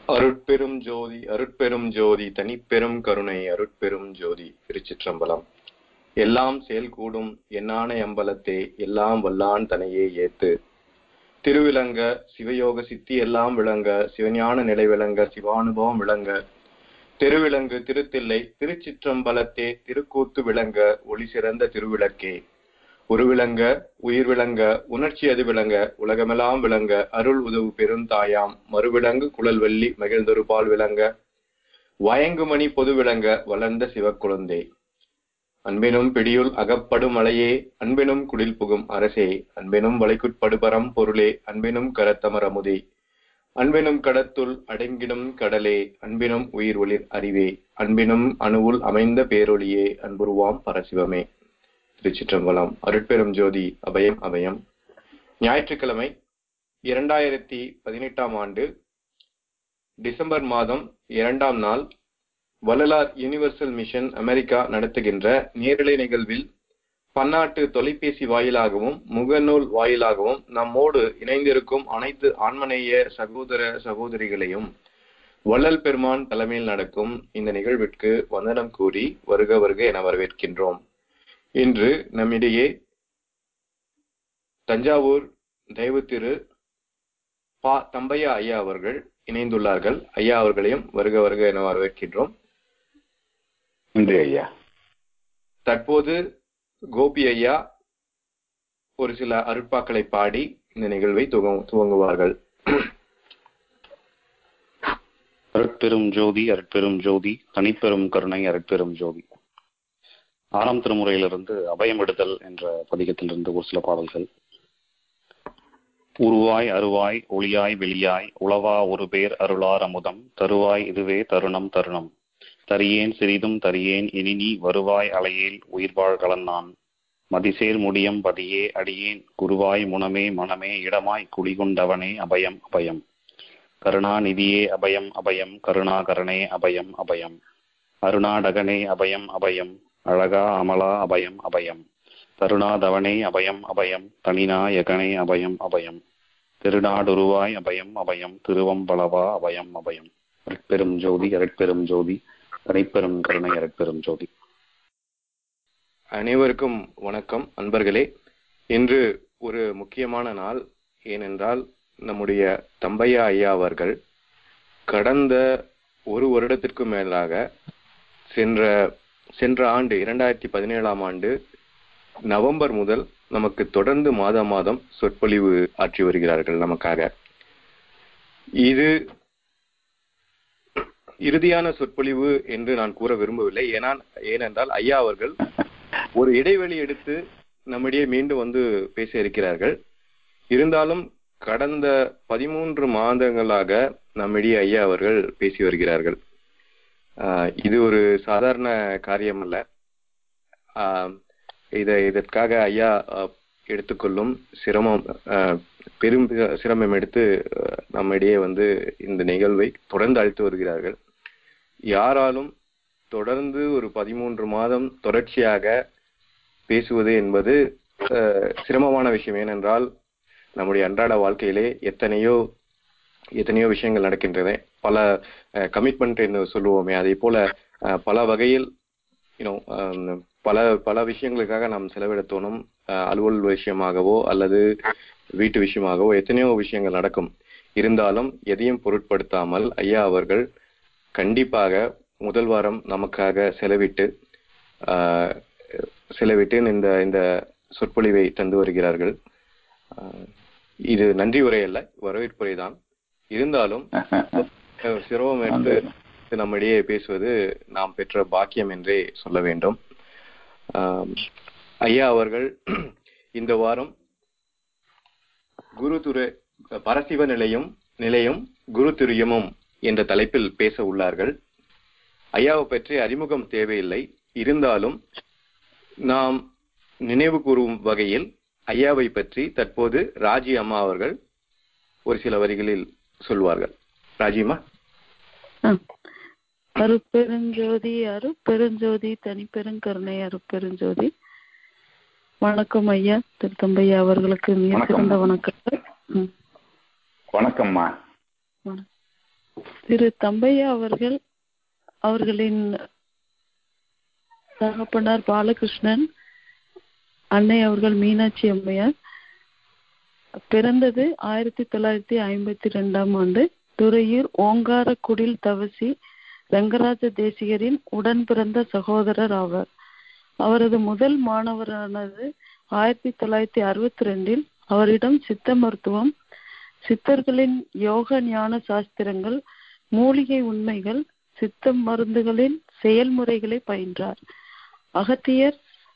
அருட்பெரும் ஜோதி அருட்பெரும் ஜோதி தனிப்பெரும் கருணை அருட்பெரும் ஜோதி திருச்சிற்றம்பலம் எல்லாம் செயல்கூடும் எண்ணான அம்பலத்தே எல்லாம் வல்லான் தனையே ஏத்து திருவிளங்க சிவயோக சித்தி எல்லாம் விளங்க சிவஞான நிலை விளங்க சிவானுபவம் விளங்க திருவிளங்கு திருத்தில்லை திருச்சிற்றம்பலத்தே திருக்கூத்து விளங்க ஒளி சிறந்த திருவிளக்கே உருவிளங்க உயிர் விளங்க உணர்ச்சி அது விளங்க உலகமெல்லாம் விளங்க அருள் உதவு பெருந்தாயாம் மறுவிளங்கு குழல் வெள்ளி மகிழ்ந்தொருபால் விளங்க வயங்குமணி பொது விளங்க வளர்ந்த சிவக்குழந்தே அன்பினும் பிடியுள் அகப்படும் மலையே அன்பினும் குடில் புகும் அரசே அன்பினும் வளைக்குட்படுபரம் பொருளே அன்பினும் கரத்தமர் அமுதே அன்பினும் கடத்துள் அடங்கிடும் கடலே அன்பினும் உயிர் ஒளிர் அறிவே அன்பினும் அணுவுள் அமைந்த பேரொளியே அன்புருவாம் பரசிவமே திருச்சிற்றம்பலம் அருட்பெரும் ஜோதி அபயம் அபயம் ஞாயிற்றுக்கிழமை இரண்டாயிரத்தி பதினெட்டாம் ஆண்டு டிசம்பர் மாதம் இரண்டாம் நாள் வள்ளலார் யுனிவர்சல் மிஷன் அமெரிக்கா நடத்துகின்ற நேரலை நிகழ்வில் பன்னாட்டு தொலைபேசி வாயிலாகவும் முகநூல் வாயிலாகவும் நம்மோடு இணைந்திருக்கும் அனைத்து ஆன்மநேய சகோதர சகோதரிகளையும் வள்ளல் பெருமான் தலைமையில் நடக்கும் இந்த நிகழ்விற்கு வந்தனம் கூறி வருக வருக என வரவேற்கின்றோம் இன்று நம்மிடையே தஞ்சாவூர் தெய்வ திரு பா தம்பையா ஐயா அவர்கள் இணைந்துள்ளார்கள் ஐயா அவர்களையும் வருக வருக என வரவேற்கின்றோம் நன்றி ஐயா தற்போது கோபி ஐயா ஒரு சில அருட்பாக்களை பாடி இந்த நிகழ்வை துவங்க துவங்குவார்கள் அருட்பெரும் ஜோதி அருட்பெரும் ஜோதி தனிப்பெரும் கருணை அருட்பெரும் ஜோதி ஆறாம் திருமுறையிலிருந்து அபயம் எடுத்தல் என்ற பதிகத்திலிருந்து ஒரு சில பாடல்கள் உருவாய் அருவாய் ஒளியாய் வெளியாய் உளவா ஒரு பேர் அருளார் அமுதம் தருவாய் இதுவே தருணம் தருணம் தரியேன் சிறிதும் தரியேன் இனி நீ வருவாய் அலையேல் உயிர்வாழ் கலந்தான் மதிசேர் முடியம் பதியே அடியேன் குருவாய் முனமே மனமே இடமாய் குடிகொண்டவனே அபயம் அபயம் கருணாநிதியே அபயம் அபயம் கருணாகரனே அபயம் அபயம் அருணாடகனே அபயம் அபயம் அழகா அமலா அபயம் அபயம் தருணாதவனே அபயம் அபயம் தனிநாயகனே அபயம் அபயம் திருநாடுருவாய் அபயம் அபயம் திருவம்பளவா அபயம் அபயம் அருட்பெரும் ஜோதி அருட்பெரும் ஜோதி தனிப்பெரும் கருணை அருட்பெரும் ஜோதி அனைவருக்கும் வணக்கம் அன்பர்களே இன்று ஒரு முக்கியமான நாள் ஏனென்றால் நம்முடைய தம்பையா ஐயா அவர்கள் கடந்த ஒரு வருடத்திற்கு மேலாக சென்ற சென்ற ஆண்டு இரண்டாயிரத்தி பதினேழாம் ஆண்டு நவம்பர் முதல் நமக்கு தொடர்ந்து மாதம் மாதம் சொற்பொழிவு ஆற்றி வருகிறார்கள் நமக்காக இது இறுதியான சொற்பொழிவு என்று நான் கூற விரும்பவில்லை ஏனா ஏனென்றால் ஐயா அவர்கள் ஒரு இடைவெளி எடுத்து நம்மிடையே மீண்டும் வந்து பேச இருக்கிறார்கள் இருந்தாலும் கடந்த பதிமூன்று மாதங்களாக நம்மிடையே ஐயா அவர்கள் பேசி வருகிறார்கள் இது ஒரு சாதாரண காரியம் அல்ல இதை இதற்காக ஐயா எடுத்துக்கொள்ளும் சிரமம் பெரும் சிரமம் எடுத்து நம்மிடையே வந்து இந்த நிகழ்வை தொடர்ந்து அழைத்து வருகிறார்கள் யாராலும் தொடர்ந்து ஒரு பதிமூன்று மாதம் தொடர்ச்சியாக பேசுவது என்பது சிரமமான விஷயம் ஏனென்றால் நம்முடைய அன்றாட வாழ்க்கையிலே எத்தனையோ எத்தனையோ விஷயங்கள் நடக்கின்றன பல கமிட்மெண்ட் என்று சொல்லுவோமே அதே போல பல வகையில் யூனோ பல பல விஷயங்களுக்காக நாம் செலவிட தோணும் அலுவல் விஷயமாகவோ அல்லது வீட்டு விஷயமாகவோ எத்தனையோ விஷயங்கள் நடக்கும் இருந்தாலும் எதையும் பொருட்படுத்தாமல் ஐயா அவர்கள் கண்டிப்பாக முதல் வாரம் நமக்காக செலவிட்டு செலவிட்டு இந்த இந்த சொற்பொழிவை தந்து வருகிறார்கள் இது நன்றி உரை அல்ல வரவேற்புரை தான் இருந்தாலும் சிரமம் எடுத்து நம்மிடையே பேசுவது நாம் பெற்ற பாக்கியம் என்றே சொல்ல வேண்டும் ஐயா அவர்கள் இந்த வாரம் குரு துரு பரசிவ நிலையும் நிலையும் குரு துரியமும் என்ற தலைப்பில் பேச உள்ளார்கள் ஐயாவை பற்றி அறிமுகம் தேவையில்லை இருந்தாலும் நாம் நினைவு கூறும் வகையில் ஐயாவை பற்றி தற்போது ராஜி அம்மா அவர்கள் ஒரு சில வரிகளில் சொல்வார்கள் ராஜிமா அருப்பெருஞ்சோதி அருப்பெருஞ்சோதி தனிப்பெருங்கருணை அருப்பெருஞ்சோதி வணக்கம் ஐயா திருத்தம்பையா அவர்களுக்கு மிக சிறந்த வணக்கங்கள் வணக்கம்மா திரு தம்பையா அவர்கள் அவர்களின் தகப்பனார் பாலகிருஷ்ணன் அன்னை அவர்கள் மீனாட்சி அம்மையார் பிறந்தது ஆயிரத்தி தொள்ளாயிரத்தி ஐம்பத்தி ரெண்டாம் ஆண்டு துறையூர் ஓங்கார குடில் தவசி ரங்கராஜ தேசிகரின் உடன் பிறந்த சகோதரர் ஆவார் அவரது முதல் மாணவரானது ஆயிரத்தி தொள்ளாயிரத்தி அறுபத்தி ரெண்டில் அவரிடம் சித்த மருத்துவம் சித்தர்களின் யோக ஞான சாஸ்திரங்கள் மூலிகை உண்மைகள் சித்த மருந்துகளின் செயல்முறைகளை பயின்றார் அகத்தியர்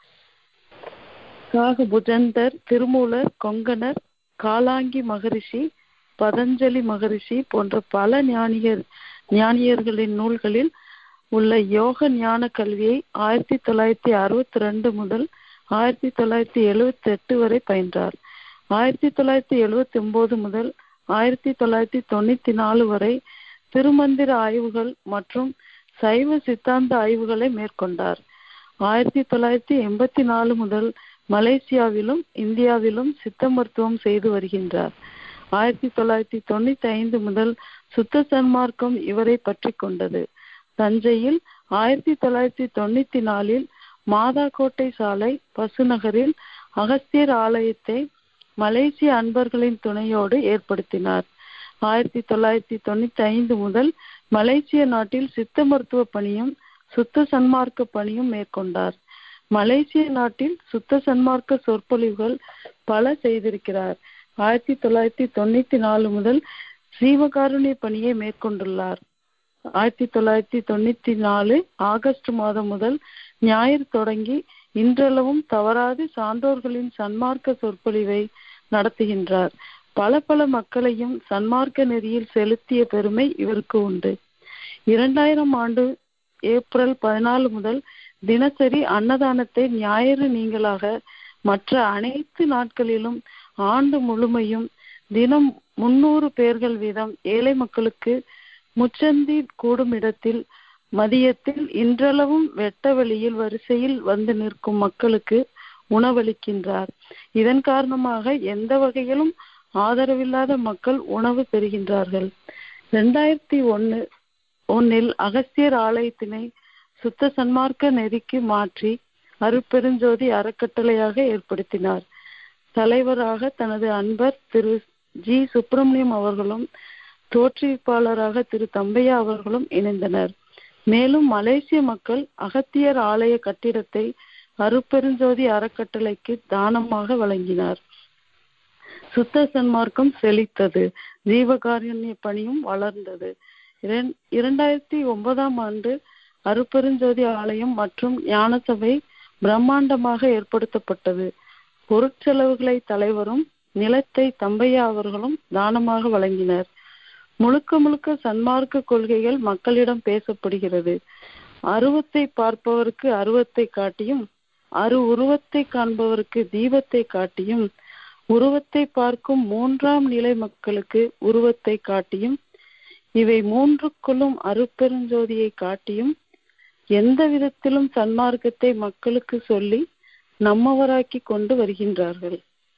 காக புஜந்தர் திருமூலர் கொங்கணர் காலாங்கி மகரிஷி பதஞ்சலி மகரிஷி போன்ற பல ஞானியர் ஞானியர்களின் நூல்களில் உள்ள யோக ஞான கல்வியை ஆயிரத்தி தொள்ளாயிரத்தி அறுபத்தி ரெண்டு முதல் ஆயிரத்தி தொள்ளாயிரத்தி எழுவத்தி எட்டு வரை பயின்றார் ஆயிரத்தி தொள்ளாயிரத்தி எழுவத்தி ஒன்பது முதல் ஆயிரத்தி தொள்ளாயிரத்தி தொண்ணூத்தி நாலு வரை திருமந்திர ஆய்வுகள் மற்றும் சைவ சித்தாந்த ஆய்வுகளை மேற்கொண்டார் ஆயிரத்தி தொள்ளாயிரத்தி எண்பத்தி நாலு முதல் மலேசியாவிலும் இந்தியாவிலும் சித்த மருத்துவம் செய்து வருகின்றார் ஆயிரத்தி தொள்ளாயிரத்தி தொண்ணூத்தி ஐந்து முதல் சுத்த சன்மார்க்கம் இவரை பற்றி கொண்டது தஞ்சையில் ஆயிரத்தி தொள்ளாயிரத்தி தொண்ணூத்தி நாலில் மாதாக்கோட்டை சாலை பசுநகரில் அகஸ்தியர் ஆலயத்தை மலேசிய அன்பர்களின் துணையோடு ஏற்படுத்தினார் ஆயிரத்தி தொள்ளாயிரத்தி தொண்ணூத்தி ஐந்து முதல் மலேசிய நாட்டில் சித்த மருத்துவ பணியும் சுத்த சன்மார்க்க பணியும் மேற்கொண்டார் மலேசிய நாட்டில் சுத்த சன்மார்க்க சொற்பொழிவுகள் பல செய்திருக்கிறார் ஆயிரத்தி தொள்ளாயிரத்தி தொண்ணூத்தி நாலு முதல் ஜீவகாருண்ய பணியை மேற்கொண்டுள்ளார் ஆயிரத்தி தொள்ளாயிரத்தி தொண்ணூத்தி நாலு ஆகஸ்ட் மாதம் முதல் ஞாயிறு தொடங்கி இன்றளவும் தவறாது சான்றோர்களின் சன்மார்க்க சொற்பொழிவை நடத்துகின்றார் பல பல மக்களையும் சன்மார்க்க நெறியில் செலுத்திய பெருமை இவருக்கு உண்டு இரண்டாயிரம் ஆண்டு ஏப்ரல் பதினாலு முதல் தினசரி அன்னதானத்தை ஞாயிறு நீங்களாக மற்ற அனைத்து நாட்களிலும் ஆண்டு முழுமையும் தினம் முன்னூறு பேர்கள் வீதம் ஏழை மக்களுக்கு முச்சந்தி கூடும் இடத்தில் மதியத்தில் இன்றளவும் வெட்ட வெளியில் வரிசையில் வந்து நிற்கும் மக்களுக்கு உணவளிக்கின்றார் இதன் காரணமாக எந்த வகையிலும் ஆதரவில்லாத மக்கள் உணவு பெறுகின்றார்கள் இரண்டாயிரத்தி ஒன்னு ஒன்னில் அகஸ்தியர் ஆலயத்தினை சுத்த சன்மார்க்க நெறிக்கு மாற்றி அருட்பெருஞ்சோதி அறக்கட்டளையாக ஏற்படுத்தினார் தலைவராக தனது அன்பர் திரு ஜி சுப்பிரமணியம் அவர்களும் தோற்றுவிப்பாளராக திரு தம்பையா அவர்களும் இணைந்தனர் மேலும் மலேசிய மக்கள் அகத்தியர் ஆலய கட்டிடத்தை அருப்பெருஞ்சோதி அறக்கட்டளைக்கு தானமாக வழங்கினார் சுத்த சன்மார்க்கம் செழித்தது ஜீவகாருண்ய பணியும் வளர்ந்தது இரண்டாயிரத்தி ஒன்பதாம் ஆண்டு அருப்பெருஞ்சோதி ஆலயம் மற்றும் ஞானசபை பிரம்மாண்டமாக ஏற்படுத்தப்பட்டது பொருட்செலவுகளை தலைவரும் நிலத்தை தம்பையா அவர்களும் தானமாக வழங்கினர் முழுக்க முழுக்க சன்மார்க்க கொள்கைகள் மக்களிடம் பேசப்படுகிறது அருவத்தை பார்ப்பவருக்கு அருவத்தை காட்டியும் அரு உருவத்தை காண்பவருக்கு தீபத்தை காட்டியும் உருவத்தை பார்க்கும் மூன்றாம் நிலை மக்களுக்கு உருவத்தை காட்டியும் இவை மூன்றுக்குள்ளும் அருப்பெருஞ்சோதியை காட்டியும் எந்த விதத்திலும் சன்மார்க்கத்தை மக்களுக்கு சொல்லி நம்மவராக்கி கொண்டு வருகின்றார்கள்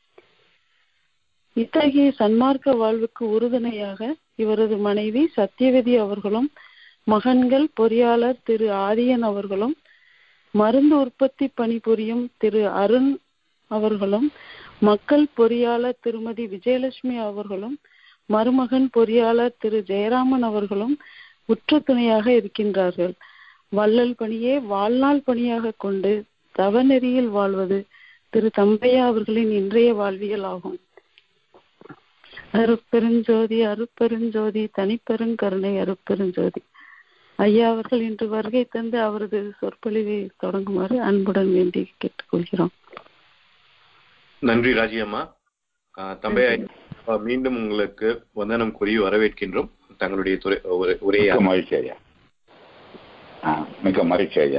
இத்தகைய சன்மார்க்க வாழ்வுக்கு உறுதுணையாக இவரது மனைவி சத்தியவதி அவர்களும் மகன்கள் பொறியாளர் திரு ஆரியன் அவர்களும் மருந்து உற்பத்தி பணிபுரியும் திரு அருண் அவர்களும் மக்கள் பொறியாளர் திருமதி விஜயலட்சுமி அவர்களும் மருமகன் பொறியாளர் திரு ஜெயராமன் அவர்களும் உற்ற துணையாக இருக்கின்றார்கள் வள்ளல் பணியே வாழ்நாள் பணியாக கொண்டு தவநெறியில் வாழ்வது திரு தம்பையா அவர்களின் இன்றைய வாழ்வியல் ஆகும் அருப்பெருஞ்சோதி அருப்பெருஞ்சோதி தனிப்பெருங்கருணை அருப்பெருஞ்சோதி ஐயா அவர்கள் இன்று வருகை தந்து அவரது சொற்பொழிவை தொடங்குமாறு அன்புடன் வேண்டி கேட்டுக்கொள்கிறோம் நன்றி ராஜியம்மா தம்பையா மீண்டும் உங்களுக்கு வந்தனம் கூறி வரவேற்கின்றோம் தங்களுடைய துறை உரையை மிக்க மகிழ்ச்சி ஐயா மிக்க மகிழ்ச்சி ஐயா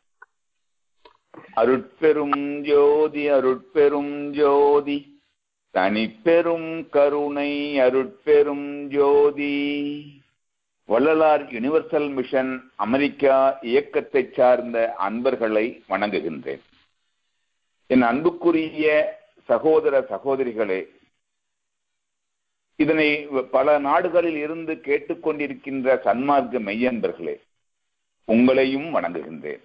அருட்பெரும் ஜோதி அருட்பெரும் ஜோதி தனிப்பெரும் கருணை அருட்பெரும் ஜோதி வள்ளலார் யுனிவர்சல் மிஷன் அமெரிக்கா இயக்கத்தை சார்ந்த அன்பர்களை வணங்குகின்றேன் என் அன்புக்குரிய சகோதர சகோதரிகளே இதனை பல நாடுகளில் இருந்து கேட்டுக்கொண்டிருக்கின்ற சன்மார்க்க மெய்யன்பர்களே உங்களையும் வணங்குகின்றேன்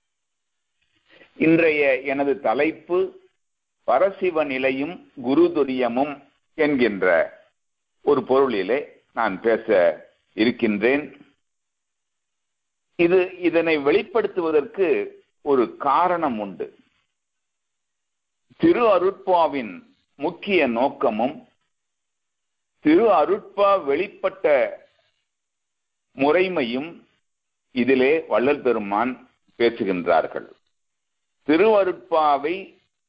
இன்றைய எனது தலைப்பு பரசிவ நிலையும் குருதுரியமும் என்கின்ற ஒரு பொருளிலே நான் பேச இருக்கின்றேன் இது இதனை வெளிப்படுத்துவதற்கு ஒரு காரணம் உண்டு திரு அருட்பாவின் முக்கிய நோக்கமும் திரு அருட்பா வெளிப்பட்ட முறைமையும் இதிலே வள்ளல் பெருமான் பேசுகின்றார்கள் திருவருட்பாவை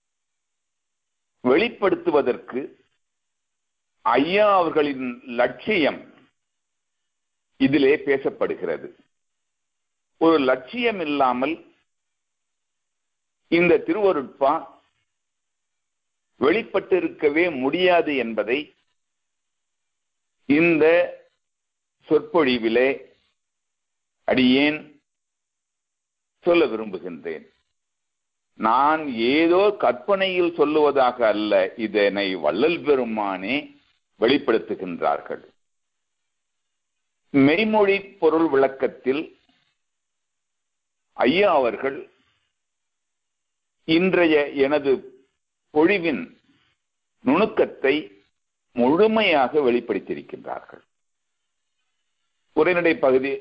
வெளிப்படுத்துவதற்கு ஐயா அவர்களின் லட்சியம் இதிலே பேசப்படுகிறது ஒரு லட்சியம் இல்லாமல் இந்த திருவருட்பா வெளிப்பட்டிருக்கவே முடியாது என்பதை இந்த சொற்பொழிவிலே அடியேன் சொல்ல விரும்புகின்றேன் நான் ஏதோ கற்பனையில் சொல்லுவதாக அல்ல இதனை வள்ளல் பெருமானே வெளிப்படுத்துகின்றார்கள் மெய்மொழி பொருள் விளக்கத்தில் ஐயா அவர்கள் இன்றைய எனது பொழிவின் நுணுக்கத்தை முழுமையாக வெளிப்படுத்தியிருக்கின்றார்கள் உரைநடை பகுதி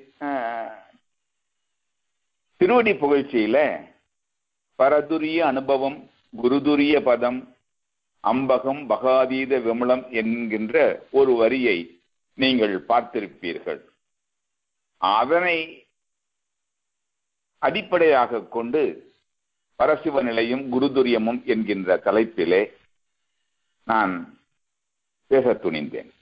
திருவடி புகழ்ச்சியில பரதுரிய அனுபவம் குருதுரிய பதம் அம்பகம் பகாதீத விமலம் என்கின்ற ஒரு வரியை நீங்கள் பார்த்திருப்பீர்கள் அதனை அடிப்படையாக கொண்டு பரசிவ நிலையும் குருதுரியமும் என்கின்ற தலைப்பிலே நான் பேச துணிந்தேன்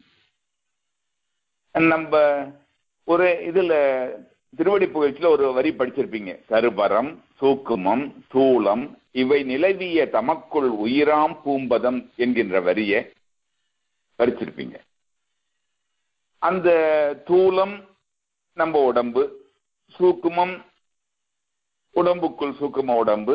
நம்ம ஒரு இதுல திருவடி புகழ்ச்சியில ஒரு வரி படிச்சிருப்பீங்க கருபரம் சூக்குமம் தூளம் இவை நிலவிய தமக்குள் உயிராம் பூம்பதம் என்கின்ற வரிய படிச்சிருப்பீங்க அந்த தூளம் நம்ம உடம்பு சூக்குமம் உடம்புக்குள் சூக்கும உடம்பு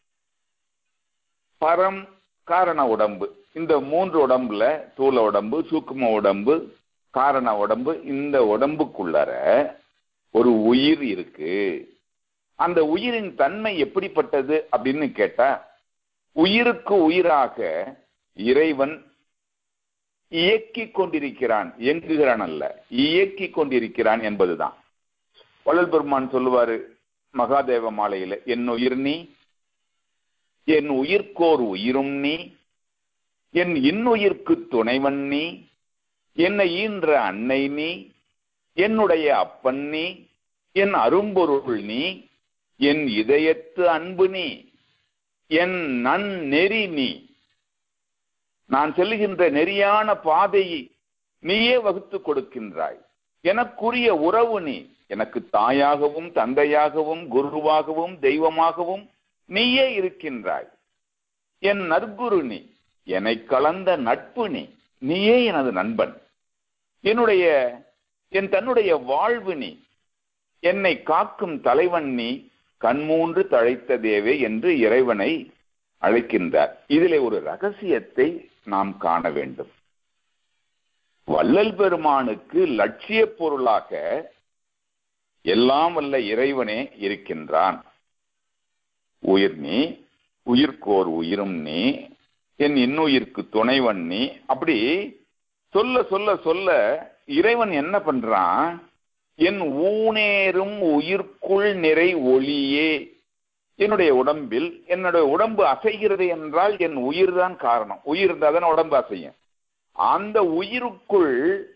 பரம் காரண உடம்பு இந்த மூன்று உடம்புல தூள உடம்பு சூக்கும உடம்பு காரண உடம்பு இந்த உடம்புக்குள்ளர ஒரு உயிர் இருக்கு அந்த உயிரின் தன்மை எப்படிப்பட்டது அப்படின்னு கேட்டா உயிருக்கு உயிராக இறைவன் இயக்கி கொண்டிருக்கிறான் இயங்குகிறான் அல்ல இயக்கி கொண்டிருக்கிறான் என்பதுதான் வள்ளல் பெருமான் சொல்லுவாரு மகாதேவ மாலையில என் உயிர் நீ என் உயிர்க்கோர் உயிரும் நீ என் இன்னுயிர்க்கு துணைவன் நீ என்னை ஈன்ற அன்னை நீ என்னுடைய அப்பன் நீ என் அரும்பொருள் நீ என் இதயத்து அன்பு நீ என் நன் நெறி நீ நான் செல்லுகின்ற நெறியான பாதையை நீயே வகுத்து கொடுக்கின்றாய் எனக்குரிய உறவு நீ எனக்கு தாயாகவும் தந்தையாகவும் குருவாகவும் தெய்வமாகவும் நீயே இருக்கின்றாய் என் நற்குரு நீ என்னை கலந்த நட்பு நீ நீயே எனது நண்பன் என்னுடைய என் தன்னுடைய வாழ்வு நீ என்னை காக்கும் தலைவன் நீ கண்மூன்று தழைத்த தேவே என்று இறைவனை அழைக்கின்றார் இதிலே ஒரு ரகசியத்தை நாம் காண வேண்டும் வள்ளல் பெருமானுக்கு லட்சிய பொருளாக எல்லாம் வல்ல இறைவனே இருக்கின்றான் உயிர் நீ உயிர்க்கோர் உயிரும் நீ என் இன்னுயிர்க்கு துணைவன் நீ அப்படி சொல்ல சொல்ல சொல்ல இறைவன் என்ன பண்றான் என் ஊனேறும் உயிர்க்குள் நிறை ஒளியே என்னுடைய உடம்பில் என்னுடைய உடம்பு அசைகிறது என்றால் என் உயிர் தான் காரணம் உயிர் இருந்தால் தான் உடம்பு அசையும் அந்த உயிருக்குள்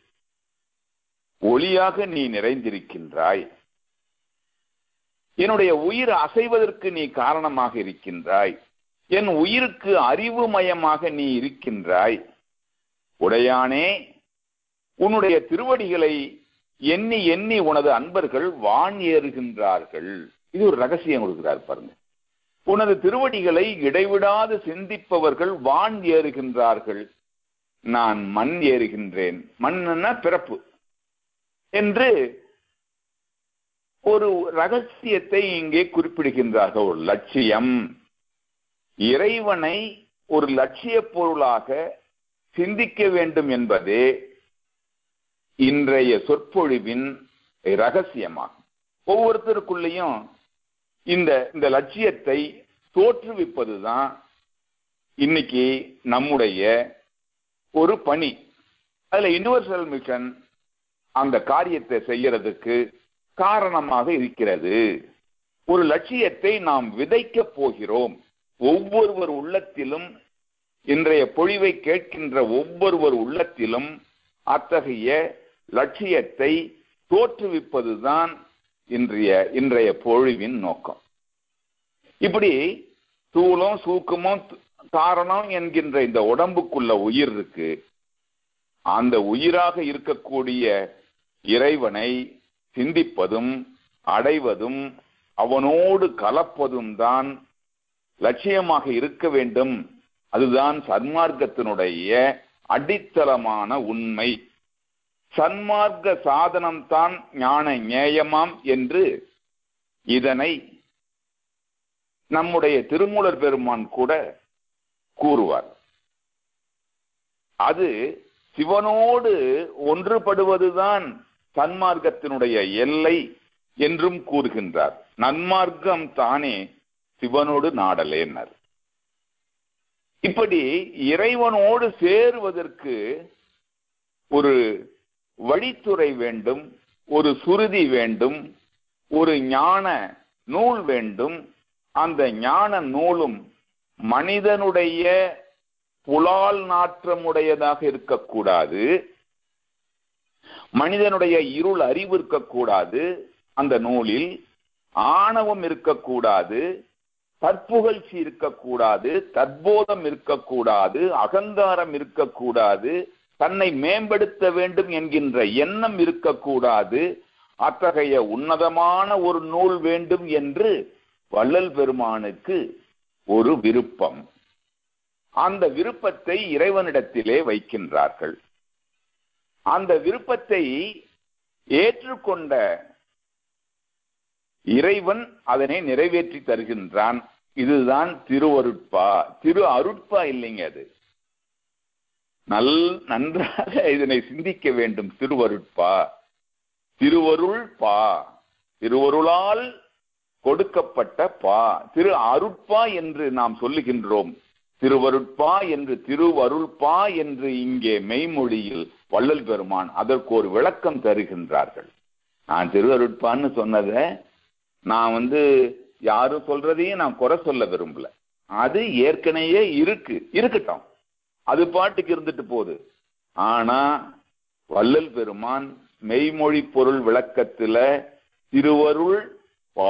ஒளியாக நீ நிறைந்திருக்கின்றாய் என்னுடைய உயிர் அசைவதற்கு நீ காரணமாக இருக்கின்றாய் என் உயிருக்கு அறிவுமயமாக நீ இருக்கின்றாய் உடையானே உன்னுடைய திருவடிகளை எண்ணி எண்ணி உனது அன்பர்கள் வான் ஏறுகின்றார்கள் இது ஒரு ரகசியம் கொடுக்கிறார் பாருங்க உனது திருவடிகளை இடைவிடாது சிந்திப்பவர்கள் வான் ஏறுகின்றார்கள் நான் மண் ஏறுகின்றேன் மண்ணுன்னா பிறப்பு என்று ஒரு ரகசியத்தை இங்கே குறிப்பிடுகின்றார்கள் ஒரு லட்சியம் இறைவனை ஒரு லட்சிய பொருளாக சிந்திக்க வேண்டும் என்பதே இன்றைய சொற்பொழிவின் ரகசியமாகும் ஒவ்வொருத்தருக்குள்ளேயும் இந்த இந்த லட்சியத்தை தோற்றுவிப்பதுதான் இன்னைக்கு நம்முடைய ஒரு பணி அதுல யுனிவர்சல் மிஷன் அந்த காரியத்தை செய்யறதுக்கு காரணமாக இருக்கிறது ஒரு லட்சியத்தை நாம் விதைக்க போகிறோம் ஒவ்வொருவர் உள்ளத்திலும் இன்றைய பொழிவை கேட்கின்ற ஒவ்வொருவர் உள்ளத்திலும் அத்தகைய லட்சியத்தை தோற்றுவிப்பதுதான் இன்றைய இன்றைய பொழிவின் நோக்கம் இப்படி தூளம் சூக்கமும் காரணம் என்கின்ற இந்த உடம்புக்குள்ள உயிர் இருக்கு அந்த உயிராக இருக்கக்கூடிய இறைவனை சிந்திப்பதும் அடைவதும் அவனோடு கலப்பதும் தான் லட்சியமாக இருக்க வேண்டும் அதுதான் சன்மார்க்கத்தினுடைய அடித்தளமான உண்மை சன்மார்க்க சாதனம் தான் ஞான நேயமாம் என்று இதனை நம்முடைய திருமூலர் பெருமான் கூட கூறுவார் அது சிவனோடு ஒன்றுபடுவதுதான் சன்மார்க்கத்தினுடைய எல்லை என்றும் கூறுகின்றார் நன்மார்க்கம் தானே சிவனோடு நாடலேனர் இப்படி இறைவனோடு சேருவதற்கு ஒரு வழித்துறை வேண்டும் ஒரு சுருதி வேண்டும் ஒரு ஞான நூல் வேண்டும் அந்த ஞான நூலும் மனிதனுடைய புலால் நாற்றமுடையதாக இருக்கக்கூடாது மனிதனுடைய இருள் அறிவு இருக்கக்கூடாது அந்த நூலில் ஆணவம் இருக்கக்கூடாது தற்புகழ்ச்சி இருக்கக்கூடாது தற்போதம் இருக்கக்கூடாது அகங்காரம் இருக்கக்கூடாது தன்னை மேம்படுத்த வேண்டும் என்கின்ற எண்ணம் இருக்கக்கூடாது அத்தகைய உன்னதமான ஒரு நூல் வேண்டும் என்று வள்ளல் பெருமானுக்கு ஒரு விருப்பம் அந்த விருப்பத்தை இறைவனிடத்திலே வைக்கின்றார்கள் அந்த விருப்பத்தை ஏற்றுக்கொண்ட இறைவன் அதனை நிறைவேற்றி தருகின்றான் இதுதான் திருவருட்பா திரு அருட்பா இல்லைங்க அது நல் நன்றாக இதனை சிந்திக்க வேண்டும் திருவருட்பா திருவருள் பா திருவருளால் கொடுக்கப்பட்ட பா திரு அருட்பா என்று நாம் சொல்லுகின்றோம் திருவருட்பா என்று திருவருள்பா என்று இங்கே மெய்மொழியில் வள்ளல் பெருமான் அதற்கு ஒரு விளக்கம் தருகின்றார்கள் நான் திருவருட்பான்னு சொன்னதை நான் வந்து யாரும் சொல்றதையும் நான் குறை சொல்ல விரும்பல அது ஏற்கனவே இருக்கு இருக்கட்டும் அது பாட்டுக்கு இருந்துட்டு போகுது ஆனா வள்ளல் பெருமான் மெய்மொழி பொருள் விளக்கத்துல திருவருள் பா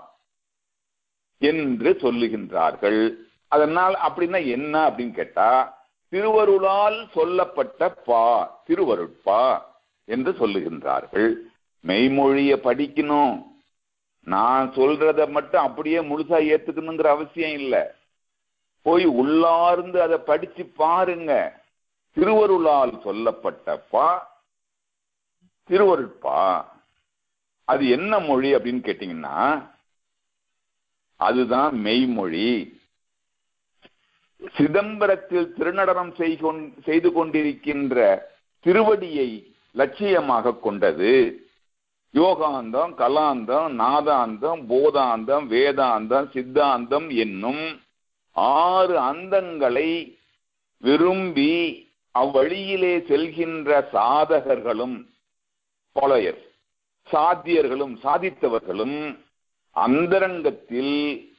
என்று சொல்லுகின்றார்கள் அதனால் அப்படின்னா என்ன அப்படின்னு கேட்டா திருவருளால் சொல்லப்பட்ட பா திருவருட்பா என்று சொல்லுகின்றார்கள் மெய்மொழிய படிக்கணும் நான் சொல்றத மட்டும் அப்படியே முழுசா ஏத்துக்கணுங்கிற அவசியம் இல்லை போய் உள்ளார்ந்து அதை படிச்சு பாருங்க திருவருளால் சொல்லப்பட்ட பா திருவருட்பா அது என்ன மொழி அப்படின்னு கேட்டீங்கன்னா அதுதான் மெய்மொழி சிதம்பரத்தில் திருநடனம் செய்து கொண்டிருக்கின்ற திருவடியை லட்சியமாக கொண்டது யோகாந்தம் கலாந்தம் நாதாந்தம் போதாந்தம் வேதாந்தம் சித்தாந்தம் என்னும் ஆறு அந்தங்களை விரும்பி அவ்வழியிலே செல்கின்ற சாதகர்களும் ஃபாலோயர் சாத்தியர்களும் சாதித்தவர்களும் அந்தரங்கத்தில்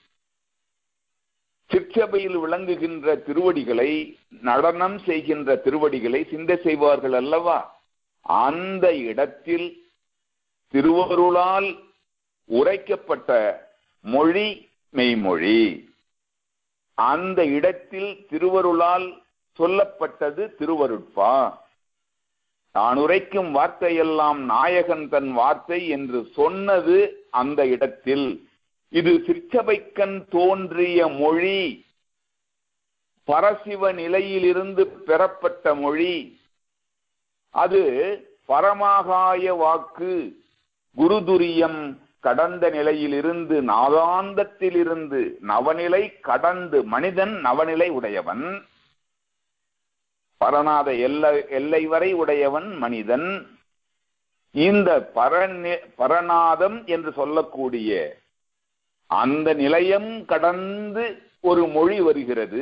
சிற்சபையில் விளங்குகின்ற திருவடிகளை நடனம் செய்கின்ற திருவடிகளை சிந்தை செய்வார்கள் அல்லவா அந்த இடத்தில் திருவருளால் உரைக்கப்பட்ட மொழி மெய்மொழி அந்த இடத்தில் திருவருளால் சொல்லப்பட்டது திருவருட்பா நான் உரைக்கும் வார்த்தையெல்லாம் நாயகன் தன் வார்த்தை என்று சொன்னது அந்த இடத்தில் இது சிற்சபைக்கண் தோன்றிய மொழி பரசிவ நிலையிலிருந்து பெறப்பட்ட மொழி அது பரமாகாய வாக்கு குருதுரியம் கடந்த நிலையிலிருந்து நாதாந்தத்திலிருந்து நவநிலை கடந்து மனிதன் நவநிலை உடையவன் பரநாத எல்லை எல்லை வரை உடையவன் மனிதன் இந்த பரநி பரநாதம் என்று சொல்லக்கூடிய அந்த நிலையம் கடந்து ஒரு மொழி வருகிறது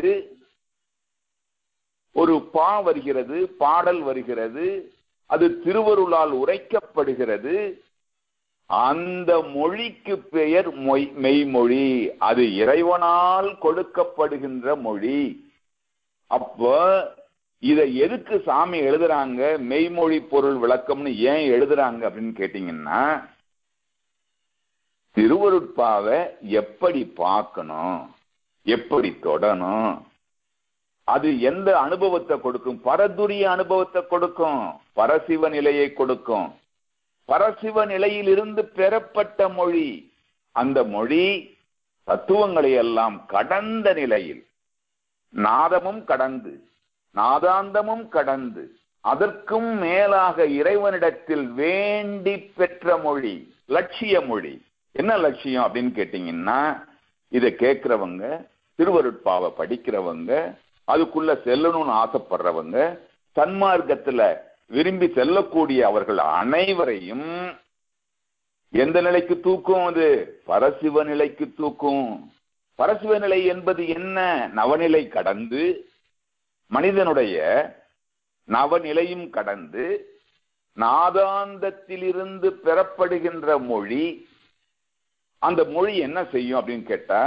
ஒரு பா வருகிறது பாடல் வருகிறது அது திருவருளால் உரைக்கப்படுகிறது அந்த மொழிக்கு பெயர் மொய் மெய்மொழி அது இறைவனால் கொடுக்கப்படுகின்ற மொழி அப்போ இத எதுக்கு சாமி எழுதுறாங்க மெய்மொழி பொருள் விளக்கம்னு ஏன் எழுதுறாங்க அப்படின்னு கேட்டீங்கன்னா திருவருட்பாவை எப்படி பார்க்கணும் எப்படி தொடணும் அது எந்த அனுபவத்தை கொடுக்கும் பரதுரிய அனுபவத்தை கொடுக்கும் பரசிவ நிலையை கொடுக்கும் பரசிவ நிலையிலிருந்து பெறப்பட்ட மொழி அந்த மொழி தத்துவங்களை எல்லாம் கடந்த நிலையில் நாதமும் கடந்து நாதாந்தமும் கடந்து அதற்கும் மேலாக இறைவனிடத்தில் வேண்டி பெற்ற மொழி லட்சிய மொழி என்ன லட்சியம் அப்படின்னு கேட்டீங்கன்னா இதை கேட்கிறவங்க திருவருட்பாவை படிக்கிறவங்க அதுக்குள்ள செல்லணும்னு ஆசைப்படுறவங்க சன்மார்க்கத்துல விரும்பி செல்லக்கூடிய அவர்கள் அனைவரையும் எந்த நிலைக்கு தூக்கும் அது பரசிவ நிலைக்கு தூக்கும் பரசிவ நிலை என்பது என்ன நவநிலை கடந்து மனிதனுடைய நவநிலையும் கடந்து நாதாந்தத்திலிருந்து பெறப்படுகின்ற மொழி அந்த மொழி என்ன செய்யும் அப்படின்னு கேட்டா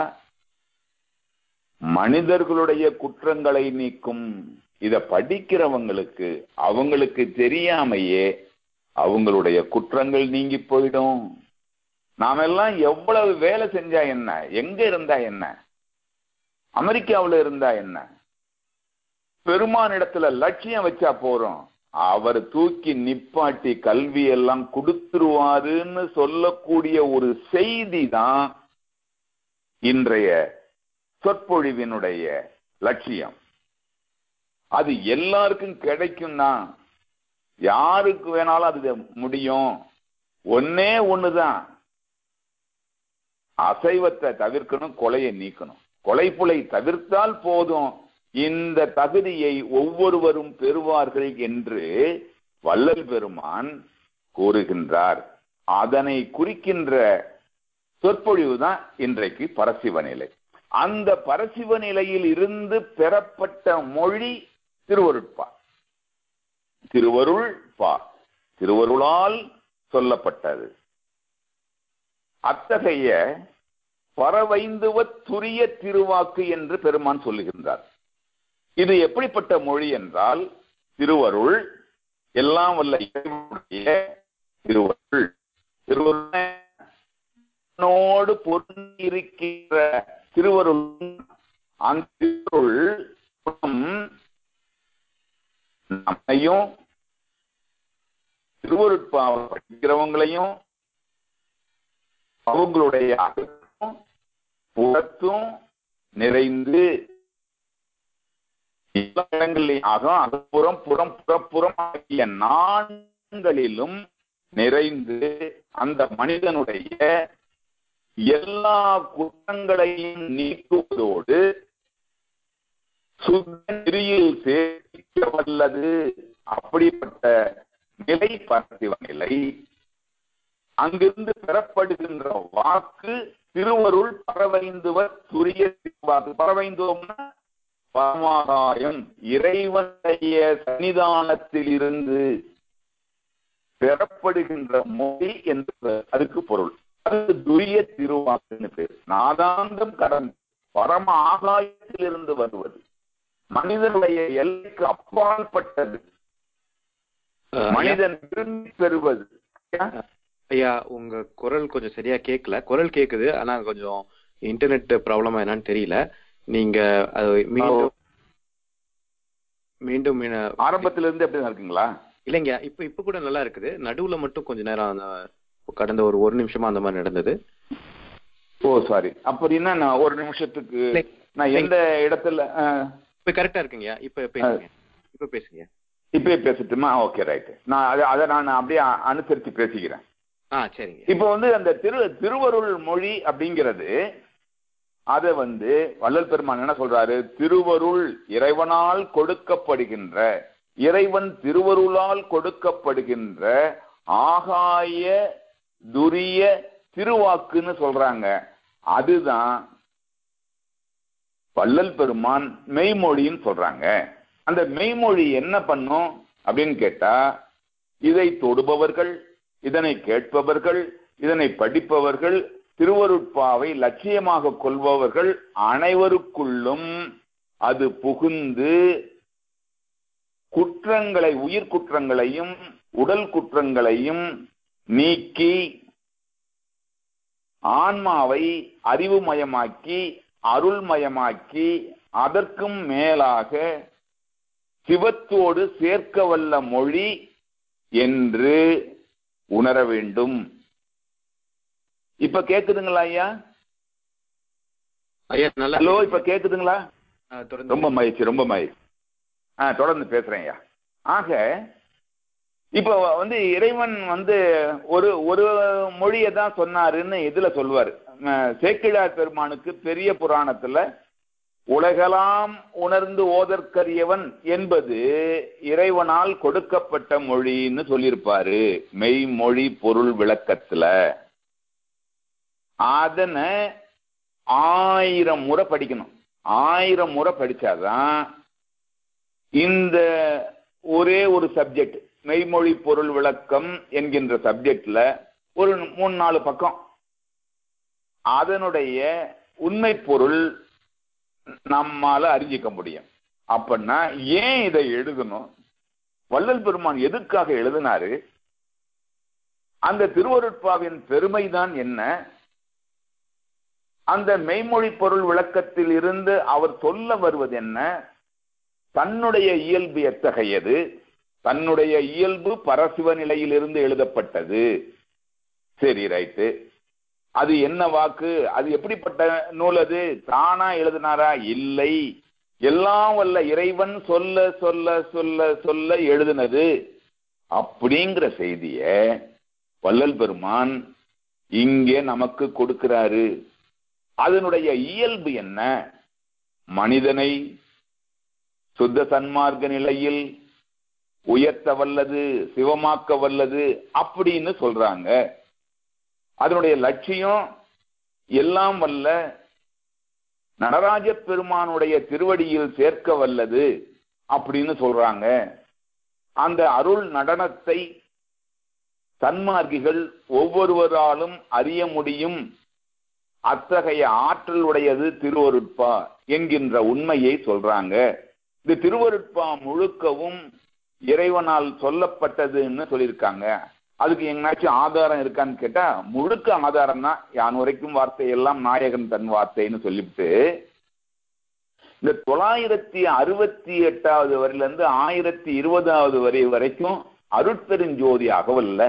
மனிதர்களுடைய குற்றங்களை நீக்கும் இத படிக்கிறவங்களுக்கு அவங்களுக்கு தெரியாமையே அவங்களுடைய குற்றங்கள் நீங்கி போயிடும் நாம எல்லாம் எவ்வளவு வேலை செஞ்சா என்ன எங்க இருந்தா என்ன அமெரிக்காவுல இருந்தா என்ன பெருமான் இடத்துல லட்சியம் வச்சா போறோம் அவர் தூக்கி நிப்பாட்டி கல்வி எல்லாம் கொடுத்துருவாருன்னு சொல்லக்கூடிய ஒரு செய்தி தான் இன்றைய சொற்பொழிவினுடைய லட்சியம் அது எல்லாருக்கும் கிடைக்கும் தான் யாருக்கு வேணாலும் அது முடியும் ஒன்னே ஒண்ணுதான் அசைவத்தை தவிர்க்கணும் கொலையை நீக்கணும் கொலை புலை தவிர்த்தால் போதும் இந்த தகுதியை ஒவ்வொருவரும் பெறுவார்கள் என்று வள்ளல் பெருமான் கூறுகின்றார் அதனை குறிக்கின்ற சொற்பொழிவு தான் இன்றைக்கு பரசிவ நிலை அந்த பரசிவ நிலையில் இருந்து பெறப்பட்ட மொழி திருவருட்பா திருவருள் பா திருவருளால் சொல்லப்பட்டது அத்தகைய பரவைந்துவ துரிய திருவாக்கு என்று பெருமான் சொல்லுகின்றார் இது எப்படிப்பட்ட மொழி என்றால் திருவருள் எல்லாம் வல்ல இறைவனுடைய திருவருள் திருவருளோடு பொருந்தி இருக்கின்ற திருவருள் அந்த திருவருள் நம்மையும் திருவருட்பாவை படிக்கிறவங்களையும் அவங்களுடைய அகத்தும் புறத்தும் நிறைந்து எல்லா இடங்களிலும் அகம் அகப்புறம் புறம் புறப்புறம் ஆகிய நான்களிலும் நிறைந்து அந்த மனிதனுடைய எல்லா குற்றங்களையும் நீக்குவதோடு சுத்தரியில் சேர்க்க வல்லது அப்படிப்பட்ட நிலை பரத்திவ நிலை அங்கிருந்து பெறப்படுகின்ற வாக்கு திருவருள் பரவைந்துவர் துரிய வாக்கு பரவைந்தோம்னா பரமாகாயம் இறைவனுடைய சன்னிதானத்தில் இருந்து பெறப்படுகின்ற மொழி என்று அதுக்கு பொருள் அது துரிய திருவாக்குன்னு பேர் நாதாந்தம் கடந்து பரம ஆகாயத்திலிருந்து வருவது மனிதனுடைய எல்லைக்கு அப்பாற்பட்டது மனிதன் விரும்பி பெறுவது ஐயா உங்க குரல் கொஞ்சம் சரியா கேட்கல குரல் கேக்குது ஆனா கொஞ்சம் இன்டர்நெட் ப்ராப்ளமா என்னன்னு தெரியல நீங்க அது மீண்டும் மீண்டும் மீன- ஆரம்பத்துல இருந்து எப்படி இருக்குங்களா இல்லைங்க இப்ப இப்ப கூட நல்லா இருக்குது நடுவுல மட்டும் கொஞ்ச நேரம் அந்த கடந்த ஒரு ஒரு நிமிஷமா அந்த மாதிரி நடந்தது ஓ சாரி அப்படின்னா நான் ஒரு நிமிஷத்துக்கு இல்லை. நான் எந்த இடத்துல அஹ், இப்ப கரெக்டா இருக்குங்கய்யா இப்ப பேசுங்க இப்ப பேசுங்க இப்பயே பேசட்டுமா ஓகே ரைட் நான் அதை அதை நான் அப்படியே அ- அனுசரிச்சு பேசிக்கிறேன் ஆ சரிங்க இப்போ வந்து அந்த திரு திருவருள் மொழி அப்படிங்கிறது அதை வந்து வள்ளல் பெருமான் என்ன சொல்றாரு திருவருள் இறைவனால் கொடுக்கப்படுகின்ற இறைவன் திருவருளால் கொடுக்கப்படுகின்ற ஆகாய துரிய திருவாக்குன்னு சொல்றாங்க அதுதான் வள்ளல் பெருமான் மெய்மொழின்னு சொல்றாங்க அந்த மெய்மொழி என்ன பண்ணும் அப்படின்னு கேட்டா இதை தொடுபவர்கள் இதனை கேட்பவர்கள் இதனை படிப்பவர்கள் திருவருட்பாவை லட்சியமாக கொள்பவர்கள் அனைவருக்குள்ளும் அது புகுந்து குற்றங்களை உயிர் குற்றங்களையும் உடல் குற்றங்களையும் நீக்கி ஆன்மாவை அறிவுமயமாக்கி அருள்மயமாக்கி அதற்கும் மேலாக சிவத்தோடு சேர்க்க வல்ல மொழி என்று உணர வேண்டும் இப்ப கேக்குதுங்களா ஐயா ஐயா நல்லா ஹலோ இப்ப கேக்குதுங்களா ஆ, தொடர்ந்து ரொம்ப மகிழ்ச்சி ரொம்ப மகிழ்ச்சி ஆ தொடர்ந்து பேசுறேன் ஐயா ஆக இப்போ வந்து இறைவன் வந்து ஒரு ஒரு மொழியை தான் சொன்னாருன்னு இதுல சொல்லுவார் சேக்கிழார் பெருமானுக்கு பெரிய புராணத்துல உலகலாம் உணர்ந்து ஓதற்கரியவன் என்பது இறைவனால் கொடுக்கப்பட்ட மொழின்னு சொல்லியிருப்பாரு மெய்மொழி பொருள் விளக்கத்துல அதனை ஆயிரம் முறை படிக்கணும் ஆயிரம் முறை படிச்சாதான் இந்த ஒரே ஒரு சப்ஜெக்ட் மெய்மொழி பொருள் விளக்கம் என்கின்ற சப்ஜெக்ட்ல ஒரு மூணு நாலு பக்கம் அதனுடைய உண்மை பொருள் நம்மால அறிஞ்சிக்க முடியும் அப்படின்னா ஏன் இதை எழுதணும் வள்ளல் பெருமான் எதுக்காக எழுதினாரு அந்த திருவருட்பாவின் பெருமைதான் என்ன அந்த மெய்மொழி பொருள் விளக்கத்தில் இருந்து அவர் சொல்ல வருவது என்ன தன்னுடைய இயல்பு எத்தகையது தன்னுடைய இயல்பு பரசிவ நிலையிலிருந்து எழுதப்பட்டது சரி ரைட்டு அது என்ன வாக்கு அது எப்படிப்பட்ட நூல் அது தானா எழுதினாரா இல்லை எல்லாம் வல்ல இறைவன் சொல்ல சொல்ல சொல்ல சொல்ல எழுதினது அப்படிங்கிற செய்திய வள்ளல் பெருமான் இங்கே நமக்கு கொடுக்கிறாரு அதனுடைய இயல்பு என்ன மனிதனை சுத்த சன்மார்க்க நிலையில் உயர்த்த வல்லது சிவமாக்க வல்லது அப்படின்னு சொல்றாங்க அதனுடைய லட்சியம் எல்லாம் வல்ல நடராஜ பெருமானுடைய திருவடியில் சேர்க்க வல்லது அப்படின்னு சொல்றாங்க அந்த அருள் நடனத்தை சன்மார்க்கிகள் ஒவ்வொருவராலும் அறிய முடியும் அத்தகைய ஆற்றல் உடையது திருவருட்பா என்கின்ற உண்மையை சொல்றாங்க இந்த திருவருட்பா முழுக்கவும் இறைவனால் சொல்லப்பட்டதுன்னு சொல்லியிருக்காங்க அதுக்கு எங்கனாச்சும் ஆதாரம் இருக்கான்னு கேட்டா முழுக்க ஆதாரம் தான் யான் உரைக்கும் வார்த்தை எல்லாம் நாயகன் தன் வார்த்தைன்னு சொல்லிவிட்டு இந்த தொள்ளாயிரத்தி அறுபத்தி எட்டாவது வரையில இருந்து ஆயிரத்தி இருபதாவது வரை வரைக்கும் அருட்பெருஞ்சோதி அகவல்ல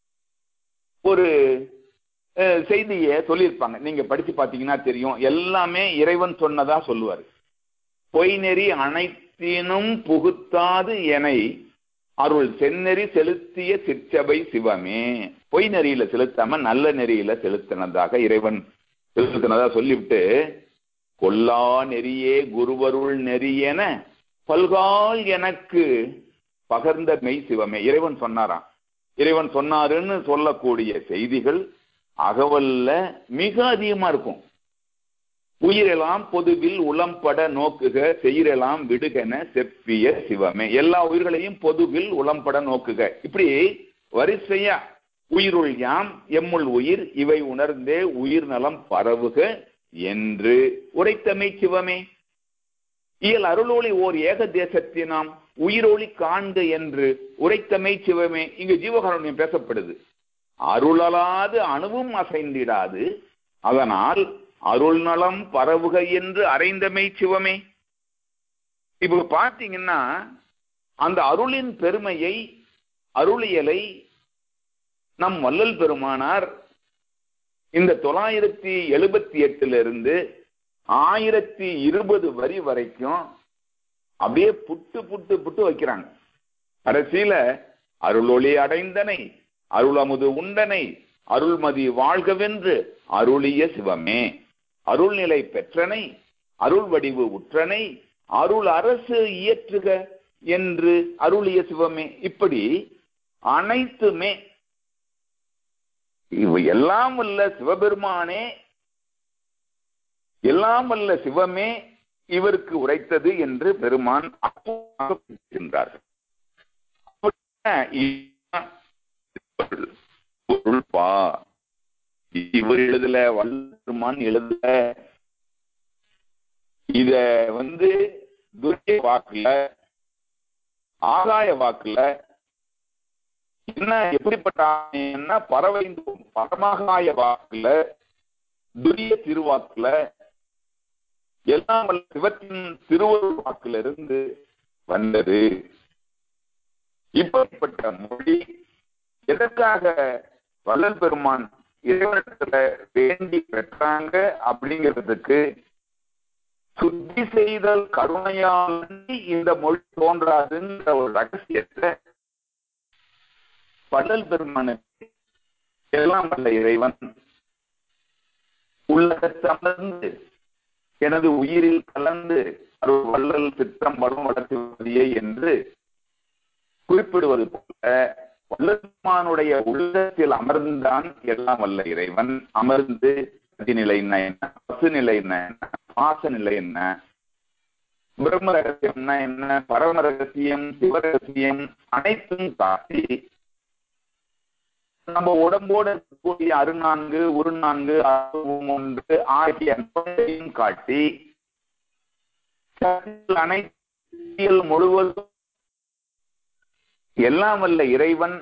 ஒரு அஹ், செய்தியை சொல்லியிருப்பாங்க நீங்க படிச்சு பாத்தீங்கன்னா தெரியும் எல்லாமே இறைவன் சொன்னதா சொல்லுவாரு பொய்நெறி அனைத்தினும் புகுத்தாது எனை அருள் செந்நெறி செலுத்திய சிற்சபை சிவமே பொய் நெறியில செலுத்தாம நல்ல நெறியில செலுத்தினதாக இறைவன் செலுத்தினதா சொல்லிவிட்டு கொல்லா நெறியே குருவருள் நெறியென பல்கால் எனக்கு பகர்ந்த மெய் சிவமே இறைவன் சொன்னாராம் இறைவன் சொன்னாருன்னு சொல்லக்கூடிய செய்திகள் அகவல்ல மிக அதிகமா இருக்கும் உயிரெல்லாம் பொதுவில் உளம்பட நோக்குக செயிரெல்லாம் விடுகென செப்பிய சிவமே எல்லா உயிர்களையும் பொதுவில் உளம்பட நோக்குக இப்படி வரிசையா உயிருள் யாம் எம்முள் உயிர் இவை உணர்ந்தே உயிர் நலம் பரவுக என்று உரைத்தமை சிவமே இயல் அருளொளி ஓர் ஏக தேசத்தினாம் உயிரொளி காண்க என்று உரைத்தமை சிவமே இங்கு ஜீவகாருண்யம் பேசப்படுது அருளலாது அணுவும் அசைந்திடாது அதனால் அருள் நலம் பரவுக என்று அறைந்தமை சிவமே இப்ப பாத்தீங்கன்னா அந்த அருளின் பெருமையை அருளியலை நம் வள்ளல் பெருமானார் இந்த தொள்ளாயிரத்தி எழுபத்தி எட்டுல இருந்து ஆயிரத்தி இருபது வரி வரைக்கும் அப்படியே புட்டு புட்டு புட்டு வைக்கிறாங்க கடைசியில அருளொளி அடைந்தனை அருளமுது உண்டனை அருள்மதி வாழ்கவென்று அருளிய சிவமே அருள்நிலை பெற்றனை அருள் வடிவு உற்றனை அருள் அரசு இயற்றுக என்று அருளிய சிவமே இப்படி அனைத்துமே இவ எல்லாம் வல்ல சிவபெருமானே எல்லாம் வல்ல சிவமே இவருக்கு உரைத்தது என்று பெருமான் அற்புதமாக பொருள்பா இவர் எழுதல வல்லருமான் எழுதல இத வந்து துரிய வாக்குல ஆகாய வாக்குல என்ன எப்படிப்பட்ட ஆணையம்னா பறவை பரமகாய வாக்குல துரிய திருவாக்குல எல்லாம் வல்ல சிவத்தின் திருவருள் வாக்குல இருந்து வந்தது இப்படிப்பட்ட மொழி எதற்காக வள்ளல் பெருமான் இறைவனத்துல வேண்டி பெற்றாங்க அப்படிங்கிறதுக்கு சுத்தி செய்தல் கருணையால் இந்த மொழி தோன்றாதுன்ற ஒரு ரகசியத்தை வள்ளல் பெருமானுக்கு எல்லாம் வல்ல இறைவன் உள்ளகத்தமர்ந்து எனது உயிரில் கலந்து அருள் வள்ளல் திட்டம் வரும் வளர்ச்சியே என்று குறிப்பிடுவது போல வல்லமானுடைய உள்ளத்தில் அமர்ந்தான் எல்லாம் வல்ல இறைவன் அமர்ந்து நிலை என்ன பசு நிலை என்ன பாச நிலை என்ன பிரம்ம ரகசியம்னா என்ன பரம ரகசியம் சிவரகசியம் அனைத்தும் காட்டி நம்ம உடம்போடு இருக்கக்கூடிய அருநான்கு உருநான்கு ஒன்று ஆகிய அனைத்தையும் காட்டி அனைத்து முழுவதும் எல்லாம் வல்ல இறைவன்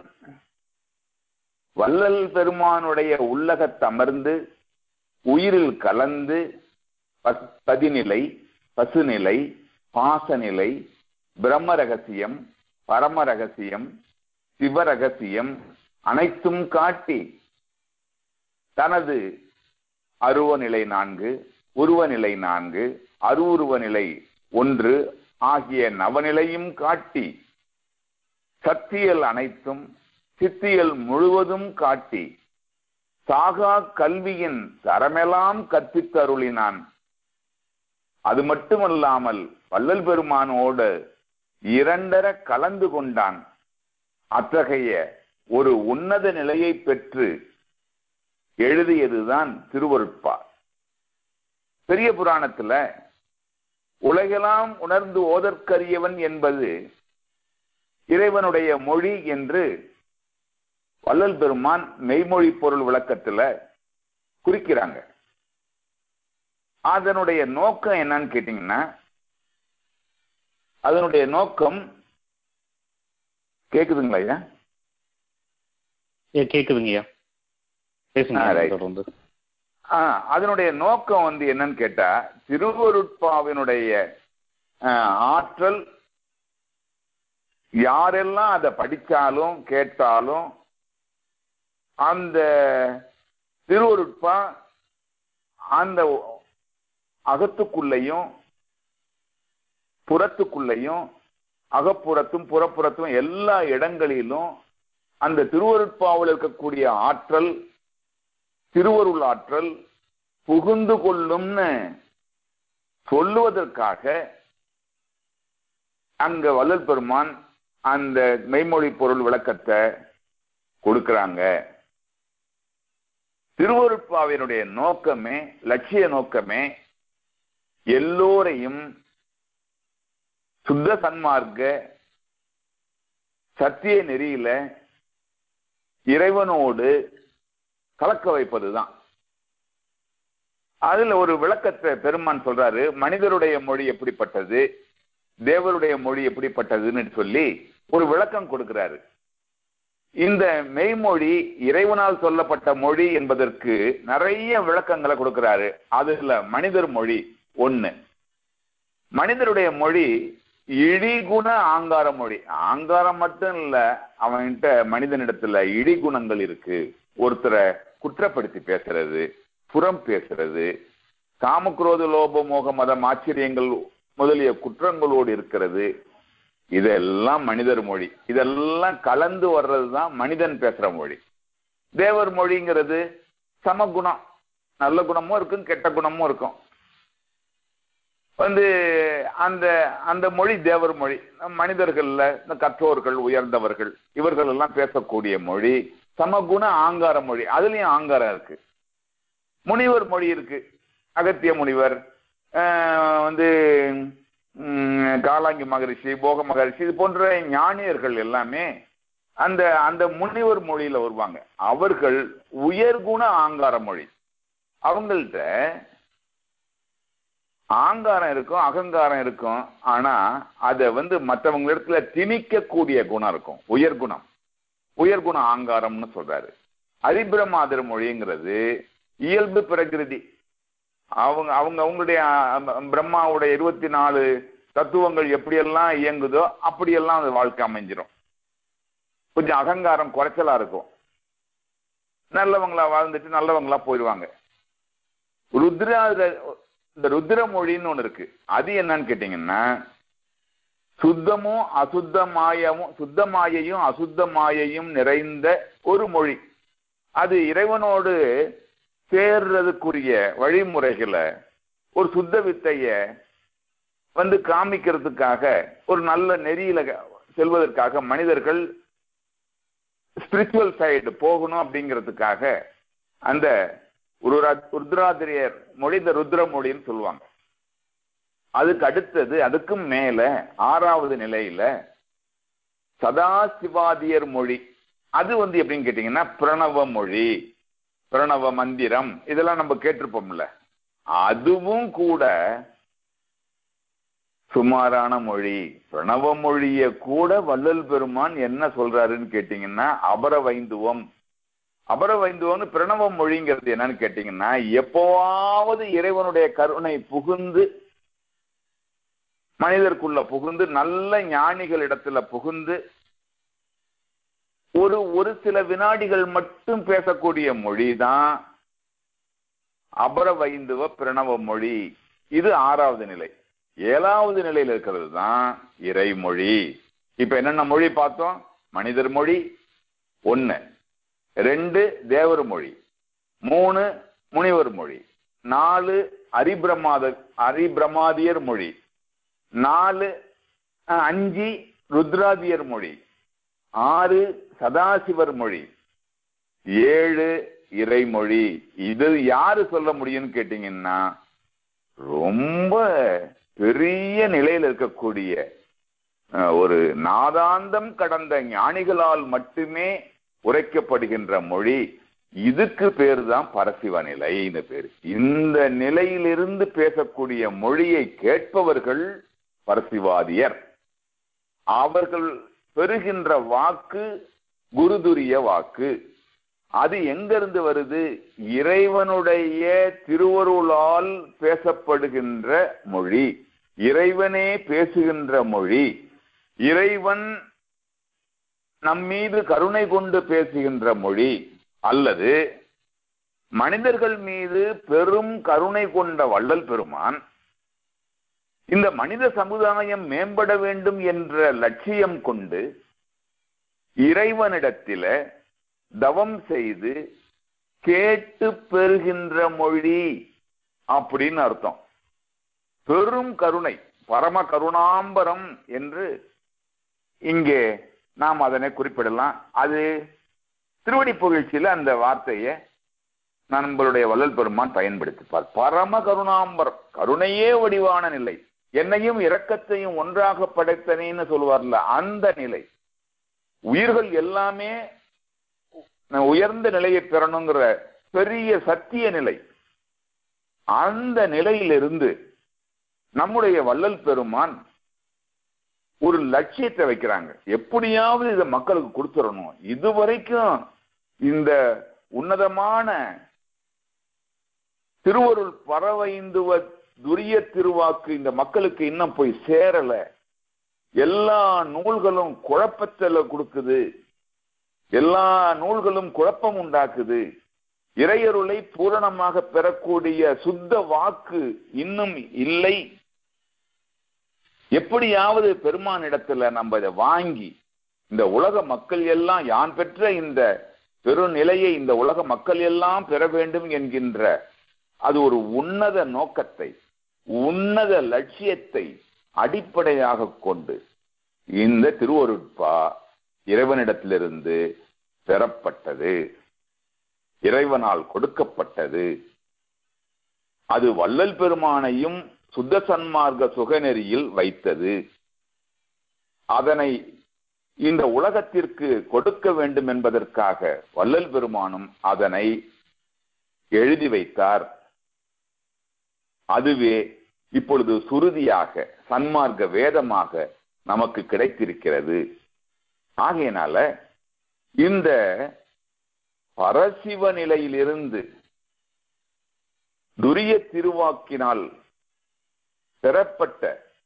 வள்ளல் பெருமானுடைய உள்ளகத்தமர்ந்து உயிரில் கலந்து பதிநிலை பசுநிலை பாசநிலை பிரம்ம ரகசியம் பரம ரகசியம் சிவரகசியம் அனைத்தும் காட்டி தனது அருவ நிலை நான்கு உருவ நிலை நான்கு அருவுருவ நிலை ஒன்று ஆகிய நவநிலையும் காட்டி சத்தியல் அனைத்தும் சித்தியல் முழுவதும் காட்டி சாகா கல்வியின் தரமெல்லாம் கற்பித்தருளினான் அது மட்டுமல்லாமல் வள்ளல் பெருமானோடு இரண்டர கலந்து கொண்டான் அத்தகைய ஒரு உன்னத நிலையை பெற்று எழுதியதுதான் திருவருட்பா பெரிய புராணத்துல உலகெல்லாம் உணர்ந்து ஓதற்கரியவன் என்பது இறைவனுடைய மொழி என்று வள்ளல் பெருமான் மெய்மொழி பொருள் விளக்கத்துல குறிக்கிறாங்க அதனுடைய நோக்கம் என்னன்னு கேட்டீங்கன்னா அதனுடைய நோக்கம் கேக்குதுங்களா ஐயா ஏ கேக்குதுங்கய்யா பேசுங்க ஆ, right. தொடர்ந்து ஆஹ் அதனுடைய நோக்கம் வந்து என்னன்னு கேட்டா திருவருட்பாவினுடைய ஆஹ், ஆற்றல் யாரெல்லாம் அதை படிச்சாலும் கேட்டாலும் அந்த திருவருட்பா அந்த அகத்துக்குள்ளேயும் புறத்துக்குள்ளேயும் அகப்புறத்தும் புறப்புறத்தும் எல்லா இடங்களிலும் அந்த திருவருட்பாவில் இருக்கக்கூடிய ஆற்றல் திருவருள் ஆற்றல் புகுந்து கொள்ளும்னு சொல்லுவதற்காக அங்க வள்ளல் பெருமான் அந்த மெய்மொழி பொருள் விளக்கத்தை கொடுக்கிறாங்க திருவருட்பாவினுடைய நோக்கமே லட்சிய நோக்கமே எல்லோரையும் சுத்த சன்மார்க்க சத்திய நெறியில இறைவனோடு கலக்க வைப்பதுதான் அதுல ஒரு விளக்கத்தை பெருமான் சொல்றாரு மனிதருடைய மொழி எப்படிப்பட்டது தேவருடைய மொழி எப்படிப்பட்டதுன்னு சொல்லி ஒரு விளக்கம் கொடுக்கிறாரு இந்த மெய்மொழி இறைவனால் சொல்லப்பட்ட மொழி என்பதற்கு நிறைய விளக்கங்களை கொடுக்கிறாரு அதுல மனிதர் மொழி ஒண்ணு மனிதருடைய மொழி இழிகுண ஆங்கார மொழி ஆங்காரம் மட்டும் இல்ல அவன்கிட்ட மனிதனிடத்துல இழிகுணங்கள் இருக்கு ஒருத்தரை குற்றப்படுத்தி பேசுறது புறம் பேசுறது காமக்ரோத லோப மோக மதம் ஆச்சரியங்கள் முதலிய குற்றங்களோடு இருக்கிறது இதெல்லாம் மனிதர் மொழி இதெல்லாம் கலந்து வர்றதுதான் மனிதன் பேசுற மொழி தேவர் மொழிங்கிறது சமகுணம் நல்ல குணமும் இருக்கும் கெட்ட குணமும் இருக்கும் வந்து அந்த அந்த மொழி தேவர் மொழி மனிதர்கள்ல இந்த கற்றோர்கள் உயர்ந்தவர்கள் இவர்கள் எல்லாம் பேசக்கூடிய மொழி சமகுண ஆங்கார மொழி அதுலயும் ஆங்காரம் இருக்கு முனிவர் மொழி இருக்கு அகத்திய முனிவர் ஆஹ் வந்து ம், காலாங்கி மகரிஷி போக மகரிஷி இது போன்ற ஞானியர்கள் எல்லாமே அந்த அந்த முனிவர் மொழியில வருவாங்க அவர்கள் உயர்குண ஆங்கார மொழி அவங்கள்ட்ட ஆங்காரம் இருக்கும் அகங்காரம் இருக்கும் ஆனா அத வந்து மற்றவங்க இடத்துல திணிக்கக்கூடிய குணம் இருக்கும் உயர்குணம் உயர்குண ஆங்காரம்னு சொல்றாரு அரிபிரமாதர் மொழிங்கிறது இயல்பு பிரகிருதி அவங்க அவங்க அவங்களுடைய அஹ், பிரம்மாவுடைய இருபத்தி நாலு தத்துவங்கள் எப்படியெல்லாம் இயங்குதோ அப்படியெல்லாம் அது வாழ்க்கை அமைஞ்சிரும் கொஞ்சம் அகங்காரம் குறைச்சலா இருக்கும் நல்லவங்களா வாழ்ந்துட்டு நல்லவங்களா போயிடுவாங்க ருத்ரா இந்த ருத்ர மொழின்னு ஒண்ணு இருக்கு அது என்னன்னு கேட்டீங்கன்னா சுத்தமும் அசுத்தமாயமும் சுத்தமாயையும் அசுத்தமாயையும் நிறைந்த ஒரு மொழி அது இறைவனோடு சேர்றதுக்குரிய வழிமுறைகளை ஒரு சுத்த வித்தைய வந்து காமிக்கிறதுக்காக ஒரு நல்ல நெறியில செல்வதற்காக மனிதர்கள் ஸ்பிரிச்சுவல் சைடு போகணும் அப்படிங்கிறதுக்காக அந்த உருரா- ருத்ராதிரியர் மொழி இந்த ருத்ர மொழின்னு சொல்லுவாங்க அதுக்கு அடுத்தது அதுக்கும் மேல ஆறாவது நிலையில சதாசிவாதியர் மொழி அது வந்து எப்படின்னு கேட்டீங்கன்னா பிரணவ மொழி பிரணவ மந்திரம் இதெல்லாம் நம்ம கேட்டிருப்போம்ல அதுவும் கூட சுமாரான மொழி பிரணவ மொழிய கூட வள்ளல் பெருமான் என்ன சொல்றாருன்னு கேட்டீங்கன்னா அபர வைந்துவம் அபர வைந்துவம்னு பிரணவ மொழிங்கிறது என்னன்னு கேட்டீங்கன்னா எப்போவாவது இறைவனுடைய கருணை புகுந்து மனிதருக்குள்ள புகுந்து நல்ல ஞானிகள் இடத்துல புகுந்து ஒரு ஒரு சில வினாடிகள் மட்டும் பேசக்கூடிய மொழிதான் அபர வைந்துவ பிரணவ மொழி இது ஆறாவது நிலை ஏழாவது நிலையில் இருக்கிறது தான் இறைமொழி இப்ப என்னென்ன மொழி பார்த்தோம் மனிதர் மொழி ஒன்னு ரெண்டு தேவர் மொழி மூணு முனிவர் மொழி நாலு அரிபிரமாத அரிபிரமாதியர் மொழி நாலு அஹ், அஞ்சு ருத்ராதியர் மொழி ஆறு சதாசிவர் மொழி ஏழு இறைமொழி இது யாரு சொல்ல முடியும்னு கேட்டீங்கன்னா ரொம்ப பெரிய நிலையில் இருக்கக்கூடிய அஹ், ஒரு நாதாந்தம் கடந்த ஞானிகளால் மட்டுமே உரைக்கப்படுகின்ற மொழி இதுக்கு பேர் தான் பரசிவ நிலைன்னு பேரு இந்த நிலையிலிருந்து பேசக்கூடிய மொழியை கேட்பவர்கள் பரசிவாதியர் அவர்கள் பெறுகின்ற வாக்கு குருதுரிய வாக்கு அது எங்கிருந்து வருது இறைவனுடைய திருவருளால் பேசப்படுகின்ற மொழி இறைவனே பேசுகின்ற மொழி இறைவன் நம் மீது கருணை கொண்டு பேசுகின்ற மொழி அல்லது மனிதர்கள் மீது பெரும் கருணை கொண்ட வள்ளல் பெருமான் இந்த மனித சமுதாயம் மேம்பட வேண்டும் என்ற லட்சியம் கொண்டு இறைவனிடத்தில தவம் செய்து கேட்டு பெறுகின்ற மொழி அப்படின்னு அர்த்தம் பெரும் கருணை பரம கருணாம்பரம் என்று இங்கே நாம் அதனை குறிப்பிடலாம் அது திருவடி புகழ்ச்சியில அந்த வார்த்தையை நம்மளுடைய வள்ளல் பெருமான் பயன்படுத்திப்பார் பரம கருணாம்பரம் கருணையே வடிவான நிலை என்னையும் இரக்கத்தையும் ஒன்றாக படைத்தனேன்னு சொல்லுவார்ல அந்த நிலை உயிர்கள் எல்லாமே உயர்ந்த நிலையை பெறணுங்கிற பெரிய சத்திய நிலை அந்த நிலையிலிருந்து நம்முடைய வள்ளல் பெருமான் ஒரு லட்சியத்தை வைக்கிறாங்க எப்படியாவது இதை மக்களுக்கு கொடுத்துடணும் இதுவரைக்கும் இந்த உன்னதமான திருவருள் பறவைந்துவ துரிய திருவாக்கு இந்த மக்களுக்கு இன்னும் போய் சேரல எல்லா நூல்களும் குழப்பத்துல கொடுக்குது எல்லா நூல்களும் குழப்பம் உண்டாக்குது இறையருளை பூரணமாக பெறக்கூடிய சுத்த வாக்கு இன்னும் இல்லை எப்படியாவது பெருமானிடத்துல நம்ம இதை வாங்கி இந்த உலக மக்கள் எல்லாம் யான் பெற்ற இந்த பெருநிலையை இந்த உலக மக்கள் எல்லாம் பெற வேண்டும் என்கின்ற அது ஒரு உன்னத நோக்கத்தை உன்னத லட்சியத்தை அடிப்படையாக கொண்டு இந்த திருவருட்பா இறைவனிடத்திலிருந்து பெறப்பட்டது இறைவனால் கொடுக்கப்பட்டது அது வள்ளல் பெருமானையும் சுத்த சன்மார்க்க சுகநெறியில் வைத்தது அதனை இந்த உலகத்திற்கு கொடுக்க வேண்டும் என்பதற்காக வள்ளல் பெருமானும் அதனை எழுதி வைத்தார் அதுவே இப்பொழுது சுருதியாக சன்மார்க்க வேதமாக நமக்கு கிடைத்திருக்கிறது ஆகையினால இந்த பரசிவ நிலையிலிருந்து துரிய திருவாக்கினால் பெறப்பட்ட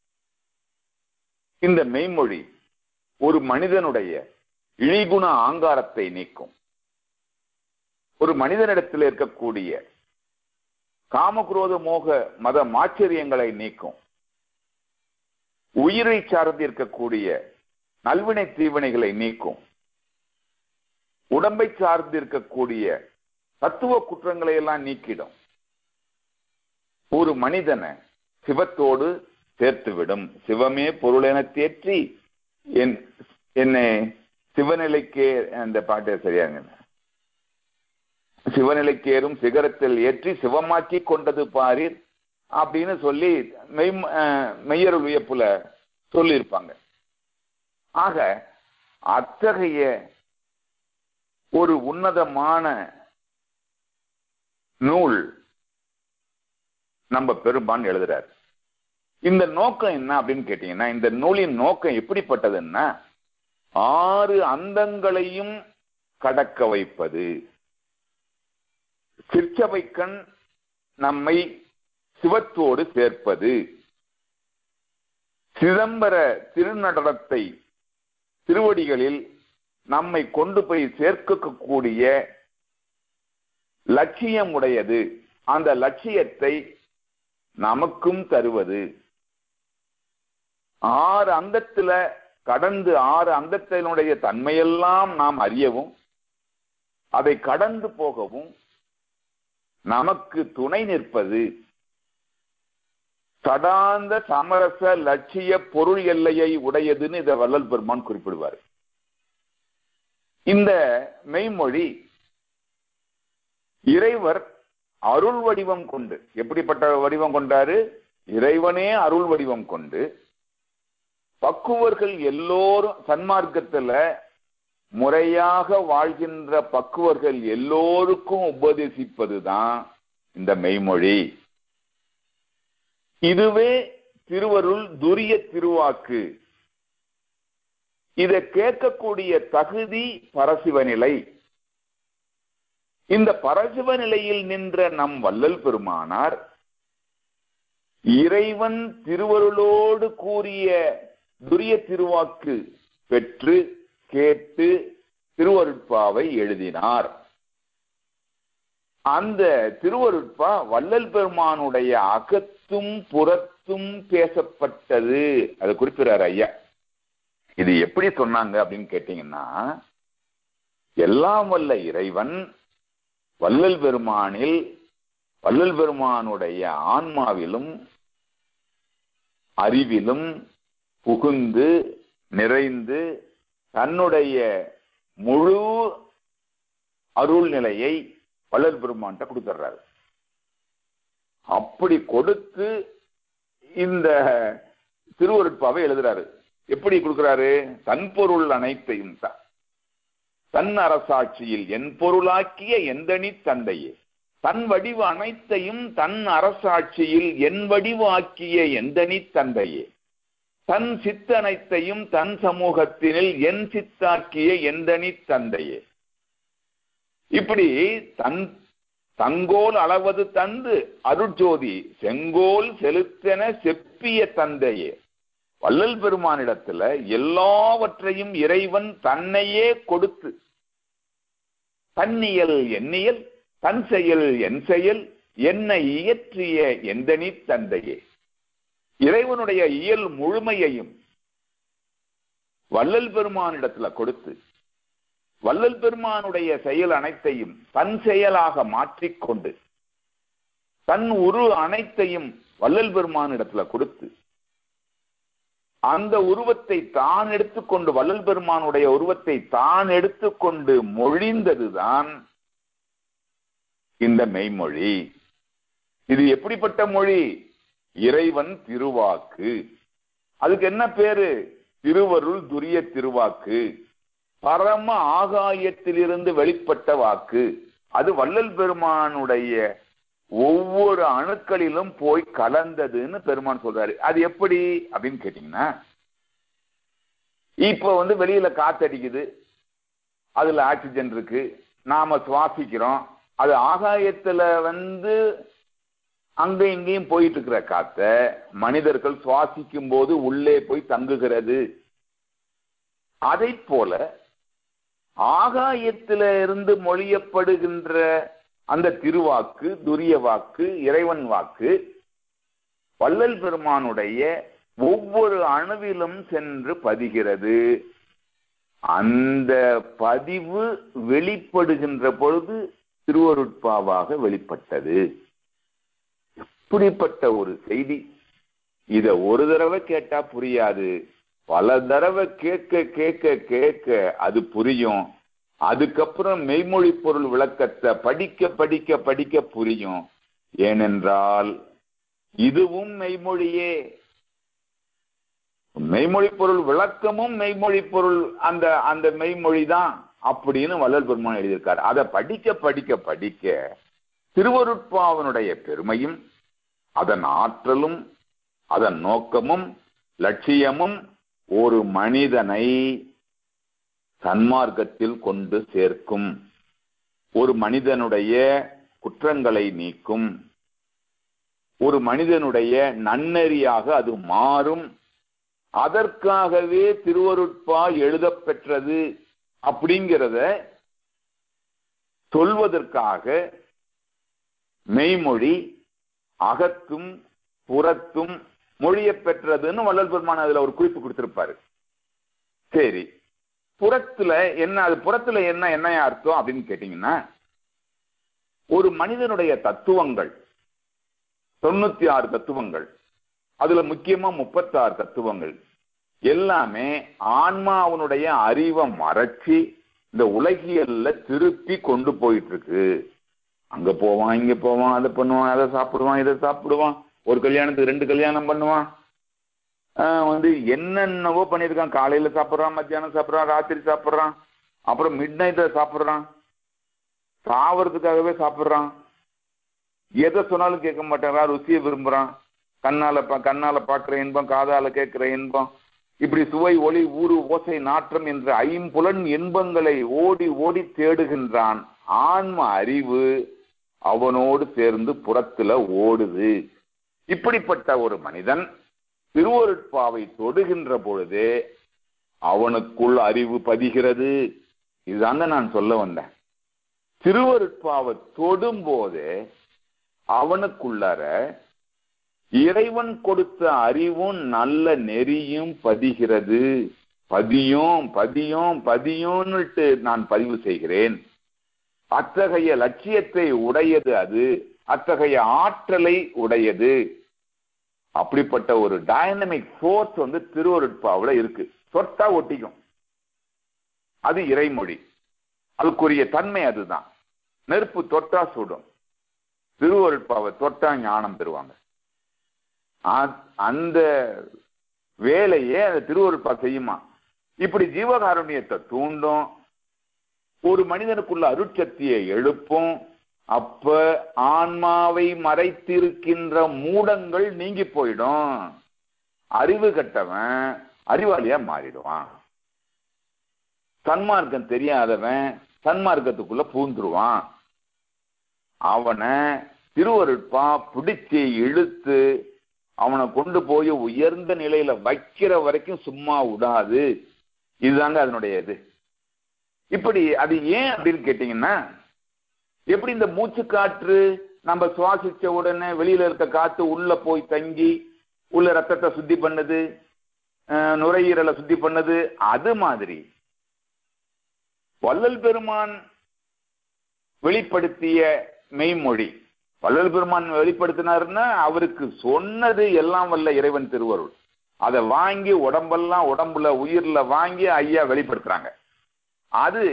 இந்த மெய்மொழி ஒரு மனிதனுடைய இழிகுண ஆங்காரத்தை நீக்கும் ஒரு மனிதனிடத்தில் இருக்கக்கூடிய காமக்ரோத மோக மத மாச்சரியங்களை நீக்கும் உயிரை சார்ந்து இருக்கக்கூடிய நல்வினை தீவினைகளை நீக்கும் உடம்பை சார்ந்து இருக்கக்கூடிய தத்துவ குற்றங்களை எல்லாம் நீக்கிடும் ஒரு மனிதனை சிவத்தோடு சேர்த்துவிடும் சிவமே பொருள் என தேற்றி என் என்னை சிவநிலைக்கே அந்த பாட்டு சரியாங்க சிவநிலைக்கேறும் சிகரத்தில் ஏற்றி சிவமாக்கி கொண்டது பாரீர் அப்படின்னு சொல்லி மெய் மெய்யருள் வியப்புல சொல்லியிருப்பாங்க ஆக அத்தகைய ஒரு உன்னதமான நூல் நம்ம பெரும்பான் எழுதுறாரு இந்த நோக்கம் என்ன அப்படின்னு கேட்டீங்கன்னா இந்த நூலின் நோக்கம் எப்படிப்பட்டதுன்னா ஆறு அந்தங்களையும் கடக்க வைப்பது சிற்சபைக்கண் நம்மை சிவத்தோடு சேர்ப்பது சிதம்பர திருநடனத்தை திருவடிகளில் நம்மை கொண்டு போய் சேர்க்கக்கூடிய லட்சியம் உடையது அந்த லட்சியத்தை நமக்கும் தருவது ஆறு அந்தத்துல கடந்து ஆறு அந்தத்தினுடைய தன்மையெல்லாம் நாம் அறியவும் அதை கடந்து போகவும் நமக்கு துணை நிற்பது சடாந்த சமரச லட்சிய பொருள் எல்லையை உடையதுன்னு இதை வள்ளல் பெருமான் குறிப்பிடுவார் இந்த மெய்மொழி இறைவர் அருள் வடிவம் கொண்டு எப்படிப்பட்ட வடிவம் கொண்டாரு இறைவனே அருள் வடிவம் கொண்டு பக்குவர்கள் எல்லோரும் சன்மார்க்கத்துல முறையாக வாழ்கின்ற பக்குவர்கள் எல்லோருக்கும் உபதேசிப்பதுதான் இந்த மெய்மொழி இதுவே திருவருள் துரிய திருவாக்கு இதை கேட்கக்கூடிய தகுதி பரசிவ நிலை இந்த பரசிவ நிலையில் நின்ற நம் வள்ளல் பெருமானார் இறைவன் திருவருளோடு கூறிய துரிய திருவாக்கு பெற்று கேட்டு திருவருட்பாவை எழுதினார் அந்த திருவருட்பா வள்ளல் பெருமானுடைய அகத்தும் புறத்தும் பேசப்பட்டது அதை குறிப்பிடுறார் ஐயா இது எப்படி சொன்னாங்க அப்படின்னு கேட்டீங்கன்னா எல்லாம் வல்ல இறைவன் வள்ளல் பெருமானில் வள்ளல் பெருமானுடைய ஆன்மாவிலும் அறிவிலும் புகுந்து நிறைந்து தன்னுடைய முழு அருள் நிலையை வள்ளல் பெருமான்கிட்ட கொடுத்துட்றாரு அப்படி கொடுத்து இந்த திருவருட்பாவை எழுதுறாரு எப்படி கொடுக்கிறாரு தன் பொருள் அனைத்தையும் தன் அரசாட்சியில் என் பொருளாக்கிய எந்தனி தந்தையே தன் வடிவு அனைத்தையும் தன் அரசாட்சியில் என் வடிவு ஆக்கிய எந்தனி தந்தையே தன் சித்தனைத்தையும் தன் சமூகத்தினில் என் சித்தாக்கிய எந்தனி தந்தையே இப்படி தன் தங்கோல் அளவது தந்து அருட்ஜோதி செங்கோல் செலுத்தென செப்பிய தந்தையே வள்ளல் பெருமானிடத்துல எல்லாவற்றையும் இறைவன் தன்னையே கொடுத்து தன்னியல் எண்ணியல் தன் செயல் என் செயல் என்னை இயற்றிய எந்தனி தந்தையே இறைவனுடைய இயல் முழுமையையும் வள்ளல் பெருமானிடத்துல கொடுத்து வள்ளல் பெருமானுடைய செயல் அனைத்தையும் தன் செயலாக மாற்றிக்கொண்டு தன் உரு அனைத்தையும் வள்ளல் பெருமானிடத்துல கொடுத்து அந்த உருவத்தை தான் எடுத்துக்கொண்டு வள்ளல் பெருமானுடைய உருவத்தை தான் எடுத்துக்கொண்டு மொழிந்ததுதான் இந்த மெய்மொழி இது எப்படிப்பட்ட மொழி இறைவன் திருவாக்கு அதுக்கு என்ன பேரு திருவருள் துரிய திருவாக்கு பரம ஆகாயத்திலிருந்து வெளிப்பட்ட வாக்கு அது வள்ளல் பெருமானுடைய ஒவ்வொரு அணுக்களிலும் போய் கலந்ததுன்னு பெருமான் சொல்றாரு அது எப்படி அப்படின்னு கேட்டீங்கன்னா இப்ப வந்து வெளியில காத்தடிக்குது அதுல ஆக்சிஜன் இருக்கு நாம சுவாசிக்கிறோம் அது ஆகாயத்துல வந்து அங்க இங்கேயும் போயிட்டு இருக்கிற காத்த மனிதர்கள் சுவாசிக்கும் போது உள்ளே போய் தங்குகிறது அதை போல ஆகாயத்தில இருந்து மொழியப்படுகின்ற அந்த திருவாக்கு துரிய வாக்கு இறைவன் வாக்கு வள்ளல் பெருமானுடைய ஒவ்வொரு அணுவிலும் சென்று பதிகிறது அந்த பதிவு வெளிப்படுகின்ற பொழுது திருவருட்பாவாக வெளிப்பட்டது எப்படிப்பட்ட ஒரு செய்தி இத ஒரு தடவை கேட்டா புரியாது பல தடவை கேட்க கேட்க கேட்க அது புரியும் அதுக்கப்புறம் மெய்மொழி பொருள் விளக்கத்தை படிக்க படிக்க படிக்க புரியும் ஏனென்றால் இதுவும் மெய்மொழியே மெய்மொழி பொருள் விளக்கமும் மெய்மொழி பொருள் அந்த அந்த மெய்மொழி தான் அப்படின்னு வள்ளல் பெருமான் எழுதியிருக்காரு அதை படிக்க படிக்க படிக்க திருவருட்பாவனுடைய பெருமையும் அதன் ஆற்றலும் அதன் நோக்கமும் லட்சியமும் ஒரு மனிதனை சன்மார்க்கத்தில் கொண்டு சேர்க்கும் ஒரு மனிதனுடைய குற்றங்களை நீக்கும் ஒரு மனிதனுடைய நன்னெறியாக அது மாறும் அதற்காகவே திருவருட்பா எழுதப் பெற்றது அப்படிங்கிறத சொல்வதற்காக மெய்மொழி அகத்தும் புறத்தும் மொழிய பெற்றதுன்னு வள்ளல் பெருமான் அதுல ஒரு குறிப்பு கொடுத்திருப்பாரு சரி புறத்துல என்ன அது புறத்துல என்ன என்ன அர்த்தம் அப்படின்னு கேட்டீங்கன்னா ஒரு மனிதனுடைய தத்துவங்கள் தொண்ணூத்தி ஆறு தத்துவங்கள் அதுல முக்கியமா முப்பத்தாறு தத்துவங்கள் எல்லாமே ஆன்மாவனுடைய அறிவை மறைச்சி இந்த உலகியல்ல திருப்பி கொண்டு போயிட்டு இருக்கு அங்க போவான் இங்க போவான் அதை பண்ணுவான் அதை சாப்பிடுவான் இதை சாப்பிடுவான் ஒரு கல்யாணத்துக்கு ரெண்டு கல்யாணம் பண்ணுவான் ஆஹ் வந்து என்னென்னவோ பண்ணியிருக்கான் காலையில சாப்பிட்றான் மத்தியானம் சாப்பிட்றான் ராத்திரி சாப்பிட்றான் அப்புறம் மிட் நைட்ல சாப்பிட்றான் சாவறதுக்காகவே சாப்பிட்றான் எதை சொன்னாலும் கேட்க மாட்டேங்கிறான் ருசியை விரும்புறான் கண்ணால பா- கண்ணால பார்க்கிற இன்பம் காதால கேட்கிற இன்பம் இப்படி சுவை ஒளி ஊறு ஓசை நாற்றம் என்ற ஐம்புலன் இன்பங்களை ஓடி ஓடி தேடுகின்றான் ஆன்ம அறிவு அவனோடு சேர்ந்து புறத்துல ஓடுது இப்படிப்பட்ட ஒரு மனிதன் திருவருட்பாவை தொடுகின்ற பொழுது அவனுக்குள் அறிவு பதிகிறது இதுதாங்க நான் சொல்ல வந்தேன் திருவருட்பாவை தொடும் போது அவனுக்குள்ளார இறைவன் கொடுத்த அறிவும் நல்ல நெறியும் பதிகிறது பதியும் பதியும் பதியும்னுட்டு நான் பதிவு செய்கிறேன் அத்தகைய லட்சியத்தை உடையது அது அத்தகைய ஆற்றலை உடையது அப்படிப்பட்ட ஒரு டைனமிக் ஃபோர்ஸ் வந்து திருவருட்பாவுல இருக்கு தொட்டா ஒட்டிக்கும் அது இறைமொழி அதுக்குரிய தன்மை அதுதான் நெருப்பு தொட்டா சுடும் திருவருட்பாவை தொட்டா ஞானம் பெறுவாங்க ஆ- அந்த வேலையே அந்த திருவருட்பா செய்யுமா இப்படி ஜீவகாருண்யத்தை தூண்டும் ஒரு மனிதனுக்குள்ள அருட்சக்தியை எழுப்பும் அப்ப ஆன்மாவை மறைத்திருக்கின்ற மூடங்கள் நீங்கி போயிடும் அறிவு கட்டவன் அறிவாளியா மாறிடுவான் சன்மார்க்கம் தெரியாதவன் சன்மார்க்கத்துக்குள்ள பூந்துருவான் அவனை திருவருட்பா பிடிச்சு இழுத்து அவனை கொண்டு போய் உயர்ந்த நிலையில வைக்கிற வரைக்கும் சும்மா விடாது இதுதாங்க அதனுடைய இது இப்படி அது ஏன் அப்படின்னு கேட்டீங்கன்னா எப்படி இந்த மூச்சு காற்று நம்ம சுவாசிச்ச உடனே வெளியில இருக்க காத்து உள்ள போய் தங்கி உள்ள ரத்தத்தை சுத்தி பண்ணுது அஹ், நுரையீரலை சுத்தி பண்ணுது அது மாதிரி வள்ளல் பெருமான் வெளிப்படுத்திய மெய்மொழி வள்ளல் பெருமான் வெளிப்படுத்தினாருன்னா அவருக்கு சொன்னது எல்லாம் வல்ல இறைவன் திருவருள் அதை வாங்கி உடம்பெல்லாம் உடம்புல உயிர்ல வாங்கி ஐயா வெளிப்படுத்துறாங்க அது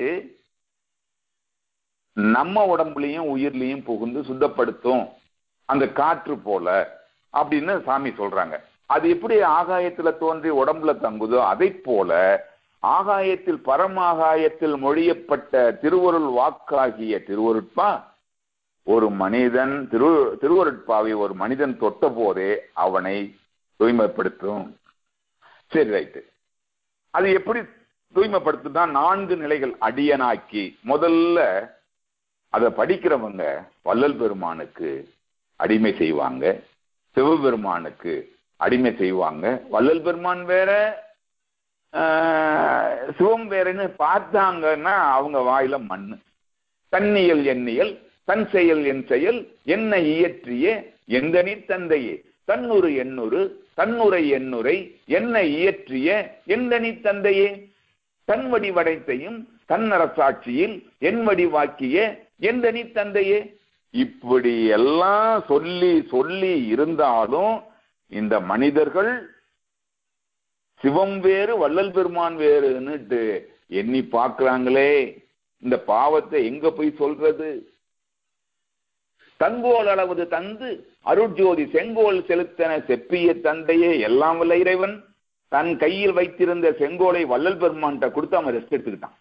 நம்ம உடம்புலயும் உயிர்லயும் புகுந்து சுத்தப்படுத்தும் அந்த காற்று போல அப்படின்னு சாமி சொல்றாங்க அது எப்படி ஆகாயத்துல தோன்றி உடம்புல தங்குதோ அதை போல ஆகாயத்தில் பரமாகாயத்தில் மொழியப்பட்ட திருவருள் வாக்காகிய திருவருட்பா ஒரு மனிதன் திரு திருவருட்பாவை ஒரு மனிதன் தொட்ட போதே அவனை தூய்மைப்படுத்தும் சரி ரைட்டு அது எப்படி தூய்மைப்படுத்துனா நான்கு நிலைகள் அடியனாக்கி முதல்ல அதை படிக்கிறவங்க வள்ளல் பெருமானுக்கு அடிமை செய்வாங்க சிவபெருமானுக்கு அடிமை செய்வாங்க வள்ளல் பெருமான் வேற ஆஹ், சிவம் வேறன்னு பார்த்தாங்கன்னா அவங்க வாயில மண்ணு தன்னியல் எண்ணியல் தன் செயல் என் செயல் என்ன இயற்றிய எந்தனி தந்தையே தன்னுரு எண்ணுரு தன்னுரை எண்ணுரை என்ன இயற்றிய எந்தனி தந்தையே தன் வடிவடைத்தையும் தன்னரசாட்சியில் என் வடிவாக்கிய எந்தனி தந்தையே இப்படி எல்லாம் சொல்லி சொல்லி இருந்தாலும் இந்த மனிதர்கள் சிவம் வேறு வள்ளல் பெருமான் வேறுன்னுட்டு எண்ணி பார்க்கறாங்களே இந்த பாவத்தை எங்க போய் சொல்றது தங்கோல் அளவது தந்து அருட்ஜோதி செங்கோல் செலுத்தன செப்பிய தந்தையே எல்லாம் வல்ல இறைவன் தன் கையில் வைத்திருந்த செங்கோலை வள்ளல் பெருமான்கிட்ட கொடுத்து அவன் ரெஸ்ட் எடுத்துக்கிட்டான்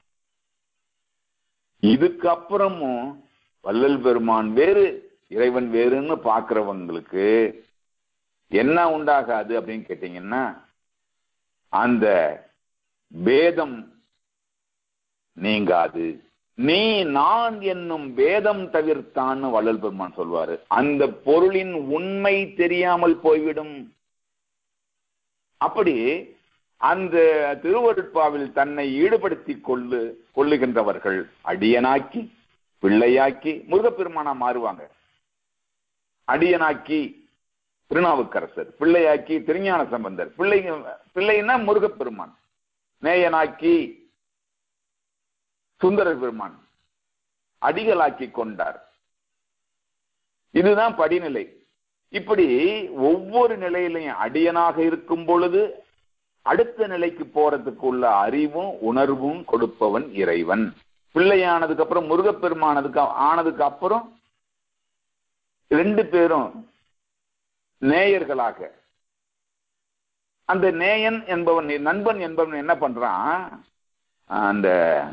இதுக்கப்புறமும் வள்ளல் பெருமான் வேறு இறைவன் வேறுன்னு பாக்குறவங்களுக்கு என்ன உண்டாகாது அப்படின்னு கேட்டீங்கன்னா அந்த பேதம் நீங்காது நீ நான் என்னும் வேதம் தவிர்த்தான்னு வள்ளல் பெருமான் சொல்வாரு அந்த பொருளின் உண்மை தெரியாமல் போய்விடும் அப்படி அந்த திருவருட்பாவில் தன்னை ஈடுபடுத்தி கொள்ளு கொள்ளுகின்றவர்கள் அடியனாக்கி பிள்ளையாக்கி முருகப்பெருமானா மாறுவாங்க அடியனாக்கி திருநாவுக்கரசர் பிள்ளையாக்கி திருஞான சம்பந்தர் பிள்ளை பிள்ளைன்னா முருகப்பெருமான் நேயனாக்கி சுந்தரர் பெருமான் அடிகளாக்கி கொண்டார் இதுதான் படிநிலை இப்படி ஒவ்வொரு நிலையிலையும் அடியனாக இருக்கும் பொழுது அடுத்த நிலைக்கு போறதுக்கு உள்ள அறிவும் உணர்வும் கொடுப்பவன் இறைவன் பிள்ளையானதுக்கு அப்புறம் முருகப்பெருமானதுக்கு ஆனதுக்கு அப்புறம் ரெண்டு பேரும் நேயர்களாக அந்த நேயன் என்பவன் நண்பன் என்பவன் என்ன பண்றான் அந்த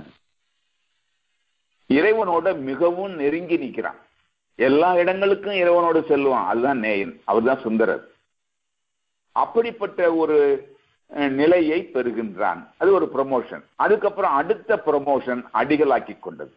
இறைவனோட மிகவும் நெருங்கி நிற்கிறான் எல்லா இடங்களுக்கும் இறைவனோடு செல்வான் அதுதான் நேயன் அவர்தான் சுந்தரர் அப்படிப்பட்ட ஒரு அஹ், நிலையை பெறுகின்றான் அது ஒரு ப்ரமோஷன் அதுக்கப்புறம் அடுத்த ப்ரமோஷன் அடிகளாக்கி கொண்டது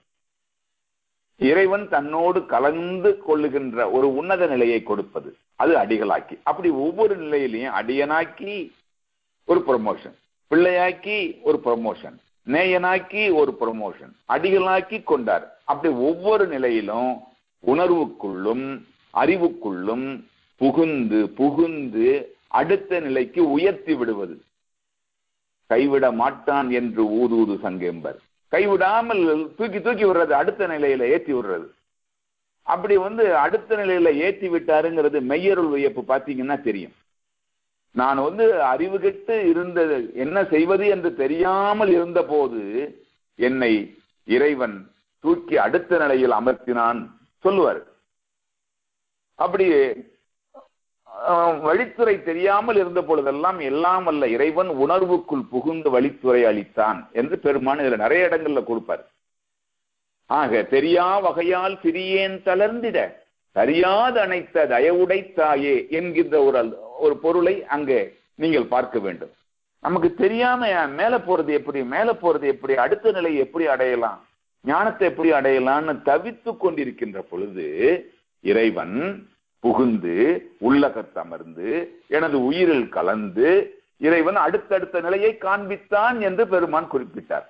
இறைவன் தன்னோடு கலந்து கொள்ளுகின்ற ஒரு உன்னத நிலையை கொடுப்பது அது அடிகளாக்கி அப்படி ஒவ்வொரு நிலையிலையும் அடியனாக்கி ஒரு ப்ரமோஷன் பிள்ளையாக்கி ஒரு ப்ரமோஷன் நேயனாக்கி ஒரு ப்ரமோஷன் அடிகளாக்கி கொண்டார் அப்படி ஒவ்வொரு நிலையிலும் உணர்வுக்குள்ளும் அறிவுக்குள்ளும் புகுந்து புகுந்து அடுத்த நிலைக்கு உயர்த்தி விடுவது கைவிட மாட்டான் என்று ஊதூது சங்கெம்பர் கைவிடாமல் தூக்கி தூக்கி விடுறது அடுத்த நிலையில ஏற்றி விடுறது அப்படி வந்து அடுத்த நிலையில ஏற்றி விட்டாருங்கிறது மெய்யருள் வியப்பு பார்த்தீங்கன்னா தெரியும் நான் வந்து அறிவு கெட்டு இருந்தது என்ன செய்வது என்று தெரியாமல் இருந்த போது என்னை இறைவன் தூக்கி அடுத்த நிலையில் அமர்த்தினான் சொல்லுவார் அப்படி அஹ், வழித்துறை தெரியாமல் இருந்த பொழுதெல்லாம் எல்லாம் அல்ல இறைவன் உணர்வுக்குள் புகுந்து வழித்துறை அளித்தான் என்று பெருமான் இதுல நிறைய இடங்கள்ல கொடுப்பார் ஆக தெரியா வகையால் சிறியேன் தளர்ந்திட தெரியாத அனைத்த தயவுடை தாயே என்கின்ற ஒரு அல்- ஒரு பொருளை அங்கே நீங்கள் பார்க்க வேண்டும் நமக்கு தெரியாம மேல போறது எப்படி மேல போறது எப்படி அடுத்த நிலை எப்படி அடையலாம் ஞானத்தை எப்படி அடையலாம்னு தவித்து கொண்டிருக்கின்ற பொழுது இறைவன் புகுந்து உள்ளகத்தமர்ந்து எனது உயிரில் கலந்து இறைவன் அடுத்தடுத்த நிலையை காண்பித்தான் என்று பெருமான் குறிப்பிட்டார்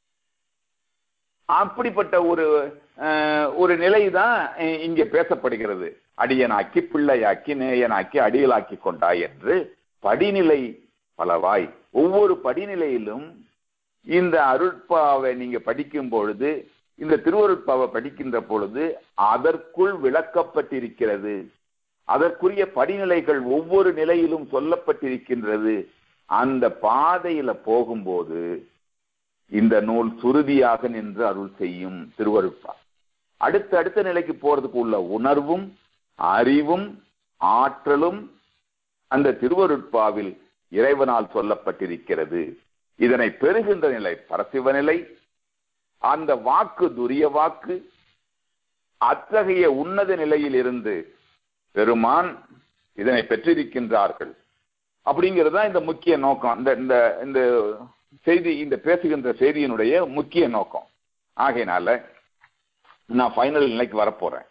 அப்படிப்பட்ட ஒரு அஹ், ஒரு நிலைதான் இ- இங்கே பேசப்படுகிறது அடியனாக்கி பிள்ளையாக்கி நேயனாக்கி அடியலாக்கி கொண்டாய் என்று படிநிலை பலவாய் ஒவ்வொரு படிநிலையிலும் இந்த அருட்பாவை நீங்க படிக்கும் பொழுது இந்த திருவருட்பாவை படிக்கின்ற பொழுது அதற்குள் விளக்கப்பட்டிருக்கிறது அதற்குரிய படிநிலைகள் ஒவ்வொரு நிலையிலும் சொல்லப்பட்டிருக்கின்றது அந்த பாதையில போகும்போது இந்த நூல் சுருதியாக நின்று அருள் செய்யும் திருவருட்பா அடுத்த அடுத்த நிலைக்கு போறதுக்கு உள்ள உணர்வும் அறிவும் ஆற்றலும் அந்த திருவருட்பாவில் இறைவனால் சொல்லப்பட்டிருக்கிறது இதனை பெறுகின்ற நிலை பரசிவ நிலை அந்த வாக்கு துரிய வாக்கு அத்தகைய உன்னத நிலையில் இருந்து பெருமான் இதனை பெற்றிருக்கின்றார்கள் அப்படிங்கிறது தான் இந்த முக்கிய நோக்கம் இந்த இந்த இந்த செய்தி இந்த பேசுகின்ற செய்தியினுடைய முக்கிய நோக்கம் ஆகையினால நான் ஃபைனல் நிலைக்கு வரப்போறேன்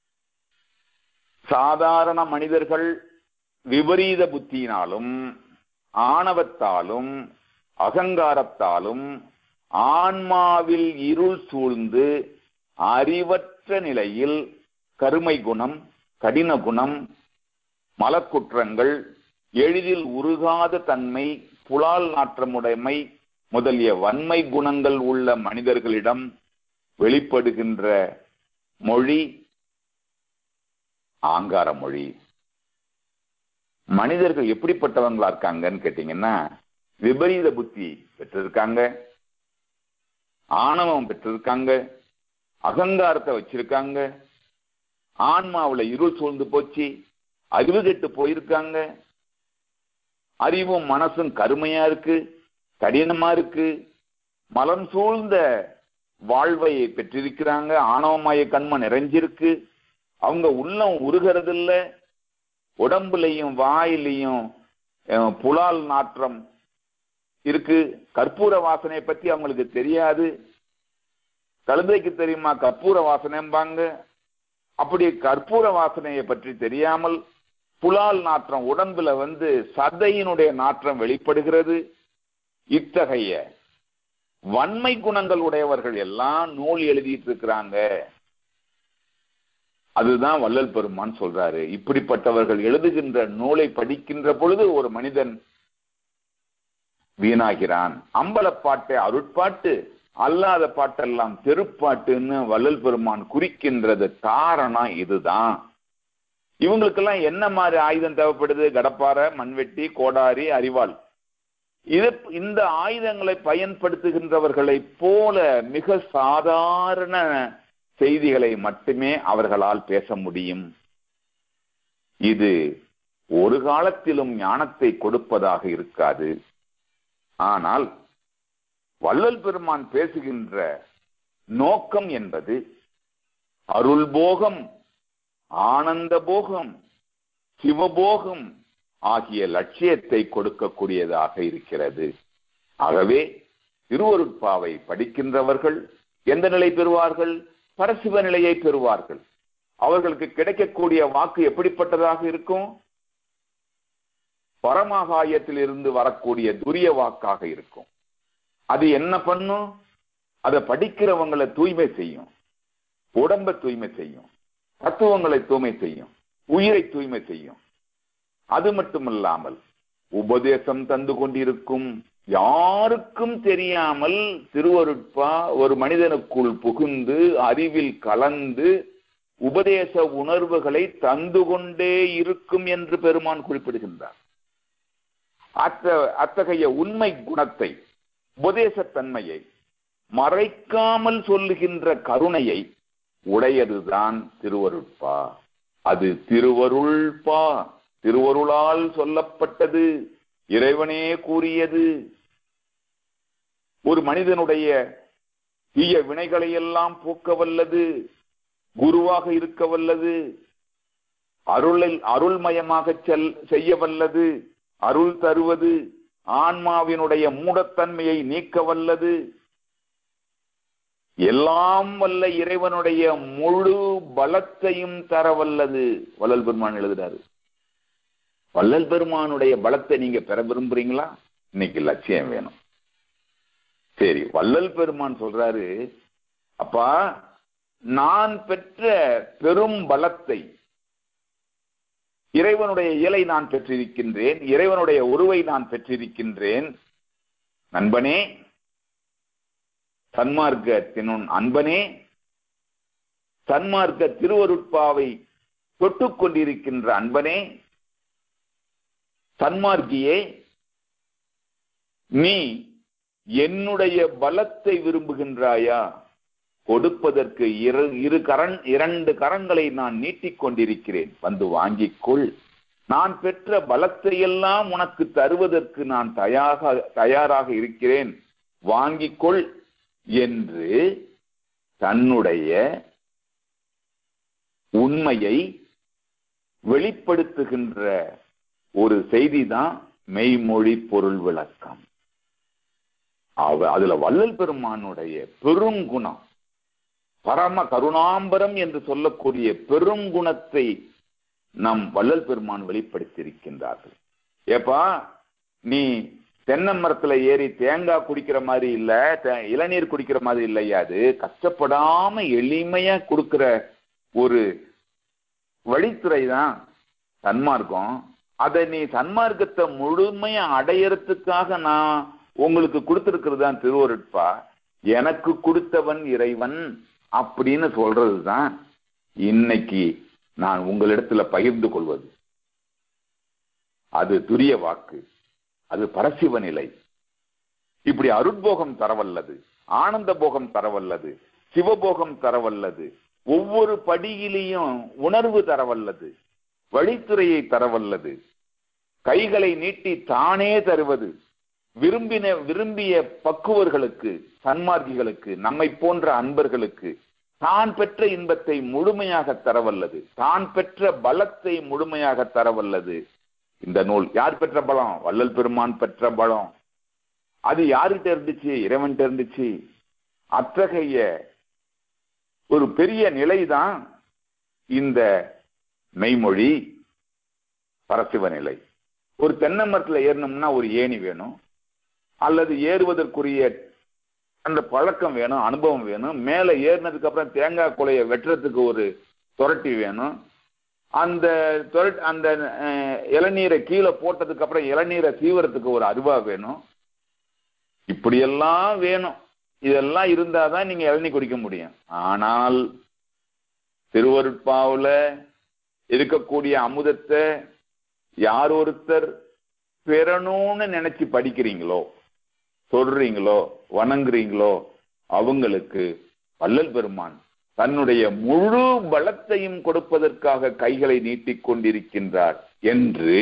சாதாரண மனிதர்கள் விபரீத புத்தியினாலும் ஆணவத்தாலும் அகங்காரத்தாலும் ஆன்மாவில் இருள் சூழ்ந்து அறிவற்ற நிலையில் கருமை குணம் கடின குணம் மலக்குற்றங்கள் எளிதில் உருகாத தன்மை புலால் நாற்றமுடைமை முதலிய வன்மை குணங்கள் உள்ள மனிதர்களிடம் வெளிப்படுகின்ற மொழி ஆங்கார மொழி மனிதர்கள் எப்படிப்பட்டவங்களா இருக்காங்கன்னு கேட்டீங்கன்னா விபரீத புத்தி பெற்றிருக்காங்க ஆணவம் பெற்றிருக்காங்க அகங்காரத்தை வச்சிருக்காங்க ஆன்மாவுல இருள் சூழ்ந்து போச்சு அறிவு கெட்டு போயிருக்காங்க அறிவும் மனசும் கருமையா இருக்கு கடினமா இருக்கு மலம் சூழ்ந்த வாழ்வை பெற்றிருக்கிறாங்க ஆணவமாய கண்ம நிறைஞ்சிருக்கு அவங்க உள்ளம் உருகிறது இல்ல உடம்புலையும் வாயிலையும் அஹ், புலால் நாற்றம் இருக்கு கற்பூர வாசனையை பத்தி அவங்களுக்கு தெரியாது கழுதைக்கு தெரியுமா கற்பூர வாசனைம்பாங்க அப்படி கற்பூர வாசனையை பற்றி தெரியாமல் புலால் நாற்றம் உடம்புல வந்து சதையினுடைய நாற்றம் வெளிப்படுகிறது இத்தகைய வன்மை குணங்கள் உடையவர்கள் எல்லாம் நூல் எழுதிட்டு இருக்கிறாங்க அதுதான் வள்ளல் பெருமான் சொல்றாரு இப்படிப்பட்டவர்கள் எழுதுகின்ற நூலை படிக்கின்ற பொழுது ஒரு மனிதன் வீணாகிறான் அம்பலப்பாட்டை அருட்பாட்டு அல்லாத பாட்டெல்லாம் தெருப்பாட்டுன்னு வள்ளல் பெருமான் குறிக்கின்றது காரணம் இதுதான் இவங்களுக்கெல்லாம் என்ன மாதிரி ஆயுதம் தேவைப்படுது கடப்பாறை மண்வெட்டி கோடாரி அரிவாள் இது இந்த ஆயுதங்களை பயன்படுத்துகின்றவர்களைப் போல மிக சாதாரண செய்திகளை மட்டுமே அவர்களால் பேச முடியும் இது ஒரு காலத்திலும் ஞானத்தை கொடுப்பதாக இருக்காது ஆனால் வள்ளல் பெருமான் பேசுகின்ற நோக்கம் என்பது அருள் போகம் ஆனந்த போகம் சிவபோகம் ஆகிய லட்சியத்தை கொடுக்கக்கூடியதாக இருக்கிறது ஆகவே திருவருட்பாவை படிக்கின்றவர்கள் எந்த நிலை பெறுவார்கள் பரசிவ நிலையை பெறுவார்கள் அவர்களுக்கு கிடைக்கக்கூடிய வாக்கு எப்படிப்பட்டதாக இருக்கும் பரமாகாயத்தில் இருந்து வரக்கூடிய துரிய வாக்காக இருக்கும் அது என்ன பண்ணும் அதை படிக்கிறவங்களை தூய்மை செய்யும் உடம்பை தூய்மை செய்யும் தத்துவங்களை தூய்மை செய்யும் உயிரை தூய்மை செய்யும் அது மட்டுமல்லாமல் உபதேசம் தந்து கொண்டிருக்கும் யாருக்கும் தெரியாமல் திருவருட்பா ஒரு மனிதனுக்குள் புகுந்து அறிவில் கலந்து உபதேச உணர்வுகளை தந்து கொண்டே இருக்கும் என்று பெருமான் குறிப்பிடுகின்றார் அத்த அத்தகைய உண்மை குணத்தை உபதேசத்தன்மையை மறைக்காமல் சொல்லுகின்ற கருணையை உடையதுதான் திருவருட்பா அது திருவருள்பா திருவருளால் சொல்லப்பட்டது இறைவனே கூறியது ஒரு மனிதனுடைய தீய வினைகளை எல்லாம் போக்க வல்லது குருவாக இருக்க வல்லது அருளில் அருள்மயமாக செல் செய்ய வல்லது அருள் தருவது ஆன்மாவினுடைய மூடத்தன்மையை நீக்க வல்லது எல்லாம் வல்ல இறைவனுடைய முழு பலத்தையும் தர வல்லது வள்ளல் பெருமான் எழுதுறாரு வள்ளல் பெருமானுடைய பலத்தை நீங்க பெற விரும்புறீங்களா இன்னைக்கு லட்சியம் வேணும் சரி வள்ளல் பெருமான் சொல்றாரு அப்பா நான் பெற்ற பெரும் பலத்தை இறைவனுடைய இயலை நான் பெற்றிருக்கின்றேன் இறைவனுடைய உருவை நான் பெற்றிருக்கின்றேன் நண்பனே சன்மார்க்கத்தினுன் அன்பனே சன்மார்க்க திருவருட்பாவை தொட்டுக் கொண்டிருக்கின்ற அன்பனே சன்மார்க்கியே நீ என்னுடைய பலத்தை விரும்புகின்றாயா கொடுப்பதற்கு இரு இரு கரண் இரண்டு கரங்களை நான் நீட்டிக் கொண்டிருக்கிறேன் வந்து வாங்கிக்கொள் நான் பெற்ற பலத்தை எல்லாம் உனக்கு தருவதற்கு நான் தயாராக தயாராக இருக்கிறேன் வாங்கிக்கொள் என்று தன்னுடைய உண்மையை வெளிப்படுத்துகின்ற ஒரு செய்தி தான் மெய்மொழி பொருள் விளக்கம் அவ அதுல வள்ளல் பெருமானுடைய பெருங்குணம் பரம கருணாம்பரம் என்று சொல்லக்கூடிய பெருங்குணத்தை நம் வள்ளல் பெருமான் வெளிப்படுத்தியிருக்கின்றார்கள் ஏப்பா நீ தென்னை மரத்துல ஏறி தேங்காய் குடிக்கிற மாதிரி இல்ல தே- இளநீர் குடிக்கிற மாதிரி இல்லையா அது கஷ்டப்படாம எளிமையா கொடுக்கிற ஒரு வழித்துறை தான் சன்மார்க்கம் அதை நீ சன்மார்க்கத்தை முழுமையா அடையறதுக்காக நான் உங்களுக்கு கொடுத்திருக்கிறது தான் திருவருட்பா எனக்கு கொடுத்தவன் இறைவன் அப்படின்னு சொல்றதுதான் இன்னைக்கு நான் உங்களிடத்துல பகிர்ந்து கொள்வது அது துரிய வாக்கு அது பரசிவ நிலை இப்படி அருட்போகம் தரவல்லது ஆனந்த போகம் தரவல்லது சிவபோகம் தரவல்லது ஒவ்வொரு படியிலையும் உணர்வு தரவல்லது வழித்துறையை தரவல்லது கைகளை நீட்டி தானே தருவது விரும்பின விரும்பிய பக்குவர்களுக்கு சன்மார்க்கிகளுக்கு நம்மை போன்ற அன்பர்களுக்கு தான் பெற்ற இன்பத்தை முழுமையாக தரவல்லது தான் பெற்ற பலத்தை முழுமையாக தரவல்லது இந்த நூல் யார் பெற்ற பலம் வள்ளல் பெருமான் பெற்ற பலம் அது யார்கிட்ட இருந்துச்சு இறைவன்கிட்ட இருந்துச்சு அத்தகைய ஒரு பெரிய நிலைதான் இந்த மெய்மொழி பரசிவ நிலை ஒரு தென்னை மரத்துல ஏறணும்னா ஒரு ஏணி வேணும் அல்லது ஏறுவதற்குரிய அந்த பழக்கம் வேணும் அனுபவம் வேணும் மேலே ஏறினதுக்கு அப்புறம் தேங்காய் குலைய வெட்டுறதுக்கு ஒரு துரட்டி வேணும் அந்த துரட் அந்த அஹ், இளநீரை கீழே போட்டதுக்கு அப்புறம் இளநீரை சீவறதுக்கு ஒரு அருவா வேணும் இப்படியெல்லாம் வேணும் இதெல்லாம் இருந்தாதான் நீங்க இளநீ குடிக்க முடியும் ஆனால் திருவருட்பாவுல இருக்கக்கூடிய அமுதத்தை யார் ஒருத்தர் பெறணும்னு நினைச்சு படிக்கிறீங்களோ சொல்றீங்களோ வணங்குறீங்களோ அவங்களுக்கு வள்ளல் பெருமான் தன்னுடைய முழு பலத்தையும் கொடுப்பதற்காக கைகளை நீட்டிக் கொண்டிருக்கின்றார் என்று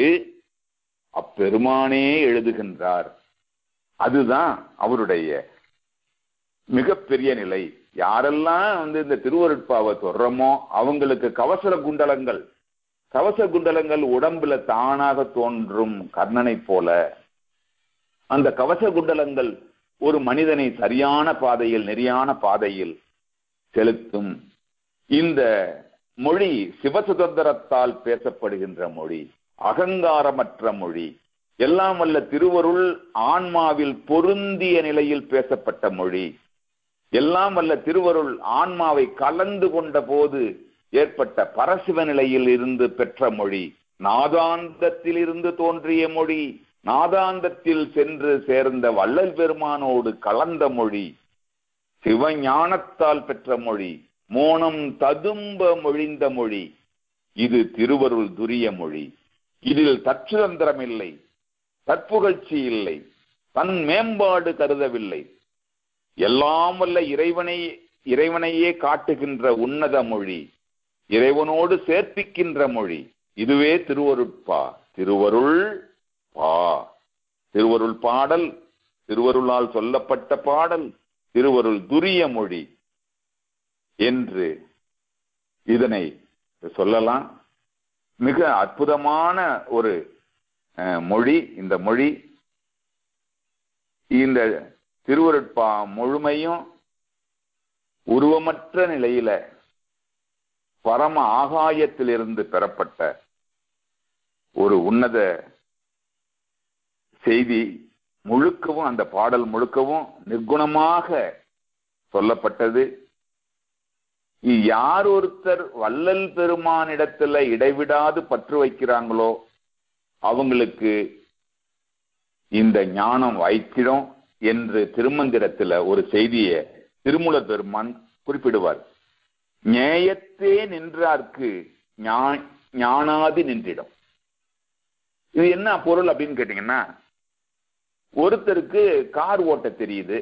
அப்பெருமானே எழுதுகின்றார் அதுதான் அவருடைய மிகப்பெரிய நிலை யாரெல்லாம் வந்து இந்த திருவருட்பாவை சொல்றோமோ அவங்களுக்கு கவசர குண்டலங்கள் கவச குண்டலங்கள் உடம்புல தானாக தோன்றும் கர்ணனை போல அந்த கவச குண்டலங்கள் ஒரு மனிதனை சரியான பாதையில் நெறியான பாதையில் செலுத்தும் இந்த மொழி சிவசுதந்திரத்தால் பேசப்படுகின்ற மொழி அகங்காரமற்ற மொழி எல்லாம் வல்ல திருவருள் ஆன்மாவில் பொருந்திய நிலையில் பேசப்பட்ட மொழி எல்லாம் வல்ல திருவருள் ஆன்மாவை கலந்து கொண்ட போது ஏற்பட்ட பரசிவ நிலையில் இருந்து பெற்ற மொழி நாதாந்தத்தில் இருந்து தோன்றிய மொழி நாதாந்தத்தில் சென்று சேர்ந்த வள்ளல் பெருமானோடு கலந்த மொழி சிவஞானத்தால் பெற்ற மொழி மோனம் ததும்ப மொழிந்த மொழி இது திருவருள் துரிய மொழி இதில் தற்சுதந்திரம் இல்லை தற்புகழ்ச்சி இல்லை தன் மேம்பாடு கருதவில்லை எல்லாம் வல்ல இறைவனை இறைவனையே காட்டுகின்ற உன்னத மொழி இறைவனோடு சேர்ப்பிக்கின்ற மொழி இதுவே திருவருட்பா திருவருள் பா திருவருள் பாடல் திருவருளால் சொல்லப்பட்ட பாடல் திருவருள் துரிய மொழி என்று இதனை சொல்லலாம் மிக அற்புதமான ஒரு அஹ், மொழி இந்த மொழி இந்த திருவருட்பா முழுமையும் உருவமற்ற நிலையில பரம ஆகாயத்திலிருந்து பெறப்பட்ட ஒரு உன்னத செய்தி முழுக்கவும் அந்த பாடல் முழுக்கவும் நிர்குணமாக சொல்லப்பட்டது யார் ஒருத்தர் வள்ளல் பெருமானிடத்துல இடைவிடாது பற்று வைக்கிறாங்களோ அவங்களுக்கு இந்த ஞானம் வாய்க்கிடும் என்று திருமந்திரத்துல ஒரு செய்தியை திருமூலர் பெருமான் குறிப்பிடுவார் நேயத்தே நின்றார்க்கு ஞா- ஞானாதி நின்றிடும் இது என்ன பொருள் அப்படின்னு கேட்டீங்கன்னா ஒருத்தருக்கு கார் ஓட்ட தெரியுது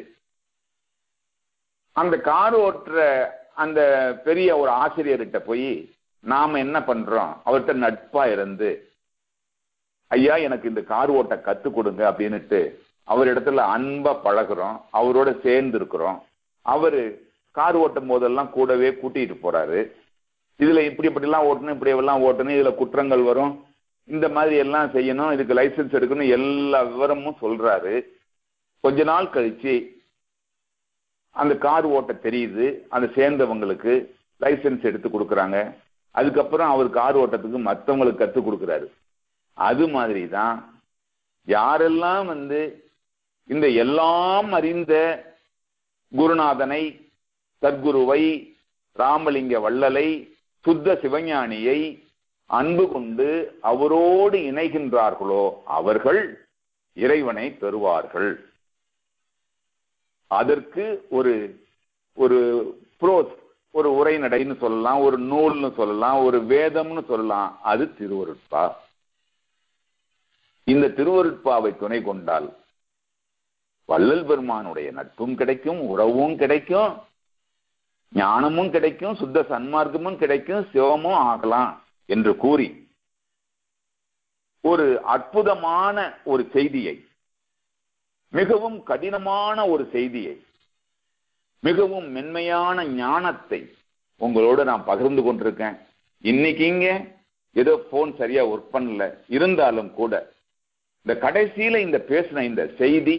அந்த கார் ஓட்டுற அந்த பெரிய ஒரு ஆசிரியர்கிட்ட போய் நாம என்ன பண்றோம் அவர்கிட்ட நட்பா இருந்து ஐயா எனக்கு இந்த கார் ஓட்ட கத்து கொடுங்க அப்படின்னுட்டு அவர் இடத்துல அன்பா பழகுறோம் அவரோட சேர்ந்து இருக்கிறோம் அவரு கார் ஓட்டும் போதெல்லாம் கூடவே கூட்டிட்டு போறாரு இதுல இப்படி இப்படிலாம் ஓட்டணும் இப்படி எல்லாம் ஓட்டணும் இதுல குற்றங்கள் வரும் இந்த மாதிரி எல்லாம் செய்யணும் இதுக்கு லைசென்ஸ் எடுக்கணும் எல்லா விவரமும் சொல்றாரு கொஞ்ச நாள் கழிச்சு அந்த கார் ஓட்ட தெரியுது அந்த சேர்ந்தவங்களுக்கு லைசென்ஸ் எடுத்து கொடுக்குறாங்க அதுக்கப்புறம் அவர் கார் ஓட்டத்துக்கு மற்றவங்களுக்கு கற்றுக் கொடுக்குறாரு அது மாதிரி தான் யாரெல்லாம் வந்து இந்த எல்லாம் அறிந்த குருநாதனை சத்குருவை ராமலிங்க வள்ளலை சுத்த சிவஞானியை அன்பு கொண்டு அவரோடு இணைகின்றார்களோ அவர்கள் இறைவனை பெறுவார்கள் அதற்கு ஒரு ஒரு ப்ரோஸ் ஒரு உரைநடைன்னு சொல்லலாம் ஒரு நூல்னு சொல்லலாம் ஒரு வேதம்னு சொல்லலாம் அது திருவருட்பா இந்த திருவருட்பாவை துணை கொண்டால் வள்ளல் பெருமானுடைய நட்பும் கிடைக்கும் உறவும் கிடைக்கும் ஞானமும் கிடைக்கும் சுத்த சன்மார்க்கமும் கிடைக்கும் சிவமும் ஆகலாம் என்று கூறி ஒரு அற்புதமான ஒரு செய்தியை மிகவும் கடினமான ஒரு செய்தியை மிகவும் மென்மையான ஞானத்தை உங்களோட நான் பகிர்ந்து கொண்டிருக்கேன் இன்னைக்கு இங்க ஏதோ போன் சரியா ஒர்க் பண்ணல இருந்தாலும் கூட இந்த கடைசியில இந்த பேசின இந்த செய்தி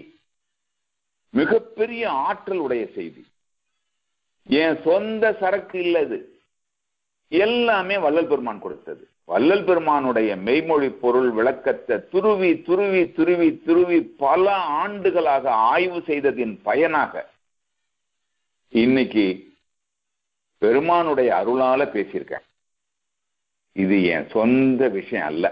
மிகப்பெரிய ஆற்றல் உடைய செய்தி என் சொந்த சரக்கு இல்லது எல்லாமே வள்ளல் பெருமான் கொடுத்தது வள்ளல் பெருமானுடைய மெய்மொழி பொருள் விளக்கத்தை துருவி துருவி துருவி துருவி பல ஆண்டுகளாக ஆய்வு செய்ததின் பயனாக இன்னைக்கு பெருமானுடைய அருளால பேசியிருக்கேன் இது என் சொந்த விஷயம் அல்ல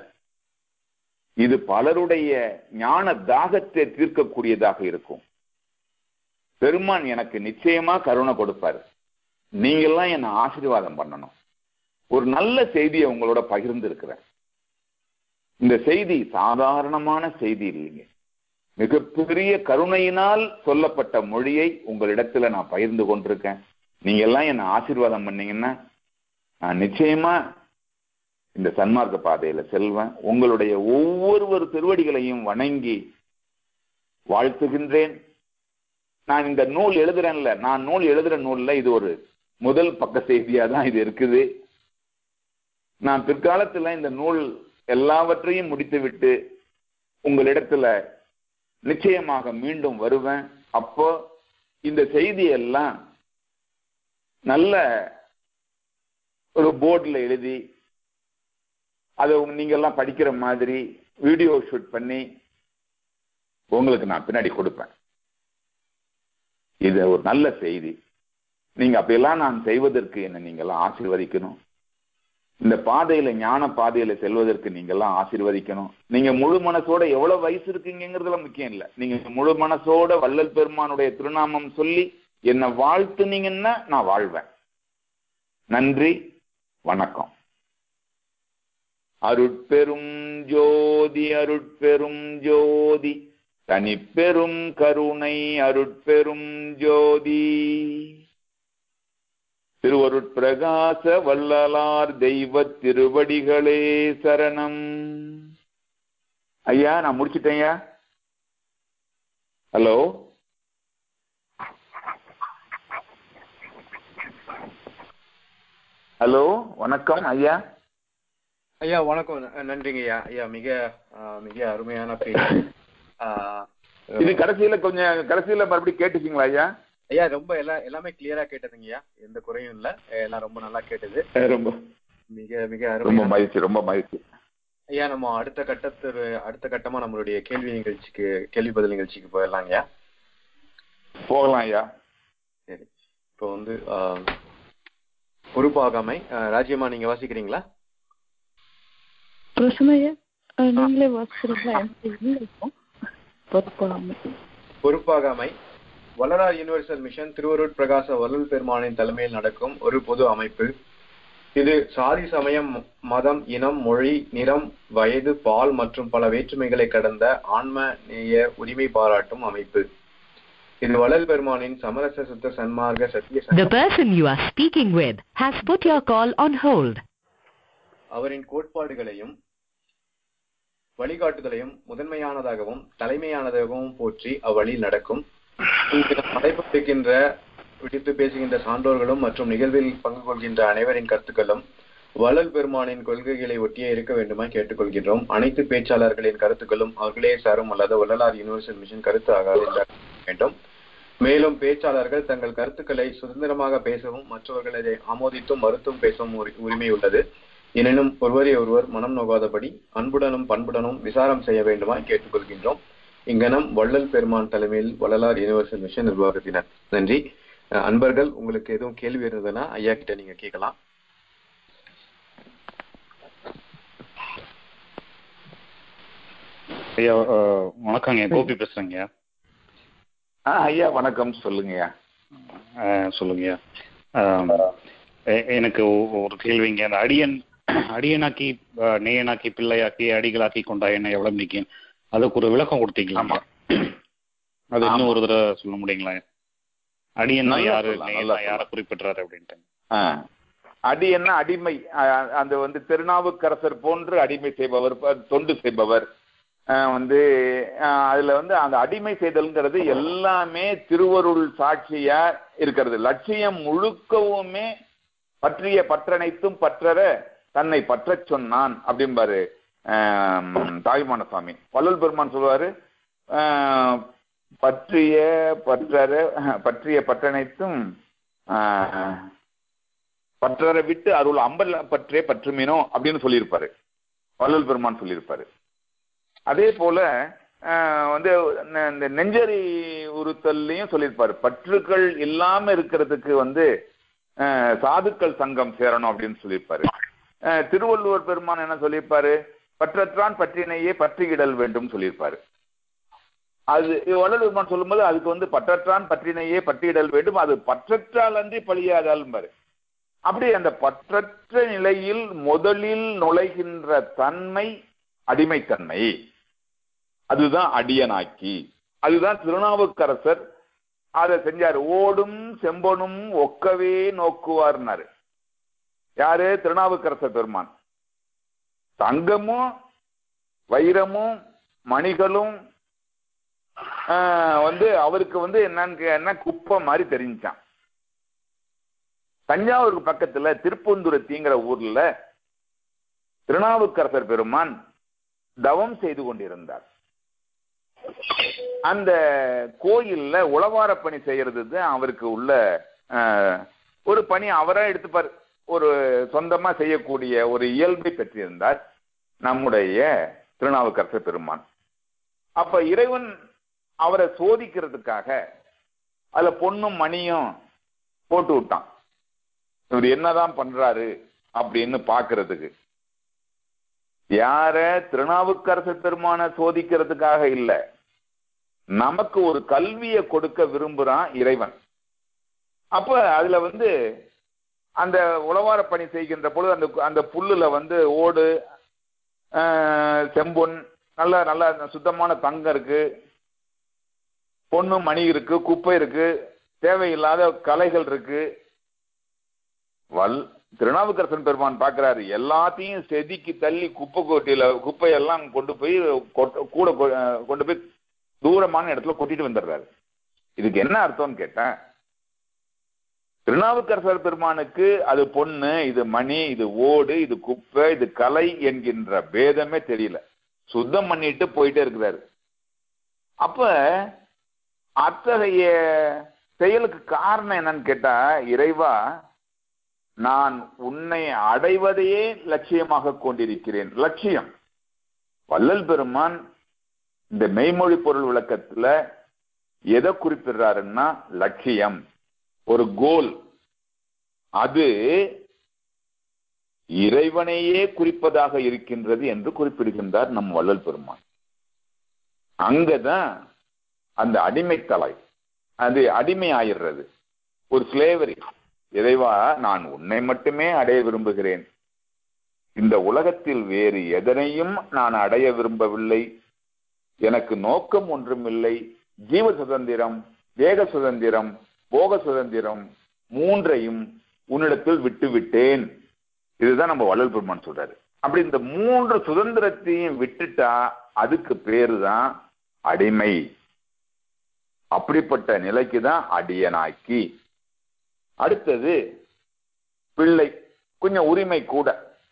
இது பலருடைய ஞான தாகத்தை தீர்க்கக்கூடியதாக இருக்கும் பெருமான் எனக்கு நிச்சயமா கருணை கொடுப்பாரு நீங்கெல்லாம் என்ன ஆசீர்வாதம் பண்ணணும் ஒரு நல்ல செய்தியை உங்களோட பகிர்ந்து இருக்கிறேன் இந்த செய்தி சாதாரணமான செய்தி இல்லைங்க மிகப்பெரிய கருணையினால் சொல்லப்பட்ட மொழியை உங்களிடத்துல நான் பகிர்ந்து கொண்டிருக்கேன் நீங்க எல்லாம் என்ன ஆசீர்வாதம் பண்ணீங்கன்னா நான் நிச்சயமா இந்த சன்மார்க்க பாதையில செல்வேன் உங்களுடைய ஒவ்வொருவர் திருவடிகளையும் வணங்கி வாழ்த்துகின்றேன் நான் இந்த நூல் எழுதுறேன்ல நான் நூல் எழுதுற நூல்ல இது ஒரு முதல் பக்க செய்தியா தான் இது இருக்குது நான் பிற்காலத்துல இந்த நூல் எல்லாவற்றையும் முடித்துவிட்டு உங்களிடத்துல நிச்சயமாக மீண்டும் வருவேன் அப்போ இந்த செய்தியெல்லாம் நல்ல ஒரு போர்டில் எழுதி அதை நீங்க எல்லாம் படிக்கிற மாதிரி வீடியோ ஷூட் பண்ணி உங்களுக்கு நான் பின்னாடி கொடுப்பேன் இது ஒரு நல்ல செய்தி நீங்க அப்படியெல்லாம் நான் செய்வதற்கு என்ன நீங்க எல்லாம் ஆசீர்வதிக்கணும் இந்த பாதையில ஞான பாதையில செல்வதற்கு நீங்க எல்லாம் ஆசீர்வதிக்கணும் நீங்க முழு மனசோட எவ்வளவு வயசு இருக்கீங்கிறதுல முக்கியம் இல்ல நீங்க முழு மனசோட வள்ளல் பெருமானுடைய திருநாமம் சொல்லி என்னை வாழ்த்துனீங்கன்னா நான் வாழ்வேன் நன்றி வணக்கம் அருட்பெரும் ஜோதி அருட்பெரும் ஜோதி தனிப்பெரும் கருணை அருட்பெரும் ஜோதி திருவருட்பிரகாச வள்ளலார் தெய்வ திருவடிகளே சரணம் ஐயா நான் முடிச்சிட்டேன்யா ஹலோ ஹலோ வணக்கம் ஐயா ஐயா வணக்கம் ந- நன்றிங்க ஐயா ஐயா மிக ஆ, மிக அருமையான பேச்சு ஆ, இது கடைசியில கொஞ்சம் கடைசியில மறுபடியும் கேட்டுச்சிங்களா ஐயா ஐயா ரொம்ப எல்லா எல்லாமே கிளியரா கேட்டதுங்க ஐயா எந்த குறையும் இல்ல எல்லாம் ரொம்ப நல்லா கேட்டது ரொம்ப மிக மிக ரொம்ப அருமையான மகிழ்ச்சி ரொம்ப மகிழ்ச்சி ஐயா நம்ம அடுத்த கட்டத்து அடுத்த கட்டமா நம்மளுடைய கேள்வி நிகழ்ச்சிக்கு கேள்வி பதில் நிகழ்ச்சிக்கு போயிடலாம் ஐயா போகலாம் ஐயா சரி இப்போ வந்து ஆ, பொறுப்பாகாமை ஆ, ராஜ்யமா நீங்க வாசிக்கிறீங்களா பிரச்சனையா அஹ் நீங்களே வாசிக்கிறீங்களா எனக்கு இல்லை இப்போ பொறுப்பாகாம பொறுப்பாகாமை வளரார் யுனிவர்சல் மிஷன் திருவருட் பிரகாச வள்ளல் பெருமானின் தலைமையில் நடக்கும் ஒரு பொது அமைப்பு இது சாதி சமயம் மதம் இனம் மொழி நிறம் வயது பால் மற்றும் பல வேற்றுமைகளை கடந்த ஆன்ம நேய உரிமை பாராட்டும் அமைப்பு இது வள்ளல் பெருமானின் சமரச சுத்த சன்மார்க்க சத்திய The person you are speaking with has put your call on hold. அவரின் கோட்பாடுகளையும் வழிகாட்டுதலையும் முதன்மையானதாகவும் தலைமையானதாகவும் போற்றி அவ்வழியில் நடக்கும் இங்கு நடைபெற்றிருக்கின்ற விடுத்து பேசுகின்ற சான்றோர்களும் மற்றும் நிகழ்வில் பங்கு கொள்கின்ற அனைவரின் கருத்துக்களும் வள்ளல் பெருமானின் கொள்கைகளை ஒட்டியே இருக்க வேண்டுமாய் கேட்டுக்கொள்கின்றோம் அனைத்து பேச்சாளர்களின் கருத்துக்களும் அவர்களே சாரும் அல்லது வள்ளலார் யூனிவர்சல் மிஷன் கருத்து ஆகாது என்று வேண்டும் மேலும் பேச்சாளர்கள் தங்கள் கருத்துக்களை சுதந்திரமாக பேசவும் மற்றவர்கள் அதை ஆமோதித்தும் மறுத்தும் பேசவும் உரி- உரிமை உள்ளது எனினும் ஒருவரை ஒருவர் மனம் நோகாதபடி அன்புடனும் பண்புடனும் விசாரம் செய்ய வேண்டுமாய் கேட்டுக்கொள்கின்றோம் இங்கனம் வள்ளல் பெருமான் தலைமையில் வள்ளலார் யூனிவர்சல் மிஷன் நிர்வாகத்தினர் நன்றி அஹ் அன்பர்கள் உங்களுக்கு எதுவும் கேள்வி இருந்ததுன்னா ஐயா கிட்ட நீங்க கேட்கலாம் ஐயா அஹ், வணக்கங்க கோபி பேசுறேங்க ஆ ஐயா வணக்கம் சொல்லுங்கய்யா அஹ், சொல்லுங்கய்யா அஹ், எ- எனக்கு ஒ- ஒரு கேள்விங்க அந்த அடியன் அடியனாக்கி அஹ், நேயனாக்கி பிள்ளையாக்கி அடிகளாக்கி கொண்டா என்ன எவ்வளவு நிற்கும் அதுக்கு ஒரு விளக்கம் கொடுத்தீங்களா ஆமா. அது இன்னும் ஆமா. ஒரு தடவை சொல்ல முடியுங்களா அடியன்னா நல்லா யாரு சொல்லலாம், நேயன்னா நல்லா யாரை குறிப்பிடுறாரு அப்படின்ட்டு ஆ. அடி என்ன அடிமை அ- அந்த வந்து திருநாவுக்கரசர் போன்று அடிமை செய்பவர் ப- தொண்டு செய்பவர் ஆ, வந்து ஆ, அதுல வந்து அந்த அடிமை செய்தல்ங்கிறது எல்லாமே திருவருள் சாட்சியா இருக்கிறது லட்சியம் முழுக்கவுமே பற்றிய பற்றனைத்தும் பற்றற தன்னை பற்றச் சொன்னான் அப்படிம்பாரு ஆம், தாயுமான சுவாமி வள்ளல் பெருமான் சொல்லுவாரு ஆ, பற்றிய பற்றற பற்றிய பற்றனைத்தும் ஆ, பற்றற விட்டு அருள் அம்பல் பற்றே பற்றுமினோ அப்படின்னு சொல்லியிருப்பாரு வள்ளல் பெருமான் சொல்லியிருப்பாரு அதே போல ஆஹ், வந்து ந- இந்த நெஞ்சரி உறுத்தல்லையும் சொல்லியிருப்பாரு பற்றுக்கள் இல்லாம இருக்கிறதுக்கு வந்து ஆஹ், சாதுக்கள் சங்கம் சேரணும் அப்படின்னு சொல்லியிருப்பாரு ஆஹ், திருவள்ளுவர் பெருமான் என்ன சொல்லியிருப்பாரு பற்றற்றான் பற்றினையே பற்றியிடல் வேண்டும் சொல்லியிருப்பாரு அது வள்ளல் பெருமான் சொல்லும்போது அதுக்கு வந்து பற்றற்றான் பற்றினையே பற்றியிடல் வேண்டும் அது பற்றற்றால் அன்றி பழியாதால் பாரு அப்படி அந்த பற்றற்ற நிலையில் முதலில் நுழைகின்ற தன்மை அடிமைத்தன்மை அதுதான் அடியனாக்கி அதுதான் திருநாவுக்கரசர் அதை செஞ்சார் ஓடும் செம்பொனும் ஒக்கவே நோக்குவார்னாரு யாரு திருநாவுக்கரசர் பெருமான் தங்கமும் வைரமும் மணிகளும் ஆஹ், வந்து அவருக்கு வந்து என்னன்னு என்ன குப்பை மாதிரி தெரிஞ்சான் தஞ்சாவூருக்கு பக்கத்துல திருப்பந்துரத்திங்கிற ஊர்ல திருநாவுக்கரசர் பெருமான் தவம் செய்து கொண்டிருந்தார் அந்த கோயில்ல உளவார பணி செய்யறது தான் அவருக்கு உள்ள ஆஹ், ஒரு பணி அவரா எடுத்துப்பார் ஒரு சொந்தமா செய்யக்கூடிய ஒரு இயல்பை பெற்றிருந்தார் நம்முடைய திருநாவுக்கரசர் பெருமான் அப்ப இறைவன் அவரை சோதிக்கிறதுக்காக அதுல பொண்ணும் மணியும் போட்டு விட்டான் இவர் என்னதான் பண்றாரு அப்படின்னு பாக்குறதுக்கு யார திருநாவுக்கரசர் பெருமான சோதிக்கிறதுக்காக இல்ல நமக்கு ஒரு கல்வியை கொடுக்க விரும்புறான் இறைவன் அப்ப அதுல வந்து அந்த உளவார பணி செய்கின்ற பொழுது அந்த அந்த புல்லுல வந்து ஓடு ஆஹ், செம்பொன் நல்ல நல்ல சுத்தமான தங்கம் இருக்கு பொண்ணு மணி இருக்கு குப்பை இருக்கு தேவையில்லாத கலைகள் இருக்கு வல் திருநாவுக்கரசன் பெருமான் பார்க்கிறாரு எல்லாத்தையும் செதுக்கி தள்ளி குப்பை கொட்டியில குப்பையெல்லாம் கொண்டு போய் கொட்ட- கூட கொ- அஹ் கொண்டு போய் தூரமான இடத்துல கொட்டிட்டு வந்துடுறாரு இதுக்கு என்ன அர்த்தம்னு கேட்டேன் திருநாவுக்கரசர் பெருமானுக்கு அது பொண்ணு இது மணி இது ஓடு இது குப்பை இது கலை என்கின்ற பேதமே தெரியல சுத்தம் பண்ணிட்டு போயிட்டே இருக்கிறாரு அப்ப அத்தகைய செயலுக்கு காரணம் என்னன்னு கேட்டா இறைவா நான் உன்னை அடைவதையே லட்சியமாக கொண்டிருக்கிறேன் லட்சியம் வள்ளல் பெருமான் இந்த மெய்மொழி பொருள் விளக்கத்துல எதை குறிப்பிடுறாருன்னா லட்சியம் ஒரு கோல் அது இறைவனையே குறிப்பதாக இருக்கின்றது என்று குறிப்பிடுகின்றார் நம் வள்ளல் பெருமான் அங்கதான் அந்த அடிமைத்தலை அது அடிமை ஆயிடுறது ஒரு ஸ்லேவரி இறைவா நான் உன்னை மட்டுமே அடைய விரும்புகிறேன் இந்த உலகத்தில் வேறு எதனையும் நான் அடைய விரும்பவில்லை எனக்கு நோக்கம் ஒன்றும் இல்லை ஜீவ சுதந்திரம் தேக சுதந்திரம் போக சுதந்திரம் மூன்றையும் உன்னிடத்தில் விட்டு விட்டேன் இதுதான் நம்ம வள்ளல் பெருமான் சொல்றாரு அப்படி இந்த மூன்று சுதந்திரத்தையும் விட்டுட்டா அதுக்கு பேரு தான் அடிமை அப்படிப்பட்ட நிலைக்கு தான் அடியனாக்கி அடுத்தது பிள்ளை கொஞ்சம் உரிமை கூட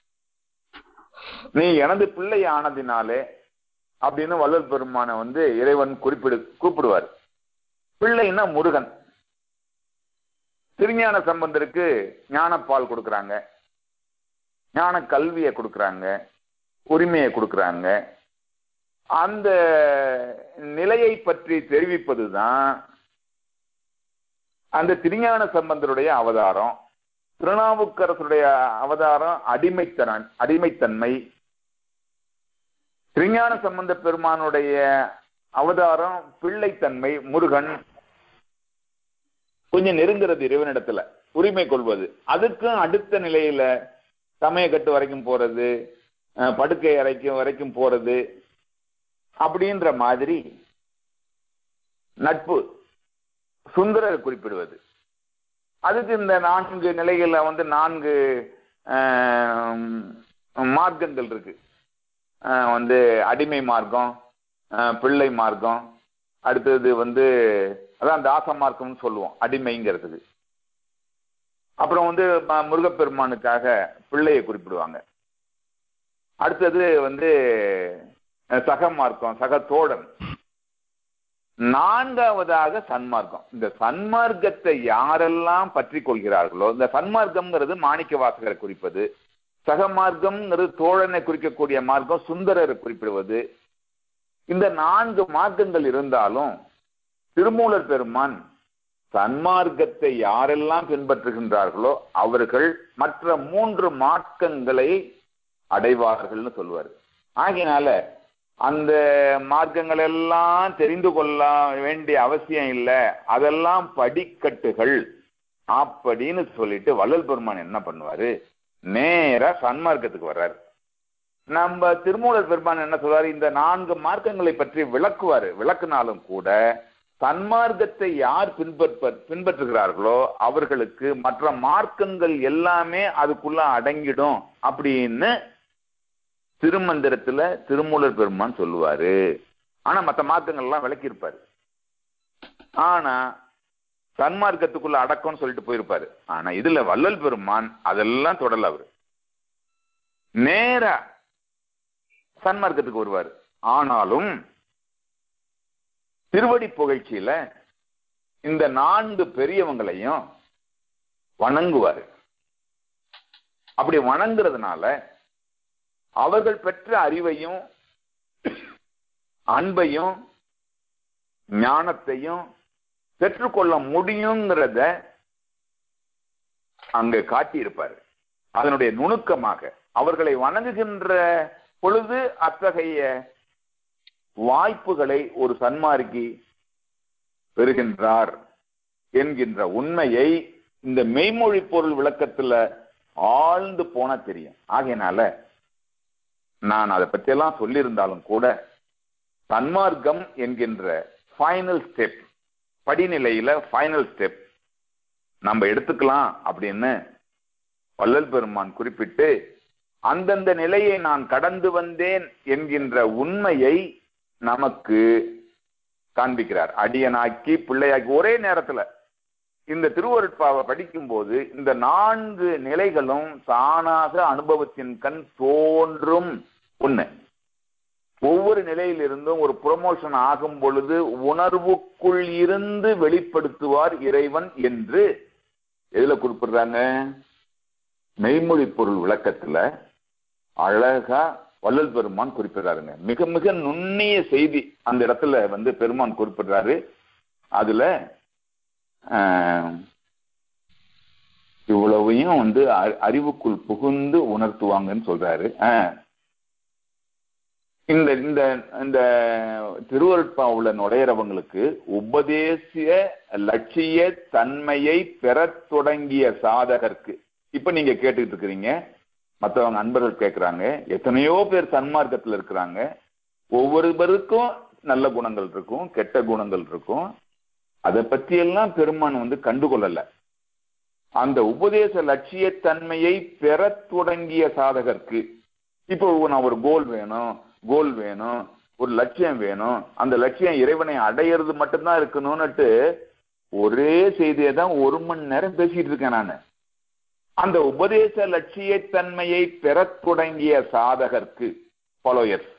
நீ எனது பிள்ளை ஆனதினாலே அப்படின்னு வள்ளல் பெருமான வந்து இறைவன் குறிப்பிடு கூப்பிடுவார் பிள்ளைன்னா முருகன் திருஞான சம்பந்தருக்கு ஞானப்பால் கொடுக்கறாங்க ஞான கல்வியை கொடுக்கறாங்க உரிமையை கொடுக்கறாங்க அந்த நிலையை பற்றி தெரிவிப்பதுதான் அந்த திருஞான சம்பந்தருடைய அவதாரம் திருநாவுக்கரசுடைய அவதாரம் அடிமைத்தனன் அடிமைத்தன்மை திருஞான சம்பந்த பெருமானுடைய அவதாரம் பிள்ளைத்தன்மை முருகன் கொஞ்சம் நெருங்கிறது இறைவனிடத்துல உரிமை கொள்வது அதுக்கும் அடுத்த நிலையில சமயக்கட்டு வரைக்கும் போறது அஹ், படுக்கை அறைக்கும் வரைக்கும் போறது அப்படின்ற மாதிரி நட்பு சுந்தரர் குறிப்பிடுவது அதுக்கு இந்த நான்கு நிலைகள்ல வந்து நான்கு ஆஹ், மார்க்கங்கள் இருக்கு ஆஹ், வந்து அடிமை மார்க்கம் ஆஹ், பிள்ளை மார்க்கம் அடுத்தது வந்து அதான் தாச மார்க்கம்னு சொல்லுவோம் அடிமைங்கிறதுக்கு அப்புறம் வந்து ம- முருகப்பெருமானுக்காக பிள்ளையை குறிப்பிடுவாங்க அடுத்தது வந்து அஹ், சக மார்க்கம் சக தோழன் நான்காவதாக சன்மார்க்கம் இந்த சன்மார்க்கத்தை யாரெல்லாம் பற்றி கொள்கிறார்களோ இந்த சன்மார்க்கம்ங்கிறது மாணிக்க வாசகரை குறிப்பது சகமார்க்கம்ங்கிறது தோழனை குறிக்கக்கூடிய மார்க்கம் சுந்தரரை குறிப்பிடுவது இந்த நான்கு மார்க்கங்கள் இருந்தாலும் திருமூலர் பெருமான் சன்மார்க்கத்தை யாரெல்லாம் பின்பற்றுகின்றார்களோ அவர்கள் மற்ற மூன்று மார்க்கங்களை அடைவார்கள்னு சொல்லுவார் ஆகையினால அந்த மார்க்கங்கள் எல்லாம் தெரிந்து கொள்ள வேண்டிய அவசியம் இல்லை அதெல்லாம் படிக்கட்டுகள் அப்படின்னு சொல்லிட்டு வள்ளல் பெருமான் என்ன பண்ணுவாரு நேரா சன்மார்க்கத்துக்கு வர்றாரு நம்ம திருமூலர் பெருமான் என்ன சொல்றாரு இந்த நான்கு மார்க்கங்களை பற்றி விளக்குவாரு விளக்குனாலும் கூட சன்மார்க்கத்தை யார் பின்பற்ற பின்பற்றுகிறார்களோ அவர்களுக்கு மற்ற மார்க்கங்கள் எல்லாமே அதுக்குள்ள அடங்கிடும் அப்படின்னு திருமந்திரத்துல திருமூலர் பெருமான் சொல்லுவாரு ஆனா மற்ற மார்க்கங்கள் எல்லாம் விளக்கியிருப்பாரு ஆனா சன்மார்க்கத்துக்குள்ள அடக்கம்னு சொல்லிட்டு போயிருப்பாரு ஆனா இதுல வள்ளல் பெருமான் அதெல்லாம் தொடல அவரு நேரா சன்மார்க்கத்துக்கு வருவார் ஆனாலும் திருவடி புகழ்ச்சியில இந்த நான்கு பெரியவங்களையும் வணங்குவாரு அப்படி வணங்குறதுனால அவர்கள் பெற்ற அறிவையும் அன்பையும் ஞானத்தையும் பெற்றுக்கொள்ள முடியுங்கிறத அங்க காட்டியிருப்பாரு அதனுடைய நுணுக்கமாக அவர்களை வணங்குகின்ற பொழுது அத்தகைய வாய்ப்புகளை ஒரு சன்மார்க்கி பெறுகின்றார் என்கின்ற உண்மையை இந்த மெய்மொழி பொருள் விளக்கத்துல ஆழ்ந்து போனா தெரியும் ஆகையினால நான் அதை பற்றியெல்லாம் சொல்லியிருந்தாலும் கூட சன்மார்க்கம் என்கின்ற ஃபைனல் ஸ்டெப் படிநிலையில ஃபைனல் ஸ்டெப் நம்ம எடுத்துக்கலாம் அப்படின்னு வள்ளல் பெருமான் குறிப்பிட்டு அந்தந்த நிலையை நான் கடந்து வந்தேன் என்கின்ற உண்மையை நமக்கு காண்பிக்கிறார் அடியனாக்கி பிள்ளையாக்கி ஒரே நேரத்துல இந்த திருவருட்பாவை படிக்கும்போது இந்த நான்கு நிலைகளும் தானாக அனுபவத்தின் கண் தோன்றும் ஒண்ணு ஒவ்வொரு நிலையிலிருந்தும் ஒரு ப்ரொமோஷன் ஆகும் பொழுது உணர்வுக்குள் இருந்து வெளிப்படுத்துவார் இறைவன் என்று எதுல குறிப்பிடுறாங்க மெய்மொழி பொருள் விளக்கத்துல அழகா வள்ளல் பெருமான் குறிப்பிடுறாருங்க மிக மிக நுண்ணிய செய்தி அந்த இடத்துல வந்து பெருமான் குறிப்பிடுறாரு அதுல ஆஹ், இவ்வளவையும் வந்து அ- அறிவுக்குள் புகுந்து உணர்த்துவாங்கன்னு சொல்றாரு ஆஹ். இந்த இந்த இந்த திருவருட்பாவுல நுழையிறவங்களுக்கு உபதேசிய லட்சிய தன்மையை பெறத் தொடங்கிய சாதகருக்கு இப்ப நீங்க கேட்டுக்கிட்டு இருக்கிறீங்க மற்றவங்க அன்பர்கள் கேட்கிறாங்க எத்தனையோ பேர் சன்மார்க்கத்துல இருக்கிறாங்க ஒவ்வொருவருக்கும் நல்ல குணங்கள் இருக்கும் கெட்ட குணங்கள் இருக்கும் அதை பத்தி எல்லாம் பெருமான் வந்து கண்டுகொள்ளல அந்த உபதேச லட்சியத்தன்மையை பெறத் தொடங்கிய சாதகருக்கு இப்போ நான் ஒரு கோல் வேணும் கோல் வேணும் ஒரு லட்சியம் வேணும் அந்த லட்சியம் இறைவனை அடையிறது மட்டும்தான் இருக்கணும்னுட்டு ஒரே செய்தியை தான் ஒரு மணி நேரம் பேசிட்டு இருக்கேன் நான் அந்த உபதேச லட்சியத்தன்மையை பெறத் தொடங்கிய சாதகருக்கு ஃபாலோயர்ஸ்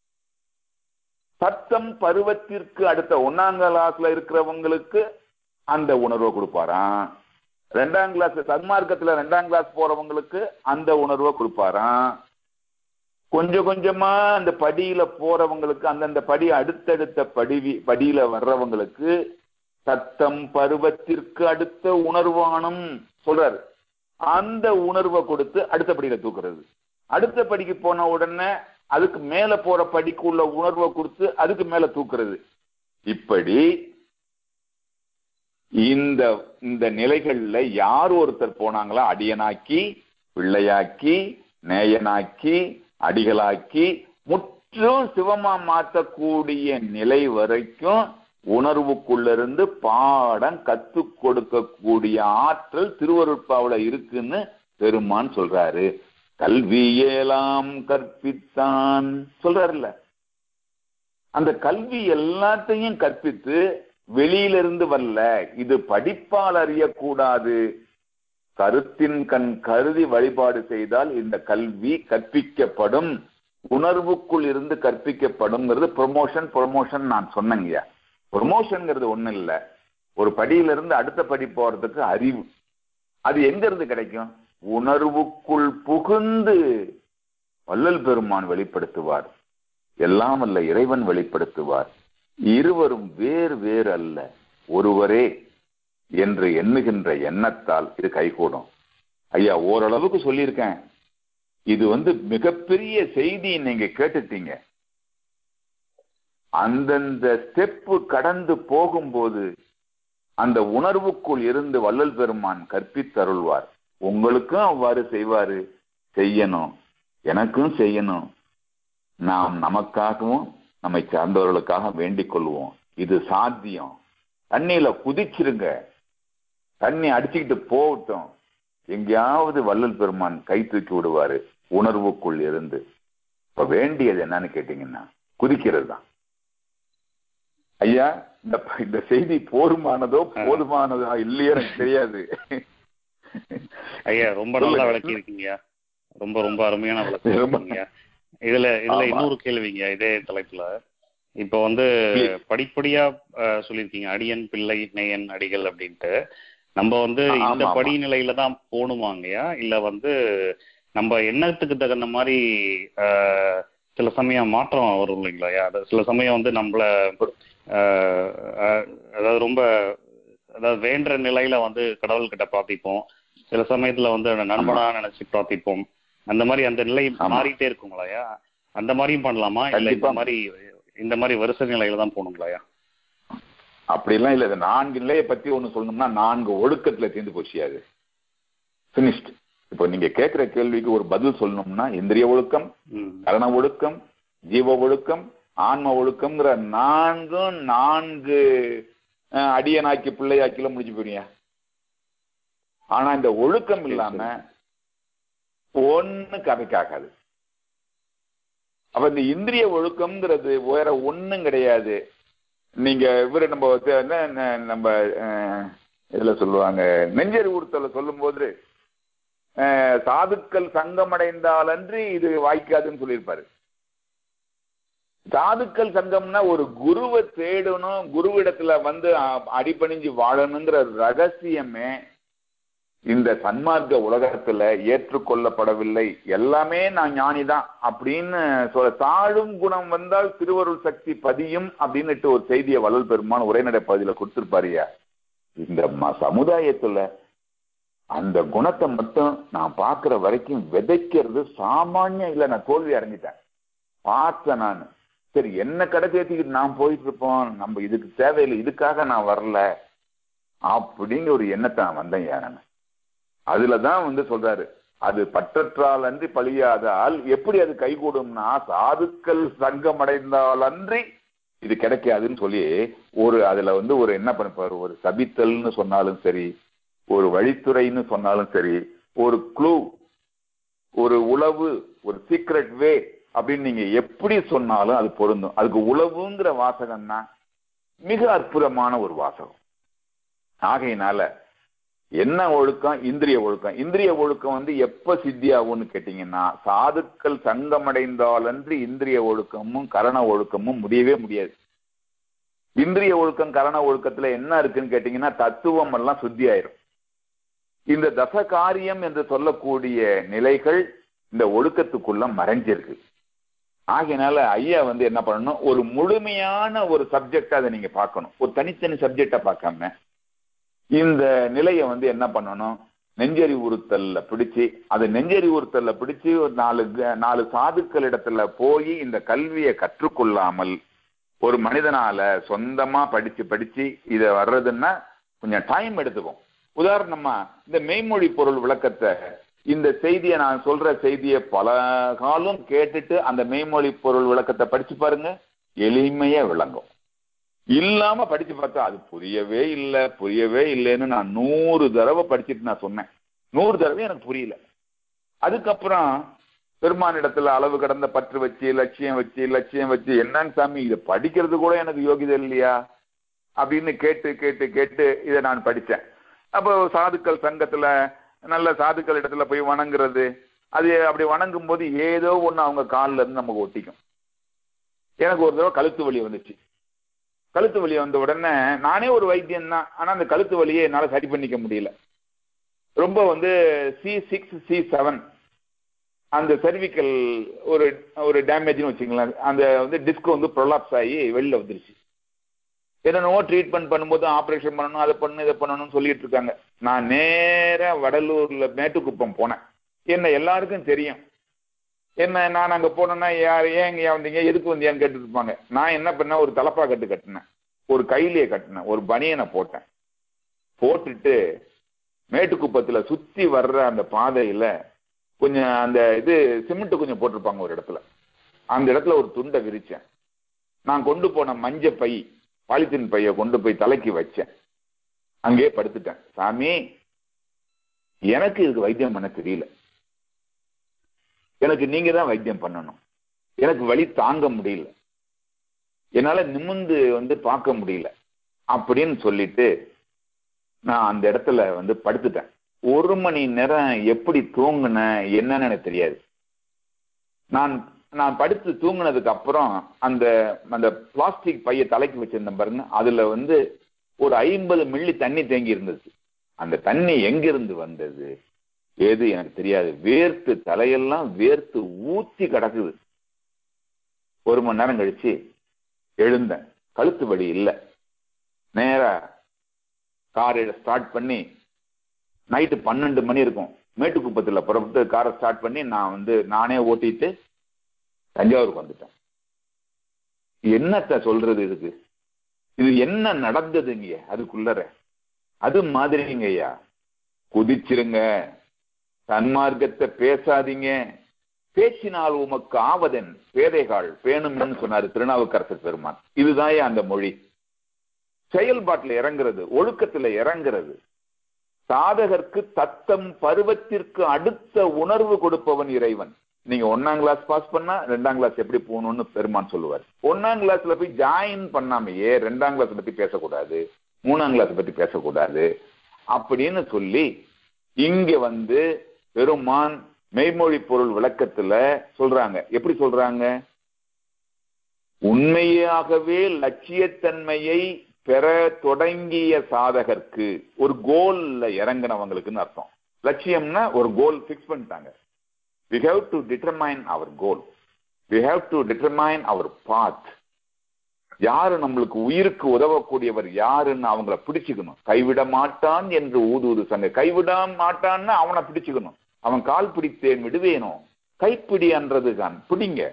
சத்தம் பருவத்திற்கு அடுத்த ஒன்னாம் கிளாஸ்ல இருக்கிறவங்களுக்கு அந்த உணர்வை கொடுப்பாராம் ரெண்டாம் கிளாஸ் சன்மார்க்கத்துல ரெண்டாம் கிளாஸ் போறவங்களுக்கு அந்த உணர்வை கொடுப்பாராம் கொஞ்சம் கொஞ்சமா அந்த படியில போறவங்களுக்கு அந்தந்த படி அடுத்தடுத்த படி படியில வர்றவங்களுக்கு சத்தம் பருவத்திற்கு அடுத்த உணர்வானும் சொல்றாரு அந்த உணர்வை கொடுத்து அடுத்த படியில தூக்குறது அடுத்த படிக்கு போன உடனே அதுக்கு மேல போற படிக்கு உள்ள உணர்வை கொடுத்து அதுக்கு மேல தூக்குறது இப்படி இந்த இந்த நிலைகள்ல யார் ஒருத்தர் போனாங்களோ அடியனாக்கி பிள்ளையாக்கி நேயனாக்கி அடிகளாக்கி முற்றும் சிவமா மாற்றக்கூடிய நிலை வரைக்கும் உணர்வுக்குள்ளிருந்து பாடம் கத்து கொடுக்கக்கூடிய ஆற்றல் திருவருட்பாவுல இருக்குன்னு பெருமான் சொல்றாரு கல்வியெல்லாம் கற்பித்தான் சொல்றாருல்ல அந்த கல்வி எல்லாத்தையும் கற்பித்து வெளியிலிருந்து வரல இது படிப்பால் அறியக்கூடாது கருத்தின் கண் கருதி வழிபாடு செய்தால் இந்த கல்வி கற்பிக்கப்படும் உணர்வுக்குள் இருந்து கற்பிக்கப்படும்ங்கிறது ப்ரொமோஷன் ப்ரொமோஷன் நான் சொன்னேங்கய்யா ப்ரொமோஷன்ங்கிறது ஒண்ணு இல்ல ஒரு படியிலிருந்து அடுத்த படி போறதுக்கு அறிவு அது எங்க இருந்து கிடைக்கும் உணர்வுக்குள் புகுந்து வள்ளல் பெருமான் வெளிப்படுத்துவார் எல்லாம் அல்ல இறைவன் வெளிப்படுத்துவார் இருவரும் வேறு வேறு அல்ல ஒருவரே என்று எண்ணுகின்ற எண்ணத்தால் இது கைகூடும் ஐயா ஓரளவுக்கு சொல்லியிருக்கேன் இது வந்து மிகப்பெரிய செய்தி நீங்க கேட்டுட்டீங்க அந்தந்த ஸ்டெப்பு கடந்து போகும்போது அந்த உணர்வுக்குள் இருந்து வள்ளல் பெருமான் கற்பித்தருள்வார் உங்களுக்கும் அவ்வாறு செய்வாரு செய்யணும் எனக்கும் செய்யணும் நாம் நமக்காகவும் நம்மை சார்ந்தவர்களுக்காக வேண்டிக் கொள்வோம் இது சாத்தியம் தண்ணியில குதிச்சிருங்க தண்ணி அடிச்சுக்கிட்டு போகட்டும் எங்கேயாவது வள்ளல் பெருமான் கை தூக்கி விடுவாரு உணர்வுக்குள் இருந்து இப்ப வேண்டியது என்னன்னு கேட்டீங்கன்னா குதிக்கிறது தான் ஐயா இந்த இந்த செய்தி போருமானதோ போதுமானதோ இல்லையோ எனக்கு தெரியாது ஐயா ரொம்ப நல்லா விளக்கி இருக்கீங்க ரொம்ப ரொம்ப அருமையான விளக்கம் இருக்கீங்க இதுல இதுல ஆமா. இன்னொரு கேள்விங்க இதே தலைப்புல இப்ப வந்து Please. படிப்படியா அஹ், சொல்லியிருக்கீங்க அடியன் பிள்ளை நேயன் அடிகள் அப்படின்ட்டு நம்ம வந்து ஆ, இந்த ஆமா, ஆமா. படிநிலையில தான் போகணுமாங்கய்யா இல்ல வந்து நம்ம எண்ணத்துக்கு தகுந்த மாதிரி அஹ், சில சமயம் மாற்றம் வரும் இல்லைங்களா ஐயா? அது சில சமயம் வந்து நம்மள அஹ், அஹ், அதாவது ரொம்ப அதாவது வேண்டுற நிலையில வந்து கடவுள் கிட்ட பிரார்த்திப்போம் சில சமயத்துல வந்து அந்த நண்பனா நினைச்சு பிரார்த்திப்போம் அந்த மாதிரி அந்த நிலை ஆமா. மாறிட்டே இருக்குங்களாயா அந்த மாதிரியும் பண்ணலாமா இல்ல இந்த கண்டிப்பா. மாதிரி இந்த மாதிரி வருஷ நிலையில தான் போகணுங்களாயா அப்படிலாம் இல்ல இது நான்கு நிலையை பத்தி ஒண்ணு சொல்லணும்னா நான்கு ஒழுக்கத்துல தீர்ந்து போச்சு அது பினிஷ்ட் இப்போ நீங்க கேட்கிற கேள்விக்கு ஒரு பதில் சொல்லணும்னா இந்திரிய ஒழுக்கம் ம். கரண ஒழுக்கம் ஜீவ ஒழுக்கம் ஆன்ம ஒழுக்கம்ங்கிற நான்கும் நான்கு அஹ், அடியனாக்கி பிள்ளையாக்கில முடிஞ்சு போறீங்க ஆனா இந்த ஒழுக்கம் சரி, இல்லாம ஒண்ணு கதைக்காகாது அப்ப இந்த இந்திரிய ஒழுக்கம்ங்கிறது வேற ஒண்ணும் கிடையாது நீங்க இவரு நம்ம வந்து என்ன, என்ன, நம்ம அஹ், இதுல சொல்லுவாங்க நெஞ்சரி ஊர்த்தல சொல்லும் போது அஹ், சாதுக்கள் சங்கமடைந்தாலன்றி இது வாய்க்காதுன்னு சொல்லியிருப்பாரு சாதுக்கள் சங்கம்னா ஒரு குருவை தேடணும் குருவிடத்துல வந்து அ- அடிபணிஞ்சு வாழணுங்கிற ரகசியமே இந்த சன்மார்க்க உலகத்துல ஏற்றுக்கொள்ளப்படவில்லை எல்லாமே நான் ஞானிதான் அப்படின்னு சொல்ல தாழும் குணம் வந்தால் திருவருள் சக்தி பதியும் அப்படின்னுட்டு ஒரு செய்தியை வள்ளல் பெருமான் உரைநடை பகுதியில கொடுத்திருப்பாருயா இந்த ம- சமுதாயத்துல அந்த குணத்தை மட்டும் நான் பார்க்கிற வரைக்கும் விதைக்கிறது சாமானியம் இல்ல நான் தோல்வி அடைஞ்சிட்டேன் பார்த்தேன் நான் சரி என்ன கடை தேத்திக்கிட்டு நான் போயிட்டு இருப்போம் நம்ம இதுக்கு தேவையில்லை இதுக்காக நான் வரல அப்படிங்கிற ஒரு எண்ணத்தை நான் வந்தேன் நான் அதுலதான் வந்து சொல்றாரு அது பற்றற்றால் அன்றி பழியாதால் எப்படி அது கைகூடும்னா சாதுக்கள் சங்கம் அடைந்தால் அன்றி இது கிடைக்காதுன்னு சொல்லி ஒரு அதுல வந்து ஒரு என்ன பண்ணிப்பாரு ஒரு சபித்தல்னு சொன்னாலும் சரி ஒரு வழித்துறைன்னு சொன்னாலும் சரி ஒரு க்ளூ ஒரு உளவு ஒரு சீக்ரெட் வே அப்படின்னு நீங்க எப்படி சொன்னாலும் அது பொருந்தும் அதுக்கு உளவுங்கிற வாசகம் தான் மிக அற்புதமான ஒரு வாசகம் ஆகையினால என்ன ஒழுக்கம் இந்திரிய ஒழுக்கம் இந்திரிய ஒழுக்கம் வந்து எப்ப சித்தியாகும்னு கேட்டீங்கன்னா சாதுக்கள் சங்கமடைந்தாலன்றி இந்திரிய ஒழுக்கமும் கரண ஒழுக்கமும் முடியவே முடியாது இந்திரிய ஒழுக்கம் கரண ஒழுக்கத்துல என்ன இருக்குன்னு கேட்டீங்கன்னா தத்துவம் எல்லாம் சுத்தி ஆயிரும் இந்த தச காரியம் என்று சொல்லக்கூடிய நிலைகள் இந்த ஒழுக்கத்துக்குள்ள மறைஞ்சிருக்கு ஆகையினால ஐயா வந்து என்ன பண்ணணும் ஒரு முழுமையான ஒரு சப்ஜெக்ட் அதை நீங்க பார்க்கணும் ஒரு தனித்தனி சப்ஜெக்டை பார்க்காம இந்த நிலையை வந்து என்ன பண்ணணும் நெஞ்சறி உறுத்தல்ல பிடிச்சு அது நெஞ்சறி உறுத்தல்ல பிடிச்சு ஒரு நாலு க- நாலு சாதுக்கள் இடத்துல போய் இந்த கல்வியை கற்றுக்கொள்ளாமல் ஒரு மனிதனால சொந்தமா படிச்சு படிச்சு இத வர்றதுன்னா கொஞ்சம் டைம் எடுத்துக்கும் உதாரணமா இந்த மெய்மொழி பொருள் விளக்கத்தை இந்த செய்தியை நான் சொல்ற செய்தியை பல காலம் கேட்டுட்டு அந்த மெய்மொழி பொருள் விளக்கத்தை படிச்சு பாருங்க எளிமையா விளங்கும் இல்லாம படிச்சு பார்த்தா அது புரியவே இல்லை புரியவே இல்லைன்னு நான் நூறு தடவை படிச்சுட்டு நான் சொன்னேன் நூறு தடவை எனக்கு புரியல அதுக்கப்புறம் பெருமானிடத்துல அளவு கடந்த பற்று வச்சு லட்சியம் வச்சு லட்சியம் வச்சு என்னன்னு சாமி இதை படிக்கிறது கூட எனக்கு யோகிதை இல்லையா அப்படின்னு கேட்டு கேட்டு கேட்டு இதை நான் படிச்சேன் அப்போ சாதுக்கள் சங்கத்துல நல்ல சாதுக்கள் இடத்துல போய் வணங்குறது அது அப்படி வணங்கும் போது ஏதோ ஒண்ணு அவங்க கால்ல இருந்து நமக்கு ஒட்டிக்கும் எனக்கு ஒரு தடவை கழுத்து வலி வந்துச்சு கழுத்து வலி வந்த உடனே நானே ஒரு வைத்தியம் தான் ஆனா அந்த கழுத்து வலியை என்னால சரி பண்ணிக்க முடியல ரொம்ப வந்து சி சிக்ஸ் சி செவன் அந்த cervical ஒரு ஒரு டேமேஜ்னு வச்சுங்களேன் அந்த வந்து டிஸ்க் வந்து ப்ரொலாப்ஸ் ஆகி வெளில வந்துருச்சு என்னென்னவோ ட்ரீட்மெண்ட் பண்ணும்போது ஆப்ரேஷன் பண்ணணும் அதை பண்ணணும் இதை பண்ணணும்னு சொல்லிட்டு இருக்காங்க நான் நேரா வடலூர்ல மேட்டுக்குப்பம் போனேன் என்ன எல்லாருக்கும் தெரியும் என்ன நான் அங்க போனேன்னா யார் ஏன் இங்க வந்தீங்க எதுக்கு வந்தியான்னு கேட்டுட்டு இருப்பாங்க நான் என்ன பண்ணேன் ஒரு தலப்பா கட்டு கட்டினேன் ஒரு கைலியை கட்டினேன் ஒரு பனியனை போட்டேன் போட்டுட்டு மேட்டுக்குப்பத்துல சுத்தி வர்ற அந்த பாதையில கொஞ்சம் அந்த இது சிமெண்ட் கொஞ்சம் போட்டிருப்பாங்க ஒரு இடத்துல அந்த இடத்துல ஒரு துண்டை விரிச்சேன் நான் கொண்டு போன மஞ்ச பை பாலித்தீன் பைய கொண்டு போய் தலைக்கு வச்சேன் அங்கேயே படுத்துட்டேன் சாமி எனக்கு இதுக்கு வைத்தியம் பண்ண தெரியல எனக்கு நீங்க தான் வைத்தியம் பண்ணணும் எனக்கு வலி தாங்க முடியல என்னால நிமிந்து வந்து பார்க்க முடியல அப்படின்னு சொல்லிட்டு நான் அந்த இடத்துல வந்து படுத்துட்டேன் ஒரு மணி நேரம் எப்படி தூங்குனேன் என்னன்னு எனக்கு தெரியாது நான் நான் படுத்து தூங்குனதுக்கு அப்புறம் அந்த அந்த பிளாஸ்டிக் பைய தலைக்கு வச்சிருந்தேன் பாருங்க அதுல வந்து ஒரு ஐம்பது மில்லி தண்ணி தேங்கி இருந்தது அந்த தண்ணி எங்கிருந்து வந்தது ஏது எனக்கு தெரியாது வேர்த்து தலையெல்லாம் வேர்த்து ஊத்தி கிடக்குது ஒரு மணி நேரம் கழிச்சு எழுந்தேன் கழுத்து வலி இல்லை நேரா காரை ஸ்டார்ட் பண்ணி நைட்டு பன்னெண்டு மணி இருக்கும் மேட்டுக்குப்பத்தில் புறப்பட்டு காரை ஸ்டார்ட் பண்ணி நான் வந்து நானே ஓட்டிட்டு தஞ்சாவூருக்கு வந்துட்டேன் என்னத்த சொல்றது இதுக்கு இது என்ன நடந்ததுங்க அதுக்குள்ளற அது மாதிரிங்க ஐயா குதிச்சிருங்க சன்மார்க்கத்தை பேசாதீங்க பேச்சினால் உமக்கு ஆவதன் பேதைகாள் பேணும்னு சொன்னாரு திருநாவுக்கரசர் பெருமான் இதுதான் அந்த மொழி செயல்பாட்டுல இறங்குறது ஒழுக்கத்துல இறங்குறது சாதகருக்கு தத்தம் பருவத்திற்கு அடுத்த உணர்வு கொடுப்பவன் இறைவன் நீங்க ஒன்னாம் கிளாஸ் பாஸ் பண்ணா ரெண்டாம் கிளாஸ் எப்படி போகணும்னு பெருமான் சொல்லுவார் ஒன்னாம் கிளாஸ்ல போய் ஜாயின் பண்ணாமையே ரெண்டாம் கிளாஸ் பத்தி பேசக்கூடாது மூணாம் கிளாஸ் பத்தி பேசக்கூடாது அப்படின்னு சொல்லி இங்க வந்து பெருமான் மெய்மொழி பொருள் விளக்கத்துல சொல்றாங்க எப்படி சொல்றாங்க உண்மையாகவே லட்சியத்தன்மையை பெற தொடங்கிய சாதகருக்கு ஒரு கோல்ல இறங்கினவங்களுக்குன்னு அர்த்தம் லட்சியம்னா ஒரு கோல் பிக்ஸ் பண்ணிட்டாங்க we have to determine our goal we have to determine our path யாரு நம்மளுக்கு உயிருக்கு உதவக்கூடியவர் யாருன்னு அவங்கள பிடிச்சுக்கணும் கைவிட மாட்டான் என்று ஊதூது சங்க கைவிட மாட்டான்னு அவனை பிடிச்சுக்கணும் அவன் கால் பிடித்தேன் விடுவேனோ கைப்பிடி என்றது தான் பிடிங்க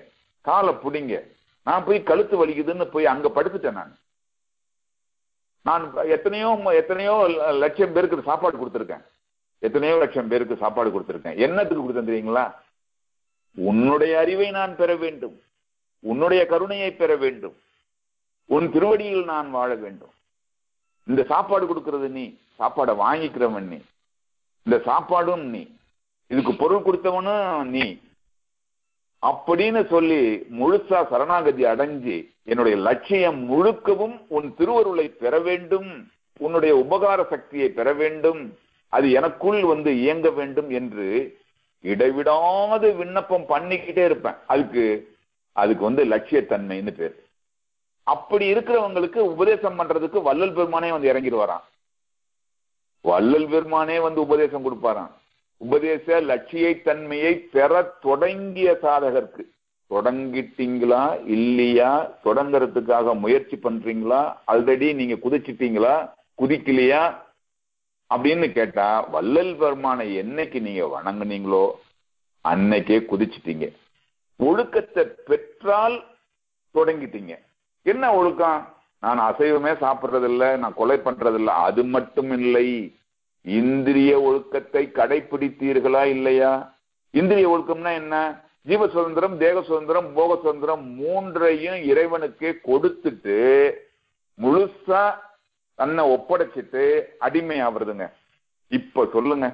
காலை பிடிங்க நான் போய் கழுத்து வலிக்குதுன்னு போய் அங்க படுத்துட்டேன் நான் நான் எத்தனையோ எத்தனையோ லட்சம் பேருக்கு சாப்பாடு கொடுத்துருக்கேன் எத்தனையோ லட்சம் பேருக்கு சாப்பாடு கொடுத்துருக்கேன் என்னத்துக்கு கொடுத்தேன் தெரியுங்களா உன்னுடைய அறிவை நான் பெற வேண்டும் உன்னுடைய கருணையை பெற வேண்டும் உன் திருவடியில் நான் வாழ வேண்டும் இந்த சாப்பாடு கொடுக்கிறது நீ சாப்பாடை வாங்கிக்கிறவன் நீ இந்த சாப்பாடும் நீ இதுக்கு பொருள் கொடுத்தவனும் நீ அப்படின்னு சொல்லி முழுசா சரணாகதி அடைஞ்சு என்னுடைய லட்சியம் முழுக்கவும் உன் திருவருளை பெற வேண்டும் உன்னுடைய உபகார சக்தியை பெற வேண்டும் அது எனக்குள் வந்து இயங்க வேண்டும் என்று இடைவிடாது விண்ணப்பம் பண்ணிக்கிட்டே இருப்பேன் அதுக்கு அதுக்கு வந்து லட்சியத்தன்மைன்னு பேர் அப்படி இருக்கிறவங்களுக்கு உபதேசம் பண்றதுக்கு வள்ளல் பெருமானே வந்து இறங்கிடுவாராம் வள்ளல் பெருமானே வந்து உபதேசம் கொடுப்பாராம் உபதேச லட்சிய தன்மையை பெற தொடங்கிய சாதகருக்கு தொடங்கிட்டீங்களா இல்லையா தொடங்குறதுக்காக முயற்சி பண்றீங்களா ஆல்ரெடி நீங்க குதிச்சிட்டீங்களா குதிக்கலையா அப்படின்னு கேட்டா வள்ளல் பெருமானை என்னைக்கு நீங்க வணங்குனீங்களோ அன்னைக்கே குதிச்சிட்டீங்க ஒழுக்கத்தை பெற்றால் தொடங்கிட்டீங்க என்ன ஒழுக்கம் நான் அசைவமே சாப்பிடுறதில்ல நான் கொலை பண்றதில்ல அது மட்டும் இல்லை இந்திரிய ஒழுக்கத்தை கடைபிடித்தீர்களா இல்லையா இந்திரிய ஒழுக்கம்னா என்ன ஜீவ சுதந்திரம் தேக சுதந்திரம் போக சுதந்திரம் மூன்றையும் இறைவனுக்கு கொடுத்துட்டு முழுசா தன்னை ஒப்படைச்சிட்டு அடிமை ஆகுறதுங்க இப்ப சொல்லுங்க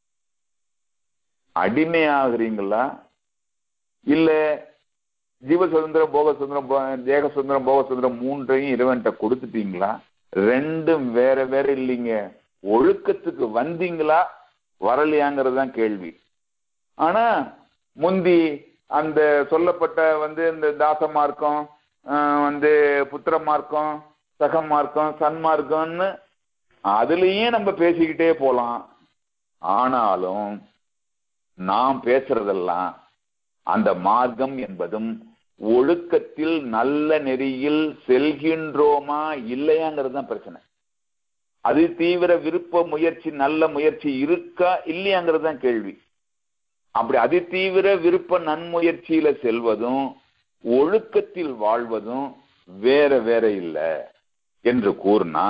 அடிமை ஆகுறீங்களா இல்ல ஜீவ சுதந்திரம் போக சுதந்திரம் போ- தேக சுதந்திரம் போக சுதந்திரம் மூன்றையும் இறைவன்கிட்ட கொடுத்துட்டீங்களா ரெண்டும் வேற வேற இல்லைங்க ஒழுக்கத்துக்கு வந்தீங்களா வரலையாங்கிறது தான் கேள்வி ஆனா முந்தி அந்த சொல்லப்பட்ட வந்து இந்த தாச மார்க்கம் ஆஹ் வந்து புத்திர மார்க்கம் சக மார்க்கம் சன்மார்க்கம்னு அதுலயும் நம்ம பேசிக்கிட்டே போலாம் ஆனாலும் நாம் பேசுறதெல்லாம் அந்த மார்க்கம் என்பதும் ஒழுக்கத்தில் நல்ல நெறியில் செல்கின்றோமா இல்லையாங்கிறது தான் பிரச்சனை அது தீவிர விருப்ப முயற்சி நல்ல முயற்சி இருக்கா இல்லையாங்கிறது தான் கேள்வி அப்படி அதி தீவிர விருப்ப நன்முயற்சியில செல்வதும் ஒழுக்கத்தில் வாழ்வதும் வேற வேற இல்லை என்று கூறினா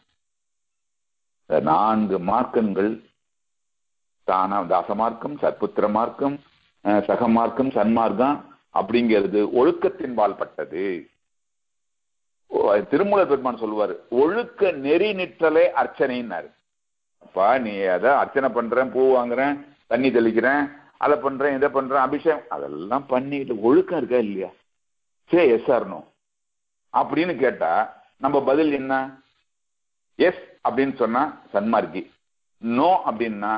இந்த நான்கு மார்க்கங்கள் தானா தாசமார்க்கம் சற்புத்திர மார்க்கம் அஹ், சகமார்க்கம் சன்மார்க்கம் அப்படிங்கிறது ஒழுக்கத்தின் பால்பட்டது ஓ, திருமூலர் பெருமான் சொல்லுவாரு ஒழுக்க நெறி நிற்றலே அர்ச்சனைன்னாரு அப்பா நீ அதை அர்ச்சனை பண்றேன் பூ வாங்குறேன் தண்ணி தெளிக்கிறேன் அதை பண்றேன் இதை பண்றேன் அபிஷேகம் அதெல்லாம் பண்ணிட்டு ஒழுக்கம் இருக்கா இல்லையா சே எஸ் ஆர்னோ அப்படின்னு கேட்டா நம்ம பதில் என்ன எஸ் அப்படின்னு சொன்னா சன்மார்க்கி நோ அப்படின்னா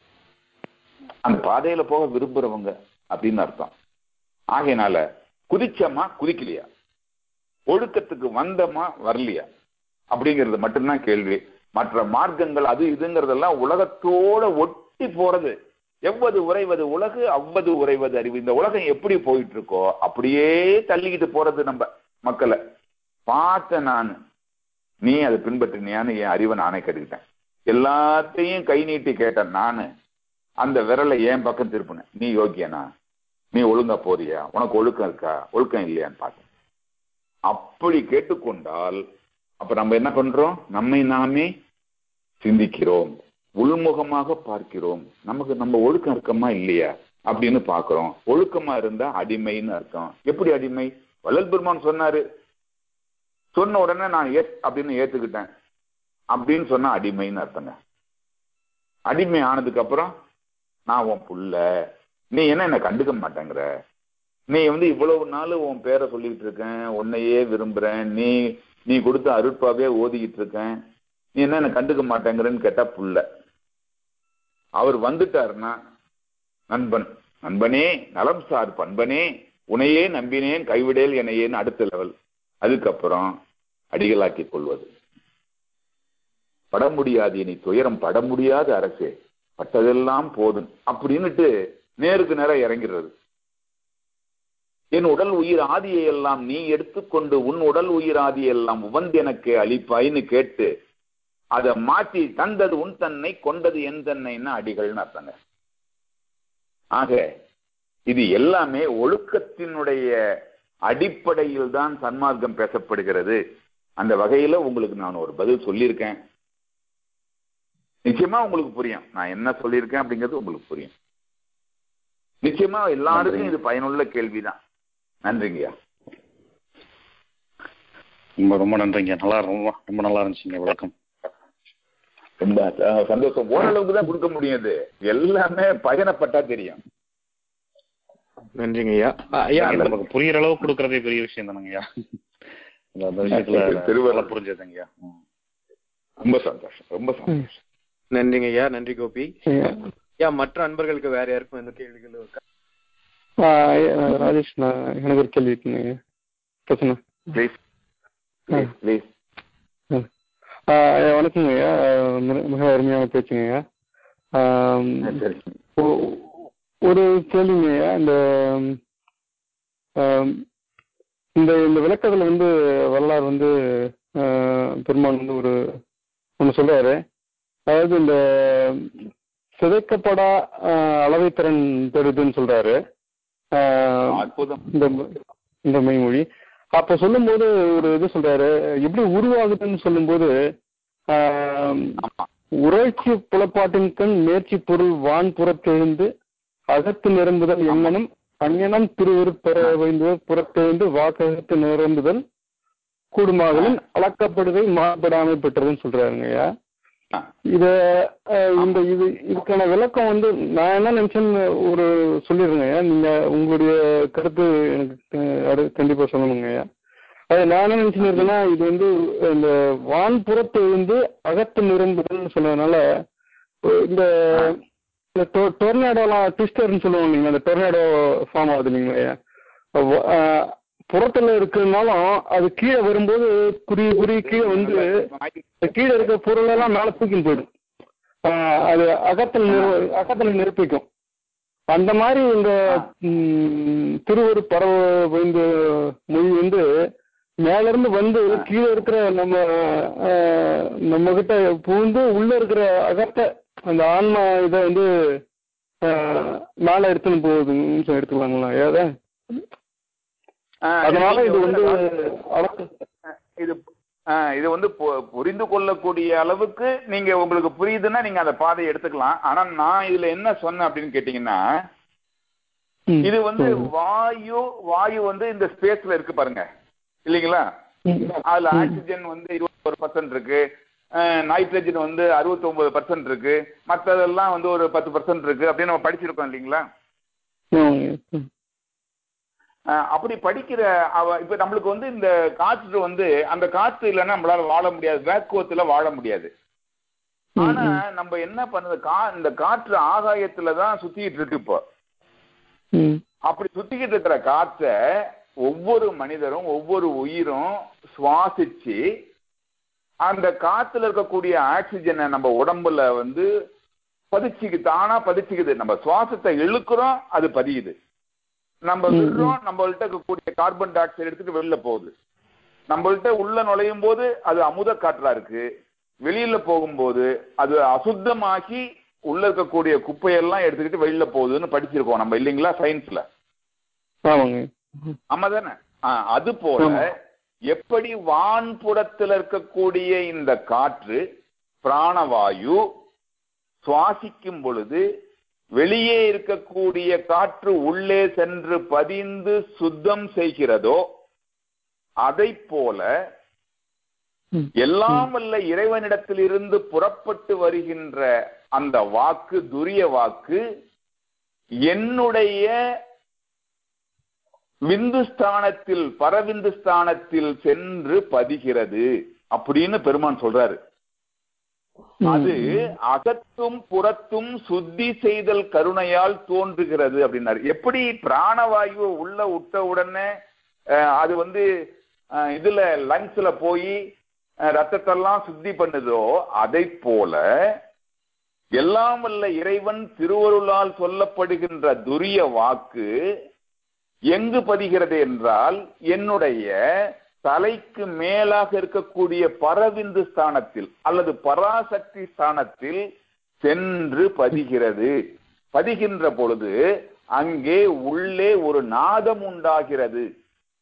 அந்த பாதையில போக விரும்புறவங்க அப்படின்னு அர்த்தம் ஆகையினால குதிச்சமா குதிக்கலையா ஒழுக்கத்துக்கு வந்தமா வரலையா அப்படிங்கிறது மட்டும்தான் கேள்வி மற்ற மார்க்கங்கள் அது இதுங்கிறதெல்லாம் உலகத்தோட ஒட்டி போறது எவ்வது உறைவது உலகு அவ்வது உறைவது அறிவு இந்த உலகம் எப்படி போயிட்டு இருக்கோ அப்படியே தள்ளிக்கிட்டு போறது நம்ம மக்களை பார்த்தேன் நான் நீ அதை பின்பற்றினியான்னு என் அறிவை நானே கருக்கிட்டேன் எல்லாத்தையும் கை நீட்டி கேட்டேன் நானு அந்த விரலை என் பக்கம் திருப்பினேன் நீ யோக்கியனா நீ ஒழுங்கா போறியா உனக்கு ஒழுக்கம் இருக்கா ஒழுக்கம் இல்லையான்னு பார்த்தேன் அப்படி கேட்டுக்கொண்டால் அப்ப நம்ம என்ன பண்றோம் நம்மை நாமே சிந்திக்கிறோம் உள்முகமாக பார்க்கிறோம் நமக்கு நம்ம ஒழுக்கம் இருக்கமா இல்லையா அப்படின்னு பார்க்கிறோம் ஒழுக்கமா இருந்தா அடிமைன்னு அர்த்தம் எப்படி அடிமை வள்ளல் பெருமான் சொன்னாரு சொன்ன உடனே நான் எஸ் அப்படின்னு ஏத்துக்கிட்டேன் அப்படின்னு சொன்னா அடிமைன்னு அர்த்தங்க அடிமை ஆனதுக்கு அப்புறம் நான் உன் புள்ள நீ என்ன என்ன கண்டுக்க மாட்டேங்கிற நீ வந்து இவ்வளவு நாள் உன் பேரை சொல்லிக்கிட்டு இருக்கேன் உன்னையே விரும்புறேன் நீ நீ கொடுத்த அருட்பாவே ஓதிக்கிட்டு இருக்கேன் நீ என்ன என்ன கண்டுக்க மாட்டேங்கிறன்னு கேட்டா புள்ள அவர் வந்துட்டாருன்னா நண்பன் நண்பனே நலம் சார் பண்பனே உனையே நம்பினேன் கைவிடேல் என்னையேன்னு அடுத்த லெவல் அதுக்கப்புறம் அடிகளாக்கிக் கொள்வது பட முடியாது இனி துயரம் பட முடியாத அரசே பட்டதெல்லாம் போதும் அப்படின்னுட்டு நேருக்கு நேரம் இறங்கிறது என் உடல் உயிர் ஆதியை எல்லாம் நீ எடுத்துக்கொண்டு உன் உடல் உயிர் ஆதியை எல்லாம் உவந்து எனக்கு அளிப்பாய்ன்னு கேட்டு அதை மாற்றி தந்தது உன் தன்னை கொண்டது என் தன்னைன்னு அடிகள்னு அர்த்தங்க ஆக இது எல்லாமே ஒழுக்கத்தினுடைய அடிப்படையில் தான் சன்மார்க்கம் பேசப்படுகிறது அந்த வகையில உங்களுக்கு நான் ஒரு பதில் சொல்லியிருக்கேன் நிச்சயமா உங்களுக்கு புரியும் நான் என்ன சொல்லியிருக்கேன் அப்படிங்கிறது உங்களுக்கு புரியும் நிச்சயமா எல்லாருக்கும் இது பயனுள்ள கேள்விதான் நன்றிங்கய்யா ரொம்ப ரொம்ப நன்றிங்க நல்லா ரொம்ப ரொம்ப நல்லா இருந்துச்சுங்க விளக்கம் ரொம்ப அஹ், சந்தோஷம் ஓரளவுக்கு தான் கொடுக்க முடியும் இது எல்லாமே பயணப்பட்டா தெரியும் நன்றிங்க ஐயா ஆ, ஐயா இந்த- நமக்கு புரியுற அளவுக்கு கொடுக்கறதே பெரிய விஷயம் தானுங்கய்யா அந்த அந்த விஷயத்துல திருவள்ளுவர். நல்லா புரிஞ்சதுங்கய்யா ம். ரொம்ப சந்தோஷம் ரொம்ப சந்தோஷம் நன்றிங்க ஐயா நன்றி கோபி ஐயா மற்ற அன்பர்களுக்கு வேற யாருக்கும் எந்த கேள்விகள் இருக்கா ஆ, ஐயா, ராஜேஷ் நான் எனக்கு ஒரு கேள்வி இருக்குங்க பிரச்சனை ப்ளீஸ் ப்ளீஸ் ப்ளீஸ் ஆ, ஐயா, வணக்கங்க ஐயா மிக- மிக அருமையான பேச்சுங்க ஐயா ஆம், சரி ஒ- ஒரு கேள்விங்க ஐயா இந்த ஆம், இந்த இந்த விளக்கத்துல வந்து வரலாறு வந்து ஆ, பெருமான் வந்து ஒரு ஒன்று சொல்றாரு அதாவது இந்த சிதைக்கப்படா ஆ, அளவைத்திறன் பெறுதுன்னு சொல்றாரு ஆ, அற்புதம் இந்த இந்த மெய்மொழி அப்ப சொல்லும்போது ஒரு இது சொல்றாரு எப்படி உருவாகுதுன்னு சொல்லும்போது ஆம், ஆமா உரைச்சி புலப்பாட்டின் கண் நேர்ச்சி பொருள் வான் புறத்தெழுந்து அகத்து நிரம்புதல் எங்கனும் அங்ஙனம் திருவிருப்பெற வைந்தோர் புறத்தெழுந்து வாக்ககத்து நிரம்புதல் கூடுமாகலின் அளக்கப்படுதை மாறுபடாமை பெற்றதுன்னு சொல்றாருங்க ஐயா ஆ. இத அஹ், இந்த இது இதுக்கான விளக்கம் வந்து நான் என்ன நினைச்சேன்னு ஒரு சொல்லிடுறேங்க ஐயா நீங்க உங்களுடைய கருத்து எனக்கு அஹ், அடு- கண்டிப்பா சொல்லணுங்க ஐயா அது நான் என்ன நினைச்சுன்னு இருக்கேன்னா இது வந்து இந்த வான்புறத்து இருந்து அகத்து நிரம்புதல்னு சொன்னதுனால இந்த இந்த டொர்னாடோலாம் ட்விஸ்டர்னு சொல்லுவாங்க இல்லைங்களா அந்த டொர்னாடோ ஃபார்ம் ஆகுது இல்லைங்களா ஐயா வ- அஹ், புறத்துல இருக்கிறதுனாலும் அது கீழே வரும்போது குறி குறி கீழே வந்து இந்த கீழே இருக்க பொருள் எல்லாம் மேல தூக்கின்னு போயிடும் ஆஹ் அது அகத்துல நிறு அகத்துல நிரப்பிக்கும் அந்த மாதிரி இந்த ம், திருவரு பறவை இந்த மொழி வந்து மேல இருந்து வந்து கீழே இருக்கிற நம்ம ஆஹ், நம்ம கிட்ட புகுந்து உள்ள இருக்கிற அகத்த அந்த ஆன்மா இதை வந்து ஆஹ், மேல எடுத்துன்னு போகுதுன்னு சொல்லி எடுத்துக்கலாங்களா ஏதா ஆ, அதனால நீங்க இது வந்து அளவு- இது ஆ, இது வந்து பு- புரிந்து கொள்ளக்கூடிய அளவுக்கு நீங்க உங்களுக்கு புரியுதுன்னா நீங்க அந்த பாதையை எடுத்துக்கலாம் ஆனா நான் இதுல என்ன சொன்னேன் அப்படின்னு கேட்டீங்கன்னா ம், இது வந்து சொல்லுங்க. வாயு வாயு வந்து இந்த ஸ்பேஸ்ல இருக்கு பாருங்க இல்லைங்களா ம், அதுல ம். ஆக்சிஜன் வந்து இருபத்தொரு பர்சன்ட் இருக்கு நைட்ரஜன் வந்து அறுபத்தி ஒன்பது பர்சன்ட் இருக்கு மற்றதெல்லாம் வந்து ஒரு பத்து பர்சன்ட் இருக்கு அப்படின்னு நம்ம படிச்சிருக்கோம் இல்லைங்களா ஆமாங்க. ம். அஹ் அப்படி படிக்கிற அவ இப்ப நம்மளுக்கு வந்து இந்த காற்று வந்து அந்த காற்று இல்லைன்னா நம்மளால வாழ முடியாது வேக்குவத்துல வாழ முடியாது ஆனா நம்ம என்ன பண்ணுது கா இந்த காற்று ஆகாயத்துல தான் சுத்திட்டு இருக்கு இப்போ ம். அப்படி சுத்திக்கிட்டு இருக்கிற காற்றை ஒவ்வொரு மனிதரும் ஒவ்வொரு உயிரும் சுவாசிச்சு அந்த காத்துல இருக்கக்கூடிய ஆக்சிஜனை நம்ம உடம்புல வந்து பதிச்சுக்கு தானா பதிச்சுக்குது நம்ம சுவாசத்தை இழுக்கிறோம் அது பதியுது நம்ம விடுறோம் நம்மள்ட்ட இருக்கக்கூடிய கார்பன் டை ஆக்சைடு எடுத்துட்டு வெளில போகுது நம்மள்ட்ட உள்ள நுழையும் போது அது அமுத காற்றா இருக்கு வெளியில போகும்போது அது அசுத்தமாக்கி உள்ள இருக்கக்கூடிய குப்பையெல்லாம் எடுத்துக்கிட்டு வெளியில போகுதுன்னு படிச்சிருக்கோம் நம்ம இல்லைங்களா சயின்ஸ்ல ஆமாங்க ஆமா தானே அது போல ஆமா. எப்படி வான்புறத்துல இருக்கக்கூடிய இந்த காற்று பிராணவாயு சுவாசிக்கும் பொழுது வெளியே இருக்கக்கூடிய காற்று உள்ளே சென்று பதிந்து சுத்தம் செய்கிறதோ அதை போல ம். எல்லாம் வல்ல இறைவனிடத்திலிருந்து புறப்பட்டு வருகின்ற அந்த வாக்கு துரிய வாக்கு என்னுடைய விந்துஸ்தானத்தில் பரவிந்துஸ்தானத்தில் சென்று பதிகிறது அப்படின்னு பெருமான் சொல்றாரு அது அகத்தும் புறத்தும் சுத்தி செய்தல் கருணையால் தோன்றுகிறது அப்படின்னாரு எப்படி பிராணவாயுவை உள்ள விட்ட உடனே அஹ், அது வந்து அஹ், இதுல லங்ஸ்ல போய் ரத்தத்தெல்லாம் சுத்தி பண்ணுதோ அதை போல எல்லாம் வல்ல இறைவன் திருவருளால் சொல்லப்படுகின்ற துரிய வாக்கு எங்கு பதிகிறது என்றால் என்னுடைய தலைக்கு மேலாக இருக்கக்கூடிய பரவிந்து ஸ்தானத்தில் அல்லது பராசக்தி ஸ்தானத்தில் சென்று பதிகிறது பதிகின்ற பொழுது அங்கே உள்ளே ஒரு நாதம் உண்டாகிறது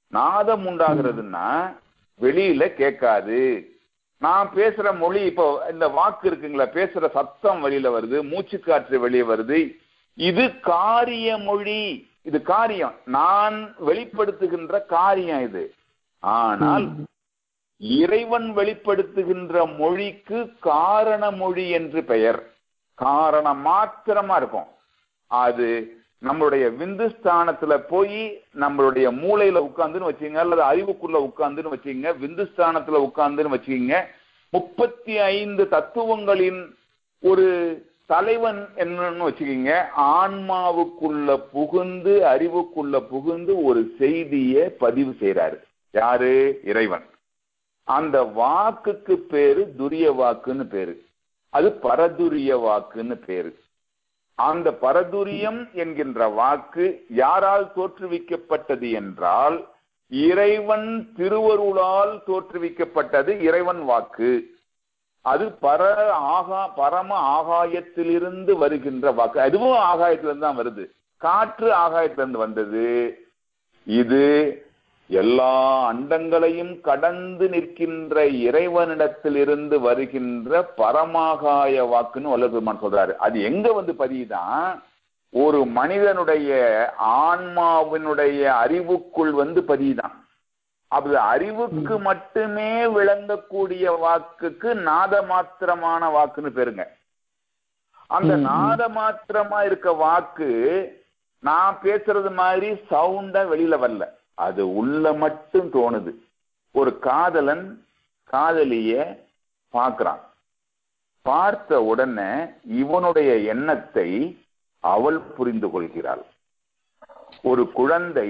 நாதம் உண்டாகிறதுன்னா வெளியில கேட்காது நான் பேசுற மொழி இப்போ இந்த வாக்கு இருக்குங்களா பேசுற சத்தம் வெளியில வருது மூச்சு காற்று வெளியே வருது இது காரிய மொழி இது காரியம் நான் வெளிப்படுத்துகின்ற காரியம் இது ஆனால் இறைவன் வெளிப்படுத்துகின்ற மொழிக்கு காரண மொழி என்று பெயர் காரணம் மாத்திரமா இருக்கும் அது நம்மளுடைய விந்து ஸ்தானத்துல போய் நம்மளுடைய மூளையில உட்கார்ந்துன்னு வச்சுங்க அல்லது அறிவுக்குள்ள உட்கார்ந்துன்னு வச்சுங்க விந்து ஸ்தானத்துல உட்கார்ந்துன்னு வச்சுக்கீங்க முப்பத்தி ஐந்து தத்துவங்களின் ஒரு தலைவன் என்னன்னு வச்சுக்கீங்க ஆன்மாவுக்குள்ள புகுந்து அறிவுக்குள்ள புகுந்து ஒரு செய்தியை பதிவு செய்யறாரு யாரு இறைவன் அந்த வாக்குக்கு பேரு துரிய வாக்குன்னு பேரு அது பரதுரிய வாக்குன்னு பேரு அந்த பரதுரியம் என்கின்ற வாக்கு யாரால் தோற்றுவிக்கப்பட்டது என்றால் இறைவன் திருவருளால் தோற்றுவிக்கப்பட்டது இறைவன் வாக்கு அது பர ஆகா பரம ஆகாயத்திலிருந்து வருகின்ற வாக்கு அதுவும் ஆகாயத்திலிருந்து தான் வருது காற்று ஆகாயத்திலிருந்து வந்தது இது எல்லா அண்டங்களையும் கடந்து நிற்கின்ற இறைவனிடத்திலிருந்து வருகின்ற பரமாகாய வாக்குன்னு வல்லபெருமான் சொல்றாரு அது எங்க வந்து பதியுதான் ஒரு மனிதனுடைய ஆன்மாவினுடைய அறிவுக்குள் வந்து பதியுதான் அது அறிவுக்கு மட்டுமே விளங்கக்கூடிய வாக்குக்கு நாத மாத்திரமான வாக்குன்னு பேருங்க அந்த நாத மாத்திரமா இருக்க வாக்கு நான் பேசுறது மாதிரி சவுண்டா வெளியில வரல அது உள்ள மட்டும் தோணுது ஒரு காதலன் காதலிய பார்க்கிறான் பார்த்த உடனே இவனுடைய எண்ணத்தை அவள் புரிந்து கொள்கிறாள் ஒரு குழந்தை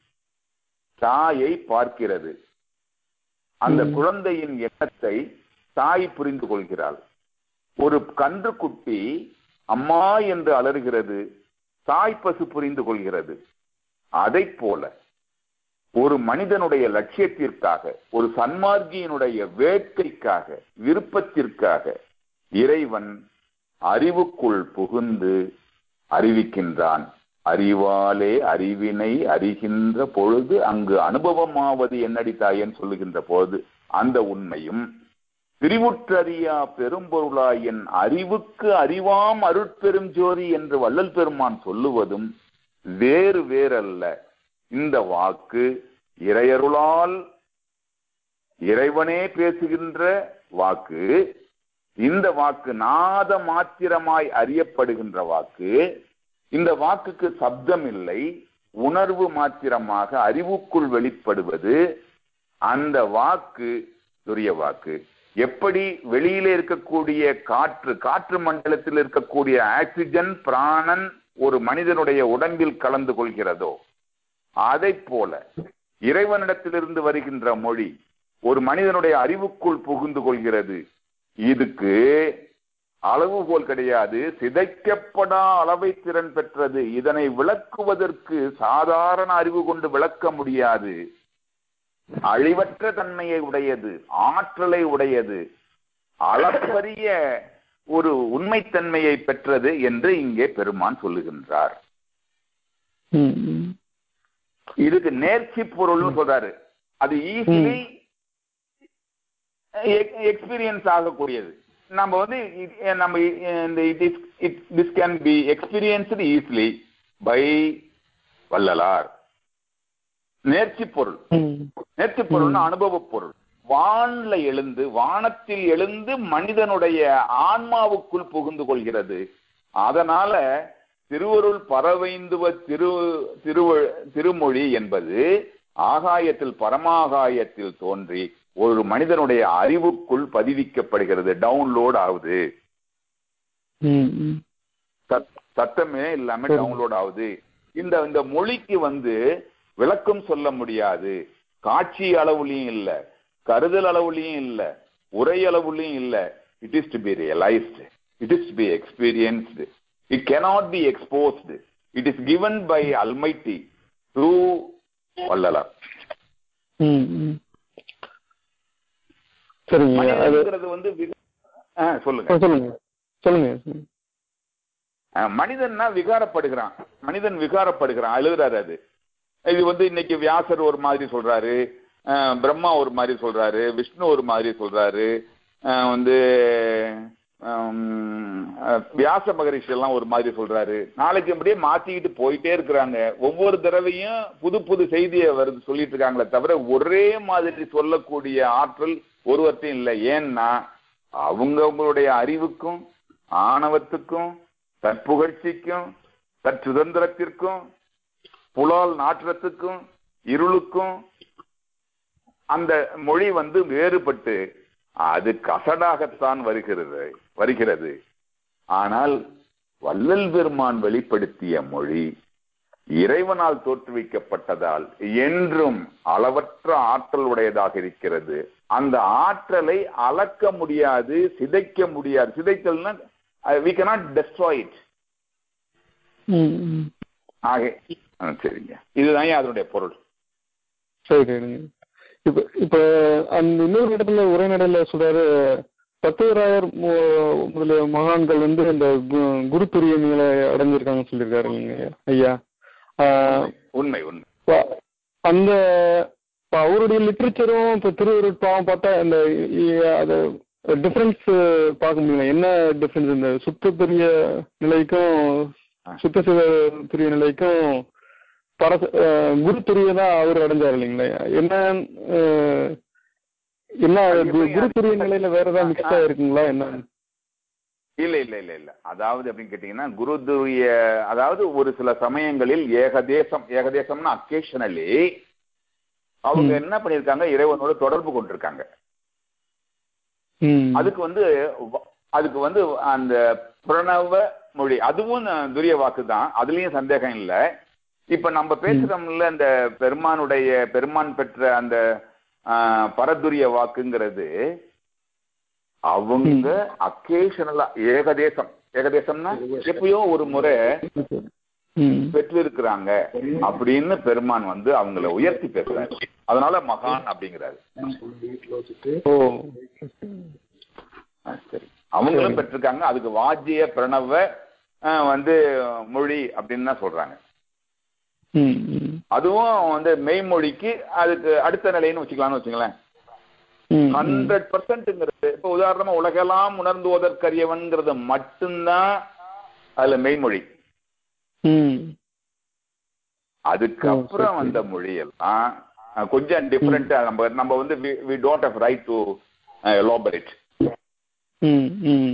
தாயை பார்க்கிறது அந்த குழந்தையின் எண்ணத்தை தாய் புரிந்து கொள்கிறாள் ஒரு கன்றுக்குட்டி அம்மா என்று அலறுகிறது தாய் பசு புரிந்து கொள்கிறது அதை போல ஒரு மனிதனுடைய லட்சியத்திற்காக ஒரு சன்மார்க்கியினுடைய வேட்கைக்காக விருப்பத்திற்காக இறைவன் அறிவுக்குள் புகுந்து அறிவிக்கின்றான் அறிவாலே அறிவினை அறிகின்ற பொழுது அங்கு அனுபவமாவது என்னடி தாயன் சொல்லுகின்ற பொழுது அந்த உண்மையும் பிரிவுற்றறியா பெரும்பொருளா என் அறிவுக்கு அறிவாம் அருட்பெரும் ஜோதி என்று வள்ளல் பெருமான் சொல்லுவதும் வேறு வேறல்ல இந்த வாக்கு இறையருளால் இறைவனே பேசுகின்ற வாக்கு இந்த வாக்கு நாத மாத்திரமாய் அறியப்படுகின்ற வாக்கு இந்த வாக்குக்கு சப்தம் இல்லை உணர்வு மாத்திரமாக அறிவுக்குள் வெளிப்படுவது அந்த வாக்கு துரிய வாக்கு எப்படி வெளியில இருக்கக்கூடிய காற்று காற்று மண்டலத்தில் இருக்கக்கூடிய ஆக்சிஜன் பிராணன் ஒரு மனிதனுடைய உடம்பில் கலந்து கொள்கிறதோ அதை போல இறைவனிடத்திலிருந்து வருகின்ற மொழி ஒரு மனிதனுடைய அறிவுக்குள் புகுந்து கொள்கிறது இதுக்கு அளவுகோல் கிடையாது சிதைக்கப்படா அளவை திறன் பெற்றது இதனை விளக்குவதற்கு சாதாரண அறிவு கொண்டு விளக்க முடியாது அழிவற்ற தன்மையை உடையது ஆற்றலை உடையது அளப்பரிய ஒரு உண்மைத்தன்மையை பெற்றது என்று இங்கே பெருமான் சொல்லுகின்றார் இதுக்கு நேர்ச்சி பொருள்னு சொல்றாரு அது ஈஸிலி எக்ஸ்பீரியன்ஸ் ஆகக்கூடியது நம்ம வந்து நம்ம இந்த it is it this can be experienced easily by Vallalar நேர்ச்சி பொருள் நேர்ச்சி பொருள்னா அனுபவ பொருள் வான்ல எழுந்து வானத்தில் எழுந்து மனிதனுடைய ஆன்மாவுக்குள் புகுந்து கொள்கிறது அதனால திருவருள் பரவைந்துவ திரு திரு திருமொழி என்பது ஆகாயத்தில் பரமாகாயத்தில் தோன்றி ஒரு மனிதனுடைய அறிவுக்குள் பதிவிக்கப்படுகிறது டவுன்லோட் ஆகுது சத்தமே இல்லாம டவுன்லோட் ஆகுது இந்த இந்த மொழிக்கு வந்து விளக்கம் சொல்ல முடியாது காட்சி அளவுலயும் இல்ல கருதல் அளவுலயும் இல்ல உரை அளவுலயும் இல்ல it is to be realised it is to be experienced it cannot be exposed it is given by almighty through Vallalar சரிங்க மனிதன்கிறது வந்து சொல்லுங்க சொல்லுங்க சொல்லுங்க மனிதன்னா விகாரப்படுகிறான் மனிதன் விகாரப்படுகிறான் அழுகிறாரு அது இது வந்து இன்னைக்கு வியாசர் ஒரு மாதிரி சொல்றாரு அஹ், பிரம்மா ஒரு மாதிரி சொல்றாரு விஷ்ணு ஒரு மாதிரி சொல்றாரு அஹ், வந்து ஹம், அஹ், வியாச மகரிஷி எல்லாம் ஒரு மாதிரி சொல்றாரு நாளைக்கு அப்படியே மாத்திக்கிட்டு போயிட்டே இருக்கிறாங்க ஒவ்வொரு தடவையும் புது புது செய்தியை வருது சொல்லிட்டு இருக்காங்களே தவிர ஒரே மாதிரி சொல்லக்கூடிய ஆற்றல் ஒருவர்த்தையும் இல்லை ஏன்னா அவங்கவங்களுடைய அறிவுக்கும் ஆணவத்துக்கும் தற்புகழ்ச்சிக்கும் தற்சுதந்திரத்திற்கும் புலால் நாற்றத்துக்கும் இருளுக்கும் அந்த மொழி வந்து வேறுபட்டு அது கசடாகத்தான் வருகிறது வருகிறது ஆனால் வள்ளல் பெருமான் வெளிப்படுத்திய மொழி இறைவனால் தோற்றுவிக்கப்பட்டதால் என்றும் அளவற்ற ஆற்றல் உடையதாக இருக்கிறது அந்த ஆற்றலை அளக்க முடியாது சிதைக்க முடியாது சிதைத்தல்னா வி cannot destroy it ம், ம். ஆக ஆ, சரிங்க இதுதான் அதனுடைய பொருள் சரி சரிங்க இப்ப இப்ப அந்த இன்னொரு இடத்துல உரைநடையில சொல்றாரு தத்துவராயர் மு- முதலிய மகான்கள் வந்து இந்த கு- குருத்துரிய நிலை அடைஞ்சிருக்காங்கன்னு சொல்லியிருக்காரு இல்லைங்க ஐயா ஆஹ் உண்மை உண்மை இப்ப அந்த இப்ப அவருடைய லிட்ரேச்சரும் இப்ப திருவருட்பாவும் பார்த்தா இந்த இ- அது டிஃபரன்ஸ் பார்க்க முடியல என்ன டிஃபரன்ஸ் இந்த சுத்த பெரிய நிலைக்கும் சுத்த சிவ துரிய நிலைக்கும் பரச அஹ் குரு துரிய தான் அவர் அடைஞ்சார் இல்லைங்களா என்ன அஹ், என்ன கு- குரு துரிய நிலையில வேற ஏதாவது மிக்ஸ் ஆயிருக்குங்களா என்ன இல்ல இல்ல இல்ல இல்ல அதாவது அப்படின்னு கேட்டீங்கன்னா குருதுரிய அதாவது ஒரு சில சமயங்களில் ஏகதேசம் ஏகதேசம்னா அக்கேஷனலி அவங்க ம். என்ன பண்ணிருக்காங்க இறைவனோட தொடர்பு கொண்டிருக்காங்க ம். அதுக்கு வந்து வ- அதுக்கு வந்து அந்த பிரணவ மொழி அதுவும் துரிய வாக்கு தான் அதுலயும் சந்தேகம் இல்ல இப்ப நம்ம பேசுறோம்ல இந்த பெருமானுடைய பெருமான் பெற்ற அந்த ஆஹ், பரதுரிய வாக்குங்கிறது அவங்க அக்கேஷனலா ஏகதேசம் ஏகதேசம்னா எப்பயோ ஒரு முறை ம். பெற்றிருக்கிறாங்க அப்படின்னு பெருமான் வந்து அவங்கள உயர்த்தி பேசுறாரு அதனால மகான் அப்படிங்கிறாரு ஓ ஆ, சரி அவங்களும் பெற்றிருக்காங்க அதுக்கு வாஜ்ய பிரணவ ஆ, வந்து மொழி அப்படின்னு தான் சொல்றாங்க ம், ம். அதுவும் வந்து மெய்மொழிக்கு அதுக்கு அடுத்த நிலைன்னு வச்சுக்கலாம்னு வச்சுங்களேன் ம், ம். ஹண்ட்ரட் பர்சன்ட்ங்கிறது இப்ப உதாரணமா உலகெல்லாம் உணர்ந்துவதற்கரியவன்கிறது மட்டும்தான் அதுல மெய்மொழி ம். அதுக்கப்புறம் சரி, வந்த மொழியெல்லாம் அஹ், கொஞ்சம் டிஃப்ரெண்டா நம்ம நம்ம வந்து we don't have right to elaborate ம், ம்.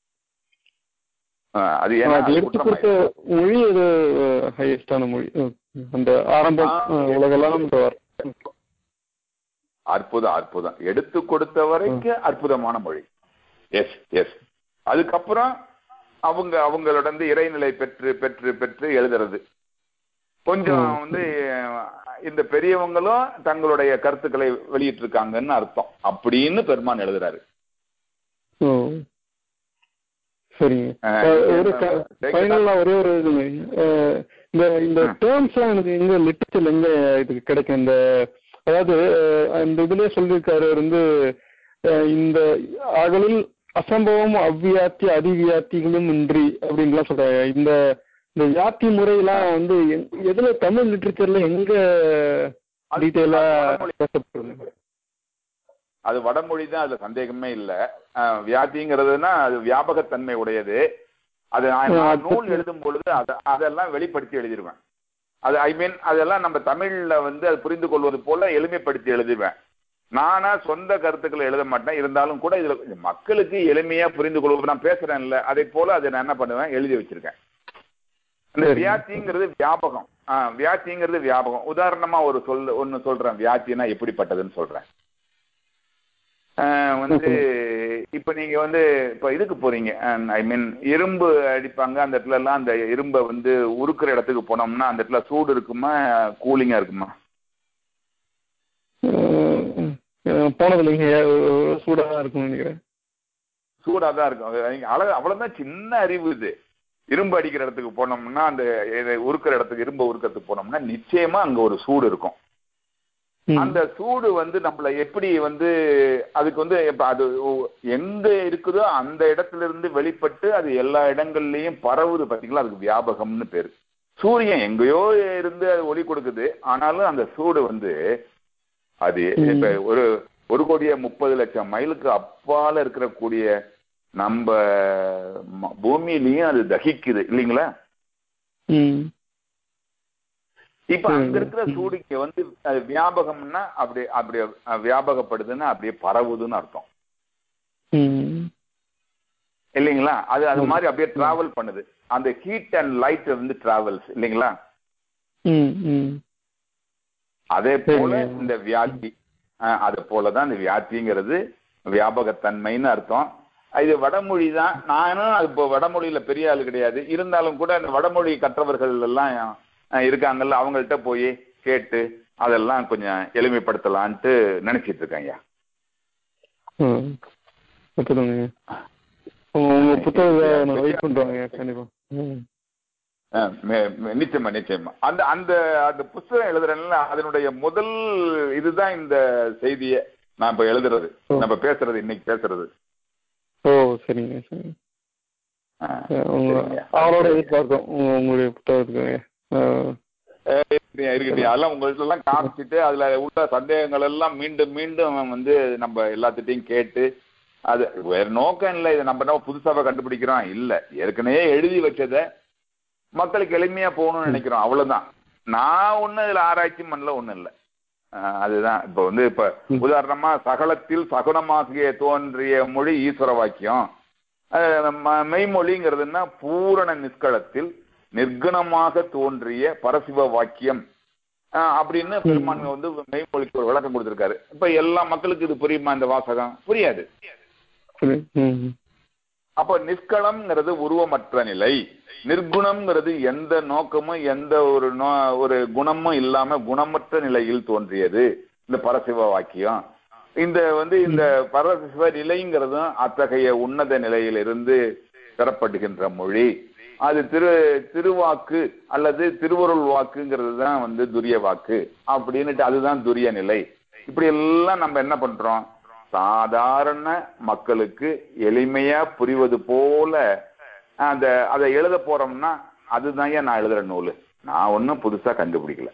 அது ஏன்னா அது அது எடுத்து குற்றமாயிடும். கொடுத்த மொழி அது ஹையஸ்டான மொழி ம். அந்த ஆரம்பம் ஆ. அஹ், உலகெல்லாம் வர அற்புதம் அற்புதம் எடுத்து கொடுத்த வரைக்கும் அற்புதமான மொழி எஸ் எஸ் அதுக்கப்புறம் அவங்க அவங்களோட வந்து இறைநிலை பெற்று பெற்று பெற்று எழுதுறது கொஞ்சம் ம். வந்து அஹ், இந்த பெரியவங்களும் தங்களுடைய கருத்துக்களை வெளியிட்டு இருக்காங்கன்னு அர்த்தம் அப்படின்னு பெருமான் எழுதுறாரு ஓ சரிங்க அஹ், அஹ், ஒரு இது ஃபைனலா ஒரே ஒரு இதுங்க அஹ், இந்த இந்த ம். டேர்ம்ஸ் எல்லாம் எனக்கு எங்க லிட்டரேச்சர்ல எங்க இதுக்கு கிடைக்கும் இந்த அதாவது அஹ், இந்த இதுலயே சொல்லியிருக்காரு அவர் வந்து அஹ், இந்த அகலில் அசம்பவம் அவ்வியாத்தி அதிவியாத்திகளும் இன்றி அப்படின்லாம் சொல்றாங்க இந்த இந்த வியாத்தி முறையெல்லாம் வந்து எங்க- எதுல தமிழ் லிட்டரேச்சர்ல எங்க அது- டீட்டெயிலா அது வடமொழி. பேசப்படுது அது வடமொழி தான் அதுல சந்தேகமே இல்ல அஹ், வியாதிங்கிறதுனா அது வியாபகத்தன்மை உடையது அது நான் ஆ, நான் அது- நூல் எழுதும் பொழுது அத அதெல்லாம் வெளிப்படுத்தி எழுதிருவேன் அது ஐ மீன் அதெல்லாம் நம்ம தமிழ்ல வந்து அது புரிந்து கொள்வது போல எளிமைப்படுத்தி எழுதுவேன் நானா சொந்த கருத்துக்களை எழுத மாட்டேன் இருந்தாலும் கூட இதுல கொஞ்சம் மக்களுக்கு எளிமையா புரிந்து கொள்வது நான் பேசுறேன்ல அதே போல அதை நான் என்ன பண்ணுவேன் எழுதி வச்சிருக்கேன் அந்த சரி. வியாதிங்கிறது வியாபகம் ஆஹ் வியாதிங்கிறது வியாபகம் உதாரணமா ஒரு சொல் ஒன்னு சொல்றேன் வியாதினா எப்படிப்பட்டதுன்னு சொல்றேன் ஆஹ் வந்து இப்ப நீங்க வந்து இப்ப இதுக்கு போறீங்க ஐ மீன் இரும்பு அடிப்பாங்க அந்த இடத்துல எல்லாம் அந்த இரும்பை வந்து உருக்குற இடத்துக்கு போனோம்னா அந்த இடத்துல சூடு இருக்குமா கூலிங்கா இருக்குமா அஹ், அஹ், போனது இல்லைங்க சூடா தான் இருக்கும்னு நினைக்கிறேன் சூடா தான் இருக்கும் அழகு அவ்வளவுதான் சின்ன அறிவு இது இரும்பு அடிக்கிற இடத்துக்கு போனோம்னா அந்த இது உருக்குற இடத்துக்கு இரும்பு உருக்கிறதுக்கு போனோம்னா நிச்சயமா அங்க ஒரு சூடு இருக்கும் ம். அந்த சூடு வந்து நம்மள எப்படி வந்து அதுக்கு வந்து இப்ப அது ஒ- எங்க இருக்குதோ அந்த இடத்துல இருந்து வெளிப்பட்டு அது எல்லா இடங்கள்லயும் பரவுது பாத்தீங்களா அதுக்கு வியாபகம்னு பேரு சூரியன் எங்கேயோ இருந்து அது ஒளி கொடுக்குது ஆனாலும் அந்த சூடு வந்து அது இப்ப ஒரு ஒரு கோடியே முப்பது லட்சம் மைலுக்கு அப்பால இருக்கிற கூடிய நம்ம ம- பூமியிலயும் அது தகிக்குது இல்லைங்களா ம் இப்ப அங்க இருக்கிற சூடு இங்க வந்து அது வியாபகம்னா அப்படி அப்படி அஹ், வியாபகப்படுதுன்னா அப்படியே பரவுதுன்னு அர்த்தம் ம் இல்லைங்களா அது அது மாதிரி அப்படியே டிராவல் பண்ணுது அந்த ஹீட் அண்ட் லைட் வந்து டிராவல்ஸ் இல்லைங்களா ம் ம் அதே போல சரிங்க. இந்த வியாதி அஹ், அது போலதான் இந்த வியாதிங்கிறது வியாபகத்தன்மைன்னு அர்த்தம் இது வடமொழி தான் நானும் அது இப்போ வடமொழியில பெரிய ஆளு கிடையாது இருந்தாலும் கூட அந்த வடமொழி கற்றவர்கள் எல்லாம் அஹ், இருக்காங்கல்ல அவங்கள்ட்ட போய் கேட்டு அதெல்லாம் கொஞ்சம் எளிமைப்படுத்தலான்ட்டு நினைச்சிட்டு இருக்கேன் ஐயா ம் அற்புதங்க உங்க உங்க புத்தகத்தை நான் வெயிட் பண்றேங்க கண்டிப்பா ம் அஹ் மே- மே- நிச்சயமா நிச்சயமா அந்த அந்த அந்த புஸ்தகம் எழுதுறேன்ல அதனுடைய முதல் இதுதான் இந்த செய்தியை நான் இப்ப எழுதுறது ஓ. நம்ம பேசுறது இன்னைக்கு பேசுறது ஓ சரிங்க சரிங்க அஹ் அஹ் உங்க சரிங்க. அவரோட எதிர்பார்க்கும் உங்க உங்களுடைய புத்தகத்துக்கு அஹ் அஹ் இருக்கட்டும், இருக்கட்டும் அதெல்லாம் உங்கள்ட்ட எல்லாம் காமிச்சிட்டு அதுல உள்ள சந்தேகங்கள் எல்லாம் மீண்டும் மீண்டும் வந்து நம்ம எல்லாத்திட்டையும் கேட்டு அது வேற நோக்கம் இல்லை இதை நம்ம என்ன புதுசாவே கண்டுபிடிக்கிறோம் இல்ல ஏற்கனவே எழுதி வச்சதை மக்களுக்கு எளிமையா போகணும்னு நினைக்கிறோம் அவ்வளவுதான் நான் ஒண்ணு இதுல ஆராய்ச்சி பண்ணல ஒண்ணும் இல்ல அஹ் அதுதான் இப்ப வந்து இப்ப உதாரணமா சகலத்தில் சகுனமாகிய தோன்றிய மொழி ஈஸ்வர வாக்கியம் அஹ் ம- மெய்மொழிங்கிறதுன்னா பூரண நிஷ்களத்தில் நிர்குணமாக தோன்றிய பரசிவ வாக்கியம் அஹ் அப்படின்னு பெருமான் வந்து மெய்மொழிக்கு ஒரு விளக்கம் கொடுத்திருக்காரு இப்ப எல்லா மக்களுக்கு இது புரியுமா இந்த வாசகம் புரியாது சரி ம் அப்ப நிஷ்களம்ங்கிறது உருவமற்ற நிலை நிர்குணம்ங்கிறது எந்த நோக்கமும் எந்த ஒரு நோ ஒரு குணமும் இல்லாம குணமற்ற நிலையில் தோன்றியது இந்த பரசிவ வாக்கியம் இந்த வந்து இந்த பரசிவ நிலைங்கிறதும் அத்தகைய உன்னத நிலையிலிருந்து பெறப்படுகின்ற மொழி அது திரு திருவாக்கு அல்லது திருவருள் வாக்குங்கிறது தான் வந்து துரிய வாக்கு அப்படின்னுட்டு அதுதான் துரிய நிலை இப்படி எல்லாம் நம்ம என்ன பண்றோம் சாதாரண மக்களுக்கு எளிமையா புரிவது போல அந்த அதை எழுத போறோம்னா அதுதான் ஏன் நான் எழுதுற நூல் நான் ஒன்றும் புதுசா கண்டுபிடிக்கல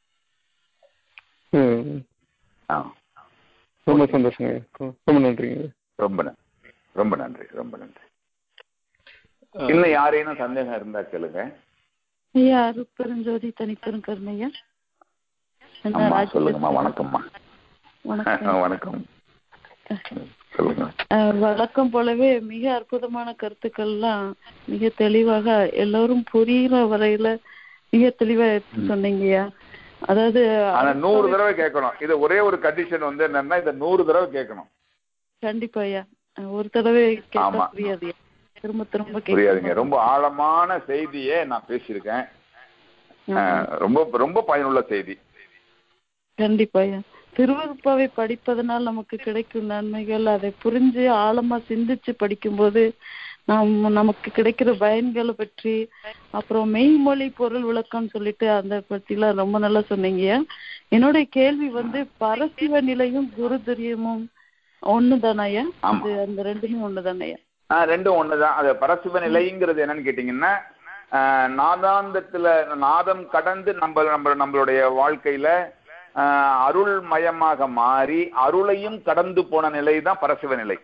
ம் ஆ, ரொம்ப சந்தோஷங்க ரொம்ப நன்றிங்க ரொம்ப நன்றி ரொம்ப நன்றி ரொம்ப நன்றி இன்னும் யாரேனும் சந்தேகம் இருந்தா கேளுங்க ஐயா அருட்பெருஞ்சோதி தனிப்பெரும் கருணையா அண்ணா அம்மா ராஜேந்திர சொல்லுங்கம்மா வணக்கம்மா வணக்கம் வணக்கம் சொல்லுங்க அஹ், வழக்கம் போலவே மிக அற்புதமான கருத்துக்கள்லாம் மிக தெளிவாக எல்லோரும் புரியுற வரையில மிக தெளிவா எடுத்து சொன்னீங்கய்யா அதாவது ஆனா நூறு தடவை கேட்கணும் இது ஒரே ஒரு கண்டிஷன் வந்து என்னன்னா இதை நூறு தடவை கேட்கணும் கண்டிப்பா ஐயா அஹ், ஒரு தடவை கேட்டா ஆமா. புரியாது திரும்ப திரும்ப புரியாதுங்க கேட்கணும். ரொம்ப ஆழமான செய்தியே நான் பேசியிருக்கேன் ஆமா. அஹ், ரொம்ப ரொம்ப பயனுள்ள செய்தி கண்டிப்பா ஐயா திருவருப்பாவை படிப்பதனால் நமக்கு கிடைக்கும் நன்மைகள் அதை புரிஞ்சு ஆழமா சிந்திச்சு படிக்கும்போது நாம் நமக்கு கிடைக்கிற பயன்களை பற்றி அப்புறம் மெய்மொழி பொருள் விளக்கம் சொல்லிட்டு அந்த பத்திலாம் ரொம்ப நல்லா சொன்னீங்க என்னுடைய கேள்வி வந்து பரசிவ நிலையும் குரு துரியமும் ஒண்ணுதானய்யா ஆமா. அது அந்த ரெண்டுமே ஒண்ணுதானய்யா ஆஹ் ரெண்டும் ஒண்ணுதான் அது பரசிவ நிலைங்கிறது என்னன்னு கேட்டீங்கன்னா ஆஹ் நாதாந்தத்துல நாதம் கடந்து நம்ம நம்ம நம்மளுடைய வாழ்க்கையில ஆஹ் அருள் மயமாக மாறி அருளையும் கடந்து போன நிலை தான் பரசிவ நிலை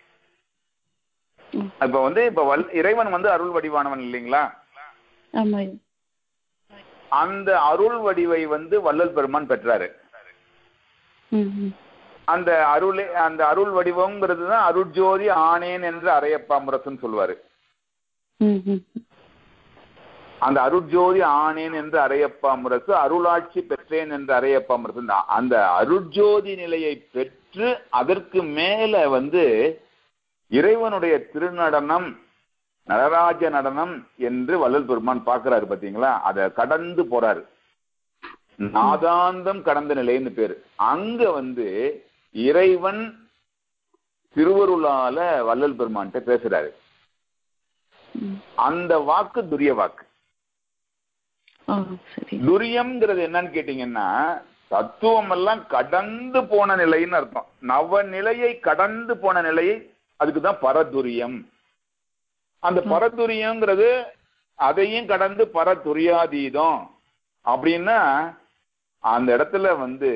ம். இப்ப வந்து இப்ப வல் இறைவன் வந்து அருள் வடிவானவன் இல்லைங்களா ஆமா ஐயா அந்த அருள் வடிவை வந்து வள்ளல் பெருமான் பெற்றாரு ம் ம். அந்த அருளே அந்த அருள் வடிவம்ங்கிறது தான் அருட்ஜோதி ஆனேன் என்று அரையப்பா முரசுன்னு சொல்லுவாரு ம் ம். அந்த அருட்ஜோதி ஆனேன் என்று அரையப்பா முரசு அருளாட்சி பெற்றேன் என்று அரையப்பா முரசு இந்த- அந்த அருட்ஜோதி நிலையை பெற்று அதற்கு மேல வந்து இறைவனுடைய திருநடனம் நடராஜ நடனம் என்று வள்ளல் பெருமான் பார்க்கிறாரு பாத்தீங்களா அதை கடந்து போறாரு நாதாந்தம் கடந்த நிலைன்னு பேரு அங்க வந்து இறைவன் திருவருளால வள்ளல் பெருமான்கிட்ட பேசுறாரு ம். அந்த வாக்கு துரிய வாக்கு ஆ சரி துரியம்ங்கிறது என்னன்னு கேட்டீங்கன்னா தத்துவம் எல்லாம் கடந்து போன நிலைன்னு அர்த்தம் நவ நிலையை கடந்து போன நிலையை அதுக்குதான் பரதுரியம் அந்த பரதுரியம்ங்கிறது அதையும் கடந்து பர துரியாதீதம் அப்படின்னா அந்த இடத்துல வந்து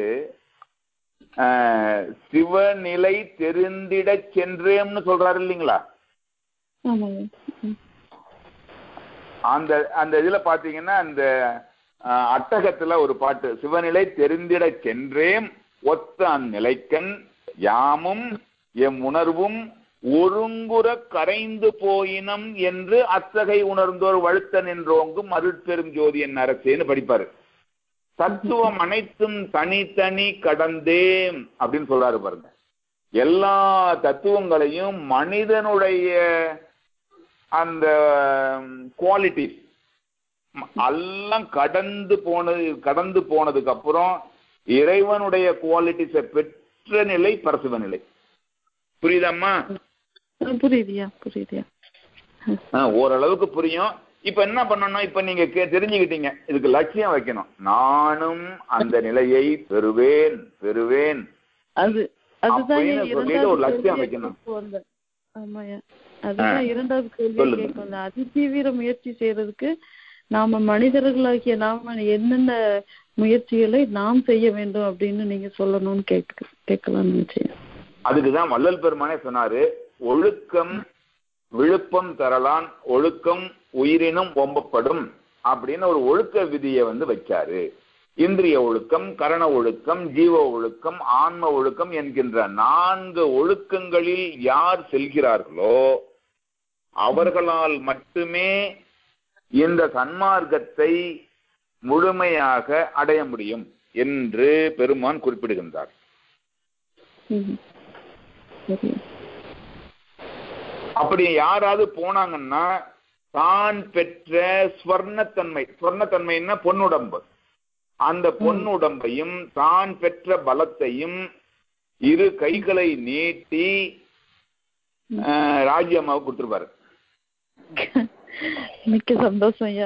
ஆஹ், சிவநிலை தெரிந்திட சென்றேம்னு சொல்றாரு இல்லைங்களா ஆமாங்க ம். அந்த அந்த இதுல பாத்தீங்கன்னா அந்த ஆஹ், அட்டகத்துல ஒரு பாட்டு சிவநிலை தெரிந்திட சென்றேம் ஒத்த அந்நிலைக்கண் யாமும் எம் உணர்வும் ஒருங்குற கரைந்து போயினம் என்று அத்தகை உணர்ந்தோர் வழுத்த நின்றோங்கும் அருட்பெரும் ஜோதி என் அரசேன்னு படிப்பாரு தத்துவம் அனைத்தும் தனித்தனி கடந்தேன் அப்படின்னு சொல்றாரு பாருங்க எல்லா தத்துவங்களையும் மனிதனுடைய அந்த குவாலிட்டிஸ் எல்லாம் கடந்து போனது கடந்து போனதுக்கு அப்புறம் இறைவனுடைய குவாலிட்டிஸை பெற்ற நிலை பரசுவ நிலை புரியுதாம்மா ஆ, புரியுதுயா புரியுதுயா ஆ, ஓரளவுக்கு புரியும் இப்ப என்ன பண்ணணும் இப்ப நீங்க கே- தெரிஞ்சுக்கிட்டீங்க இதுக்கு லட்சியம் வைக்கணும் நானும் அந்த நிலையை பெறுவேன் பெறுவேன் அது அதுதான் அப்படின்னு என் சொல்லிட்டு ஒரு இரண்டாவது லட்சியம் கேள்வியை வைக்கணும். கேட்க வந்தேன். ஆமாய்யா அதுதான் இரண்டாவது கேள்வி சொல்லுங்க. கேட்க வந்தேன் அதிதீவிர முயற்சி செய்யறதுக்கு நாம மனிதர்களாகிய நாம என்னென்ன முயற்சிகளை நாம் செய்ய வேண்டும் அப்படின்னு நீங்க சொல்லணும்னு கேட்க கேட்கலாம்னு நினைச்சேன் அதுக்குதான் வள்ளல் பெருமானே சொன்னாரு ஒழுக்கம் விழுப்பம் தரலான் ஒழுக்கம் உயிரினும் ஒம்பப்படும் அப்படின்னு ஒரு ஒழுக்க விதியை வந்து வச்சாரு இந்திரிய ஒழுக்கம் கரண ஒழுக்கம் ஜீவ ஒழுக்கம் ஆன்ம ஒழுக்கம் என்கின்ற நான்கு ஒழுக்கங்களில் யார் செல்கிறார்களோ அவர்களால் மட்டுமே இந்த சன்மார்க்கத்தை முழுமையாக அடைய முடியும் என்று பெருமான் குறிப்பிடுகின்றார் ம். சரி அப்படி யாராவது போனாங்கன்னா தான் பெற்ற ஸ்வர்ணத்தன்மை ஸ்வர்ணத்தன்மைன்னா பொன்னுடம்பு அந்த பொன்னுடம்பையும் தான் பெற்ற பலத்தையும் இரு கைகளை நீட்டி ஆஹ், ராஜ்யம்மாவுக்கு கொடுத்துருப்பாரு மிக்க சந்தோஷம் ஐயா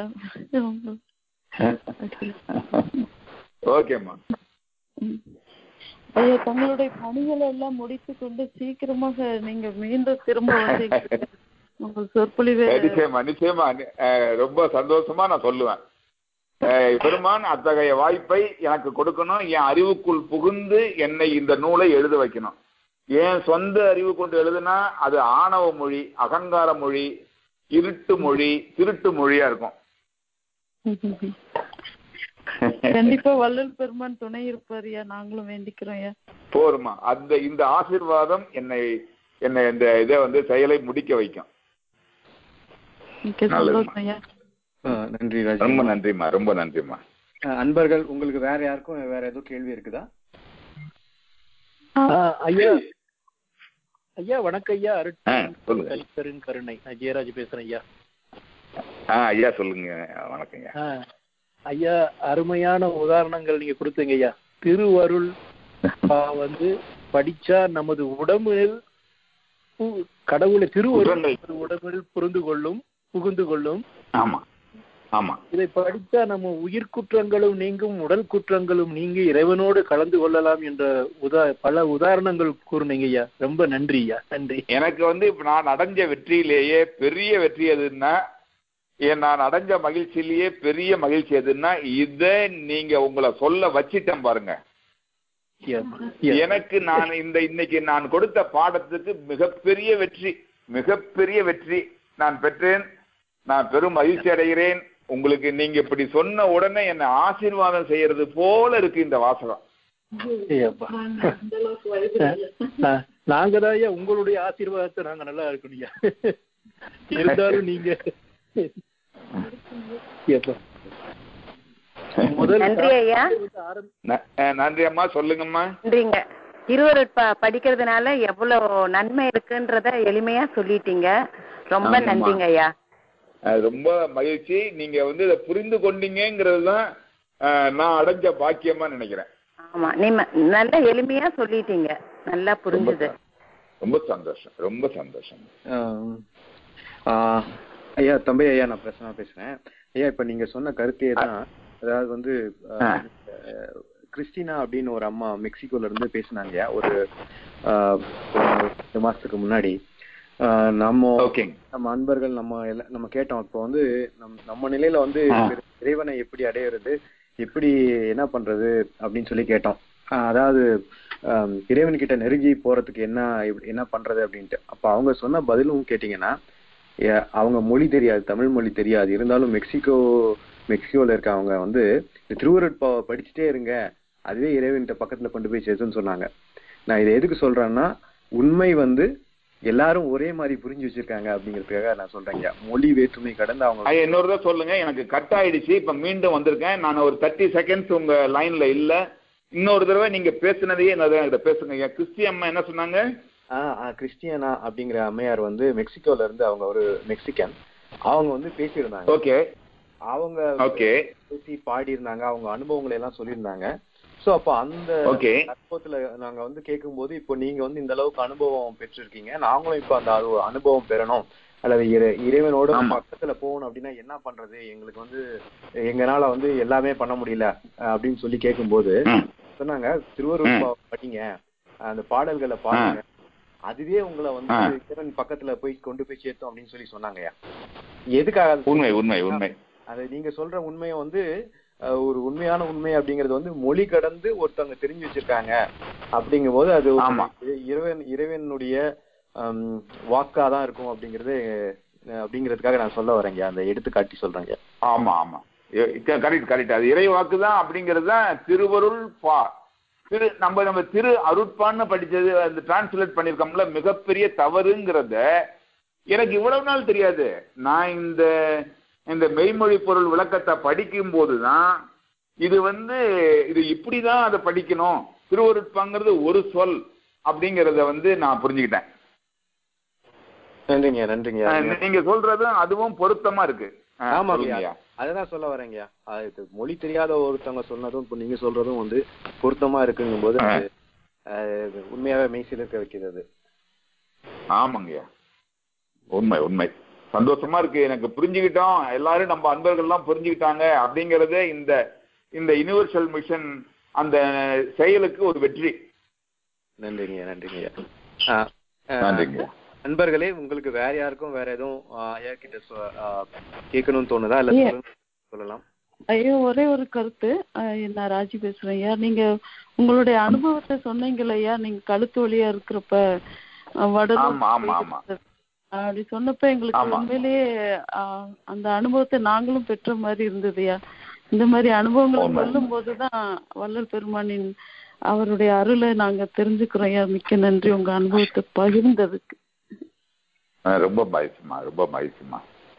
ஓகேம்மா ம். ஐயா தங்களுடைய பணிகளை எல்லாம் முடித்து கொண்டு சீக்கிரமாக நீங்க மீண்டும் திரும்ப வந்து உங்கள் சொற்பொழிவை நிச்சயமா நிச்சயமா அஹ், ரொம்ப சந்தோஷமா நான் சொல்லுவேன் அஹ், பெருமான் அத்தகைய வாய்ப்பை எனக்கு கொடுக்கணும் என் அறிவுக்குள் புகுந்து என்னை இந்த நூலை எழுத வைக்கணும் என் சொந்த அறிவு கொண்டு எழுதுனா அது ஆணவ மொழி அகங்கார மொழி இருட்டு மொழி திருட்டு மொழியா இருக்கும் கண்டிப்பா வள்ளல் பெருமான் துணை இருப்பாருயா நாங்களும் வேண்டிக்கிறோம் ஐயா போருமா அந்த இந்த ஆசீர்வாதம் என்னை என்னை இந்த இதை வந்து செயலை முடிக்க வைக்கும் மிக்க நல்லதும்மா. சந்தோஷம் ஐயா ஆ, நன்றி ராஜி ரொம்ப நன்றிம்மா ரொம்ப நன்றிம்மா ஆ, அன்பர்கள் உங்களுக்கு வேற யாருக்கும் வேற எதுவும் கேள்வி இருக்குதா ஆ, ஐயா ஐயா வணக்கம் ஐயா ஆ, சொல்லுங்க. அருட்பெரும் கருணை நான் ஜெயராஜ் பேசுறேன் ஐயா ஆ ஐயா சொல்லுங்க வணக்கங்க ஆ, ஐயா அருமையான உதாரணங்கள் நீங்க கொடுத்தீங்க ஐயா திருவருள் ஆ, வந்து படிச்சா நமது உடம்பில் பு- கடவுளை திருவருள் குற்றங்கள். நமது உடம்பில் புரிந்து கொள்ளும் புகுந்து கொள்ளும் ஆமா ஆமா இதை படித்தா நம்ம உயிர் குற்றங்களும் நீங்கும் உடல் குற்றங்களும் நீங்கி இறைவனோடு கலந்து கொள்ளலாம் என்ற உதா பல உதாரணங்கள் கூறுனீங்க ஐயா ரொம்ப நன்றி ஐயா நன்றி எனக்கு வந்து இப்ப நான் அடைஞ்ச வெற்றியிலேயே பெரிய வெற்றி எதுன்னா ஏன் நான் அடைஞ்ச மகிழ்ச்சியிலேயே பெரிய மகிழ்ச்சி எதுன்னா இதை நீங்க உங்களை சொல்ல வச்சிட்டேன் பாருங்க ஐயா, ஐயா. எனக்கு நான் இந்த இன்னைக்கு நான் கொடுத்த பாடத்துக்கு மிகப்பெரிய வெற்றி மிகப்பெரிய வெற்றி நான் பெற்றேன் நான் பெரும் மகிழ்ச்சி அடைகிறேன் உங்களுக்கு நீங்க இப்படி சொன்ன உடனே என்னை ஆசீர்வாதம் செய்யறது போல இருக்கு இந்த வாசகம் ஐயாப்பா. நா- நாங்க தான் ஐயா உங்களுடைய ஆசீர்வாதத்தை நாங்க நல்லா இருக்கணும் ஐயா இருந்தாலும் நீங்க ஐயாப்பா. முதல் நன்றி ஐயா ஆரம்பி- ந- அஹ் நன்றி அம்மா சொல்லுங்கம்மா நன்றிங்க திருவருட் ப படிக்கிறதுனால எவ்வளவு நன்மை இருக்குன்றத எளிமையா சொல்லிட்டீங்க ரொம்ப ஆமாம்மா. நன்றிங்க ஐயா அஹ் ரொம்ப மகிழ்ச்சி நீங்க வந்து இதை புரிந்து கொண்டீங்கிறது தான் நான் அடைஞ்ச பாக்கியமா நினைக்கிறேன் ஆமா நீ நல்ல எளிமையா சொல்லிட்டீங்க நல்லா ரொம்ப புரிஞ்சுது ச- ரொம்ப சந்தோஷம் ரொம்ப சந்தோஷம் ஆம். ஆ, ஐயா தம்பி ஐயா நான் பிரசனா பேசுறேன் ஐயா இப்ப நீங்க சொன்ன கருத்தையே தான் அதாவது வந்து ஆ, ஆ. அஹ், கிறிஸ்டினா அப்படின்னு ஒரு அம்மா மெக்சிகோல இருந்து பேசினாங்க ஐயா ஒரு ஆ, ஒரு ரெண்டு மாசத்துக்கு முன்னாடி ஆஹ் நம்ம ஓகேங்க நம்ம அன்பர்கள் நம்ம எல்லாம் நம்ம கேட்டோம் இப்போ வந்து நம் நம்ம நிலையில வந்து ஆ. இறைவனை எப்படி அடையிறது எப்படி என்ன பண்றது அப்படின்னு சொல்லி கேட்டோம் ஆஹ் அதாவது ஆம், இறைவன் கிட்ட நெருங்கி போறதுக்கு என்ன எப்படி- என்ன பண்றது அப்படின்ட்டு அப்ப அவங்க சொன்ன பதிலும் கேட்டீங்கன்னா ஏ- அவங்க மொழி தெரியாது தமிழ் மொழி தெரியாது இருந்தாலும் மெக்சிகோ மெக்சிகோல இருக்கவங்க வந்து இந்த திருவருட்பாவை படிச்சுட்டே இருங்க அதுவே இறைவன்கிட்ட பக்கத்துல கொண்டு போய் சேர்த்துன்னு சொன்னாங்க நான் இதை எதுக்கு சொல்றேன்னா உண்மை வந்து எல்லாரும் ஒரே மாதிரி புரிஞ்சு வச்சிருக்காங்க அப்படிங்கிறதுக்காக நான் சொல்றேங்க மொழி வேற்றுமை கடந்து அவங்க ஐயா இன்னொரு தடவை சொல்லுங்க எனக்கு கட் ஆயிடுச்சு இப்ப மீண்டும் வந்திருக்கேன் நான் ஒரு தேர்ட்டி செகண்ட்ஸ் உங்க லைன்ல இல்ல இன்னொரு தடவை நீங்க பேசுனதையே இன்னொரு தடவை என்கிட்ட பேசுங்க ஐயா கிறிஸ்டி அம்மா என்ன சொன்னாங்க ஆஹ் ஆஹ் கிறிஸ்டியனா அப்படிங்கிற அம்மையார் வந்து மெக்சிகோல இருந்து அவங்க ஒரு மெக்சிகன் அவங்க வந்து பேசியிருந்தாங்க ஓகே அவங்க ஓகே பேசி பாடி இருந்தாங்க அவங்க அனுபவங்களை எல்லாம் சொல்லியிருந்தாங்க சோ அப்ப அந்த Okay. அனுபவத்துல நாங்க வந்து கேட்கும்போது இப்போ நீங்க வந்து இந்த அளவுக்கு அனுபவம் பெற்றிருக்கீங்க நாங்களும் இப்ப அந்த அனு- அனுபவம் பெறணும் அல்லது இறை- இறைவனோட ஆமா. பக்கத்துல போகணும் அப்படின்னா என்ன பண்றது எங்களுக்கு வந்து எங்கனால வந்து எல்லாமே பண்ண முடியல அஹ் அப்படின்னு சொல்லி கேட்கும்போது ம். சொன்னாங்க திருவருட் பா- படிங்க அந்த பாடல்களை பாருங்க அதுவே உங்களை வந்து ஆ. இறைவன் பக்கத்துல போய் கொண்டு போய் சேர்த்தோம் அப்படின்னு சொல்லி சொன்னாங்கய்யா எதுக்காக அது உண்மை உண்மை உண்மை அது நீங்க சொல்ற உண்மையை வந்து அஹ், ஒரு உண்மையான உண்மை அப்படிங்கறது வந்து மொழி கடந்து ஒருத்தவங்க தெரிஞ்சு வச்சிருக்காங்க அப்படிங்கும் போது அது ஒரு ஆமா. இறைவன் இறைவனுடைய ஹம், வாக்காதான் இருக்கும் அப்படிங்கறது அஹ், அப்படிங்கிறதுக்காக நான் சொல்ல வரேங்க அந்த எடுத்துக்காட்டி சொல்றேங்க ஆமா ஆமா கரெக்ட் கரெக்ட் அது இறைவாக்கு தான் அப்படிங்கிறது தான் திருவருள் பா திரு நம்ம நம்ம திரு அருட்பான்னு படிச்சது அந்த டிரான்ஸ்லேட் பண்ணிருக்கோம்ல மிகப்பெரிய தவறுங்கிறத எனக்கு இவ்வளவு நாள் தெரியாது நான் இந்த இந்த மெய்மொழி பொருள் விளக்கத்தை படிக்கும் போதுதான் இது வந்து இது இப்படிதான் அதை படிக்கணும் திருவருட்பாங்கிறது ஒரு சொல் அப்படிங்கறத வந்து நான் புரிஞ்சுக்கிட்டேன் நன்றிங்க நன்றிங்க அஹ் நீங்க சொல்றதும் அதுவும் பொருத்தமா இருக்கு அஹ் ஆமாங்கய்யா சொல்லுங்கய்யா. அதுதான் சொல்ல வரேங்கய்யா அது இது மொழி தெரியாத ஒருத்தவங்க சொன்னதும் இப்போ நீங்க சொல்றதும் வந்து பொருத்தமா இருக்குங்கும் போது அது அஹ், இது உண்மையாவே மெய்சிலிருக்க வைக்கிறது ஆமாங்கய்யா உண்மை உண்மை சந்தோஷமா இருக்கு எனக்கு புரிஞ்சுக்கிட்டோம் எல்லாரும் நம்ம அன்பர்கள் எல்லாம் புரிஞ்சுக்கிட்டாங்க அப்படிங்கறதே இந்த இந்த யுனிவர்சல் மிஷன் அந்த செயலுக்கு ஒரு வெற்றி நன்றிங்க நன்றிங்க ஆஹ், ஆஹ், நன்றிங்க நண்பர்களே உங்களுக்கு வேற யாருக்கும் வேற எதுவும் ஆஹ், ஐயா கிட்ட சொ- ஆஹ், கேட்கணும்னு தோணுதா இல்ல ஐயா. சொல்லுங்க- சொல்லலாம் ஐயோ ஒரே ஒரு கருத்து அஹ் நான் ராஜி பேசுறேன் ஐயா நீங்க உங்களுடைய அனுபவத்தை சொன்னீங்கல்ல ஐயா நீங்க கழுத்து வலியா இருக்கிறப்ப அஹ் வடலூர் ஆமா, ஆமா, ஆமா. அப்படி சொன்னப்ப எங்களுக்கு ஆமா. உண்மையிலேயே அஹ், அந்த அனுபவத்தை நாங்களும் பெற்ற மாதிரி இருந்ததுயா இந்த மாதிரி அனுபவங்களை உண்மை. சொல்லும் போதுதான் வள்ளல் பெருமானின் அவருடைய அருளை நாங்க தெரிஞ்சுக்கிறோம் ஐயா மிக்க நன்றி உங்க அனுபவத்தை பகிர்ந்ததுக்கு அஹ் ரொம்ப மகிழ்ச்சிமா ரொம்ப மகிழ்ச்சிமா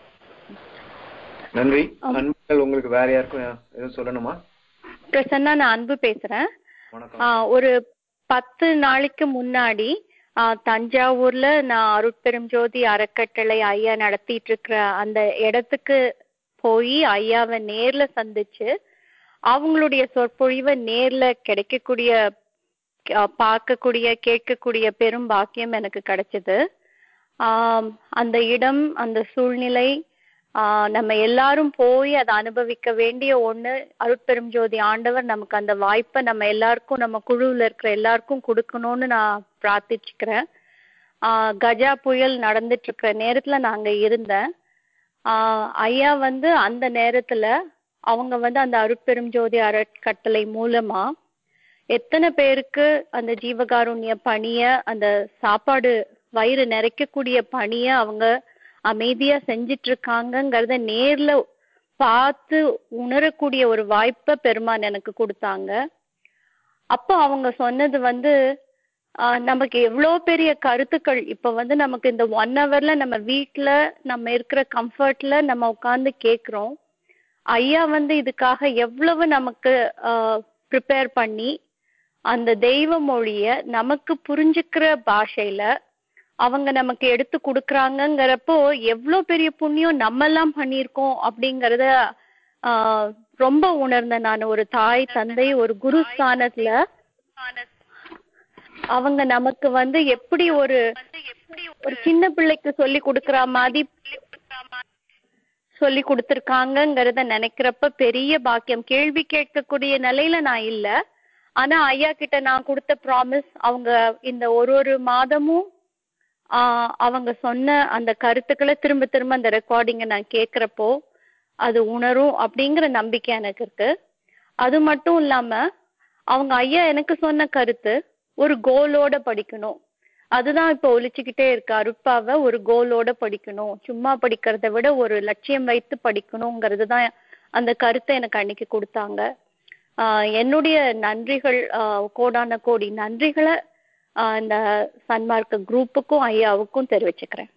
நன்றி நண்பர்கள் உங்களுக்கு வேற யாருக்கும் எதுவும் சொல்லணுமா பிரசன்னா நான் அன்பு பேசுறேன் வணக்கம் ஆ, ஒரு பத்து நாளைக்கு முன்னாடி ஆ, தஞ்சாவூர்ல நான் அருட்பெரும் ஜோதி அறக்கட்டளை ஐயா நடத்திட்டு இருக்கிற அந்த இடத்துக்கு போய் ஐயாவை நேர்ல சந்திச்சு அவங்களுடைய சொற்பொழிவை நேர்ல கிடைக்கக்கூடிய ஆ, பார்க்கக்கூடிய கேட்கக்கூடிய பெரும் பாக்கியம் எனக்கு கிடைச்சது ஆம், அந்த இடம் அந்த சூழ்நிலை ஆஹ் நம்ம எல்லாரும் போய் அதை அனுபவிக்க வேண்டிய ஒண்ணு அருட்பெரும் ஜோதி ஆண்டவர் நமக்கு அந்த வாய்ப்பை நம்ம எல்லாருக்கும் நம்ம குழுவுல இருக்கிற எல்லாருக்கும் கொடுக்கணும்னு நான் பிரார்த்திச்சுக்கிறேன் ஆஹ் கஜா புயல் நடந்துட்டு இருக்கிற நேரத்துல நாங்க இருந்தேன் ஆஹ் ஐயா வந்து அந்த நேரத்துல அவங்க வந்து அந்த அருட்பெரும் ஜோதி அறக்கட்டளை மூலமா எத்தனை பேருக்கு அந்த ஜீவகாருண்ய பணிய அந்த சாப்பாடு வயிறு நிறைக்கக்கூடிய பணிய அவங்க அமைதியா செஞ்சிட்டு இருக்காங்கங்கிறத நேர்ல பார்த்து உணரக்கூடிய ஒரு வாய்ப்பை பெருமான் எனக்கு கொடுத்தாங்க அப்போ அவங்க சொன்னது வந்து ஆஹ் நமக்கு எவ்வளோ பெரிய கருத்துக்கள் இப்ப வந்து நமக்கு இந்த ஒன் ஹவர்ல நம்ம வீட்ல நம்ம இருக்கிற கம்ஃபர்ட்ல நம்ம உட்கார்ந்து கேக்குறோம் ஐயா வந்து இதுக்காக எவ்வளவு நமக்கு ப்ரிப்பேர் பண்ணி அந்த தெய்வ மொழிய நமக்கு புரிஞ்சுக்கிற பாஷையில அவங்க நமக்கு எடுத்து கொடுக்குறாங்கங்கிறப்போ எவ்வளோ பெரிய புண்ணியம் நம்ம எல்லாம் பண்ணியிருக்கோம் அப்படிங்கறத ஆஹ் ரொம்ப உணர்ந்தேன் நான் ஒரு தாய் தந்தை ஒரு குரு ஸ்தானத்துல அவங்க நமக்கு வந்து எப்படி ஒரு ஒரு சின்ன பிள்ளைக்கு சொல்லி கொடுக்கிற மாதிரி சொல்லி கொடுத்திருக்காங்கங்கிறத நினைக்கிறப்ப பெரிய பாக்கியம் கேள்வி கேட்கக்கூடிய நிலையில நான் இல்ல ஆனா ஐயா கிட்ட நான் கொடுத்த ப்ராமிஸ் அவங்க இந்த ஒரு ஒரு மாதமும் ஆஹ் அவங்க சொன்ன அந்த கருத்துக்களை திரும்ப திரும்ப அந்த ரெக்கார்டிங்கை நான் கேட்குறப்போ அது உணரும் அப்படிங்கிற நம்பிக்கை எனக்கு இருக்கு அது மட்டும் இல்லாம அவங்க ஐயா எனக்கு சொன்ன கருத்து ஒரு கோலோட படிக்கணும் அதுதான் இப்போ ஒழிச்சுக்கிட்டே இருக்கு அருட்பாவை ஒரு கோலோட படிக்கணும் சும்மா படிக்கிறதை விட ஒரு லட்சியம் வைத்து படிக்கணுங்கிறது தான் அந்த கருத்தை எனக்கு அன்னைக்கு கொடுத்தாங்க ஆஹ் என்னுடைய நன்றிகள் ஆஹ் கோடான கோடி நன்றிகளை ஆஹ் இந்த சன்மார்க்க குரூப்புக்கும் ஐயாவுக்கும் தெரிவிச்சுக்கிறேன்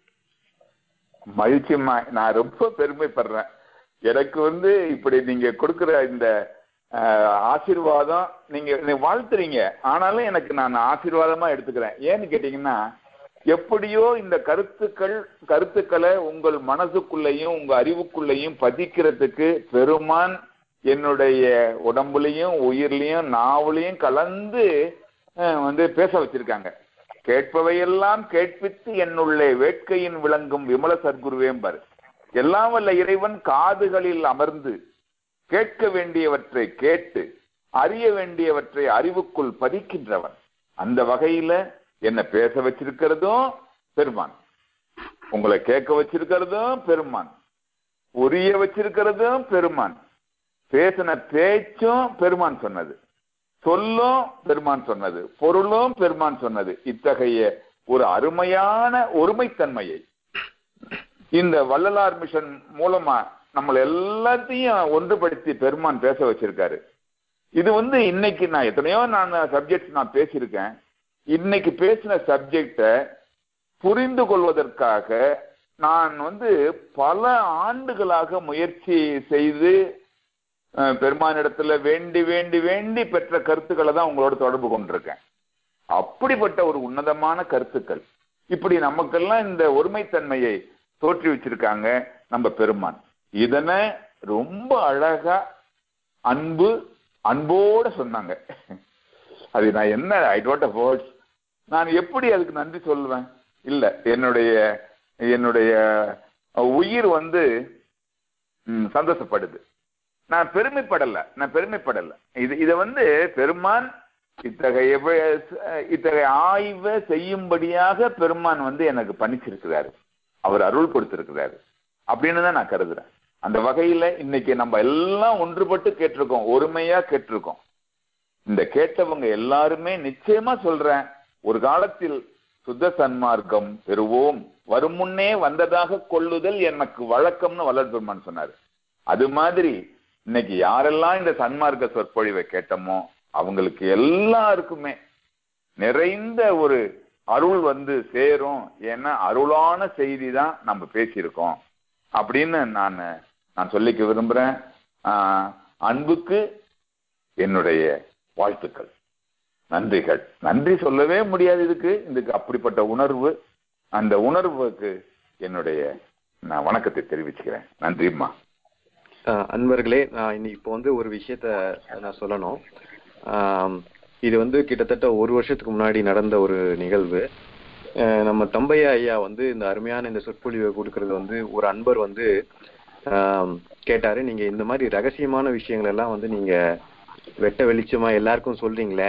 மகிழ்ச்சிம்மா நான் ரொம்ப பெருமைப்படுறேன் எனக்கு வந்து இப்படி நீங்க கொடுக்கிற இந்த ஆஹ், ஆசீர்வாதம் நீங்க நீங்க வாழ்த்துறீங்க ஆனாலும் எனக்கு நான் ஆசீர்வாதமா எடுத்துக்கிறேன் ஏன்னு கேட்டீங்கன்னா எப்படியோ இந்த கருத்துக்கள் கருத்துக்களை உங்கள் மனசுக்குள்ளேயும் உங்க அறிவுக்குள்ளேயும் பதிக்கிறதுக்கு பெருமான் என்னுடைய உடம்புலையும் உயிர்லயும் நாவலையும் கலந்து அஹ், வந்து பேச வச்சிருக்காங்க கேட்பவையெல்லாம் கேட்பித்து என்னுள்ளே வேட்கையின் விளங்கும் விமல சர்க்குருவேம்பார் எல்லாம் வல்ல இறைவன் காதுகளில் அமர்ந்து கேட்க வேண்டியவற்றை கேட்டு அறிய வேண்டியவற்றை அறிவுக்குள் பதிக்கின்றவன் அந்த வகையில என்ன பேச வச்சிருக்கிறதும் பெருமான் உங்களை கேட்க வச்சிருக்கிறதும் பெருமான் புரிய வச்சிருக்கிறதும் பெருமான் பேசின பேச்சும் பெருமான் சொன்னது சொல்லும் பெருமான் சொன்னது பொருளும் பெருமான் சொன்னது இத்தகைய ஒரு அருமையான ஒருமைத்தன்மையை இந்த வள்ளலார் மிஷன் மூலமா நம்மள எல்லாத்தையும் ஒன்றுபடுத்தி பெருமான் பேச வச்சிருக்காரு இது வந்து இன்னைக்கு நான் எத்தனையோ நான் சப்ஜெக்ட் நான் பேசியிருக்கேன் இன்னைக்கு பேசின சப்ஜெக்ட புரிந்து கொள்வதற்காக நான் வந்து பல ஆண்டுகளாக முயற்சி செய்து அஹ், பெருமானிடத்துல வேண்டி வேண்டி வேண்டி பெற்ற கருத்துக்களை தான் உங்களோட தொடர்பு கொண்டிருக்கேன் அப்படிப்பட்ட ஒரு உன்னதமான கருத்துக்கள் இப்படி நமக்கெல்லாம் இந்த ஒருமைத்தன்மையை தோற்றி வச்சிருக்காங்க நம்ம பெருமான் இதனை ரொம்ப அழகா அன்பு அன்போட சொன்னாங்க அது நான் என்ன ஐ டோன்ட் வேர்ட்ஸ் நான் எப்படி அதுக்கு நன்றி சொல்லுவேன் இல்ல என்னுடைய என்னுடைய உயிர் வந்து ம், சந்தோஷப்படுது நான் பெருமைப்படல நான் பெருமைப்படல இது இத வந்து பெருமான் இத்தகைய வே- இத்தகைய ஆய்வை செய்யும்படியாக பெருமான் வந்து எனக்கு பணிச்சிருக்கிறாரு அவர் அருள் கொடுத்திருக்கிறாரு அப்படின்னு தான் நான் கருதுறேன் அந்த வகையில இன்னைக்கு நம்ம எல்லாம் ஒன்றுபட்டு கேட்டிருக்கோம் ஒருமையா கேட்டிருக்கோம் இந்த கேட்டவங்க எல்லாருமே நிச்சயமா சொல்றேன் ஒரு காலத்தில் சுத்த சன்மார்க்கம் பெறுவோம் வரும் முன்னே வந்ததாக கொள்ளுதல் எனக்கு வழக்கம்னு வள்ளல் பெருமான் சொன்னாரு அது மாதிரி இன்னைக்கு யாரெல்லாம் இந்த சன்மார்க்க சொற்பொழிவை கேட்டோமோ அவங்களுக்கு எல்லாருக்குமே நிறைந்த ஒரு அருள் வந்து சேரும் ஏன்னா அருளான செய்தி தான் நம்ம பேசியிருக்கோம் அப்படின்னு நான் நான் சொல்லிக்க விரும்புறேன் ஆஹ், அன்புக்கு என்னுடைய வாழ்த்துக்கள் நன்றிகள் நன்றி சொல்லவே முடியாது இதுக்கு இதுக்கு அப்படிப்பட்ட உணர்வு அந்த உணர்வுக்கு என்னுடைய நான் வணக்கத்தை தெரிவிச்சுக்கிறேன் நன்றிம்மா ஆஹ் அன்பர்களே நான் இன்னி இப்போ வந்து ஒரு விஷயத்த நான் சொல்லணும் ஆம், இது வந்து கிட்டத்தட்ட ஒரு வருஷத்துக்கு முன்னாடி நடந்த ஒரு நிகழ்வு ஆஹ் நம்ம தம்பையா ஐயா வந்து இந்த அருமையான இந்த சொற்பொழிவை கொடுக்கறது வந்து ஒரு அன்பர் வந்து ஆம், கேட்டாரு நீங்க இந்த மாதிரி ரகசியமான விஷயங்கள் எல்லாம் வந்து நீங்க வெட்ட வெளிச்சமா எல்லாருக்கும் சொல்றீங்களே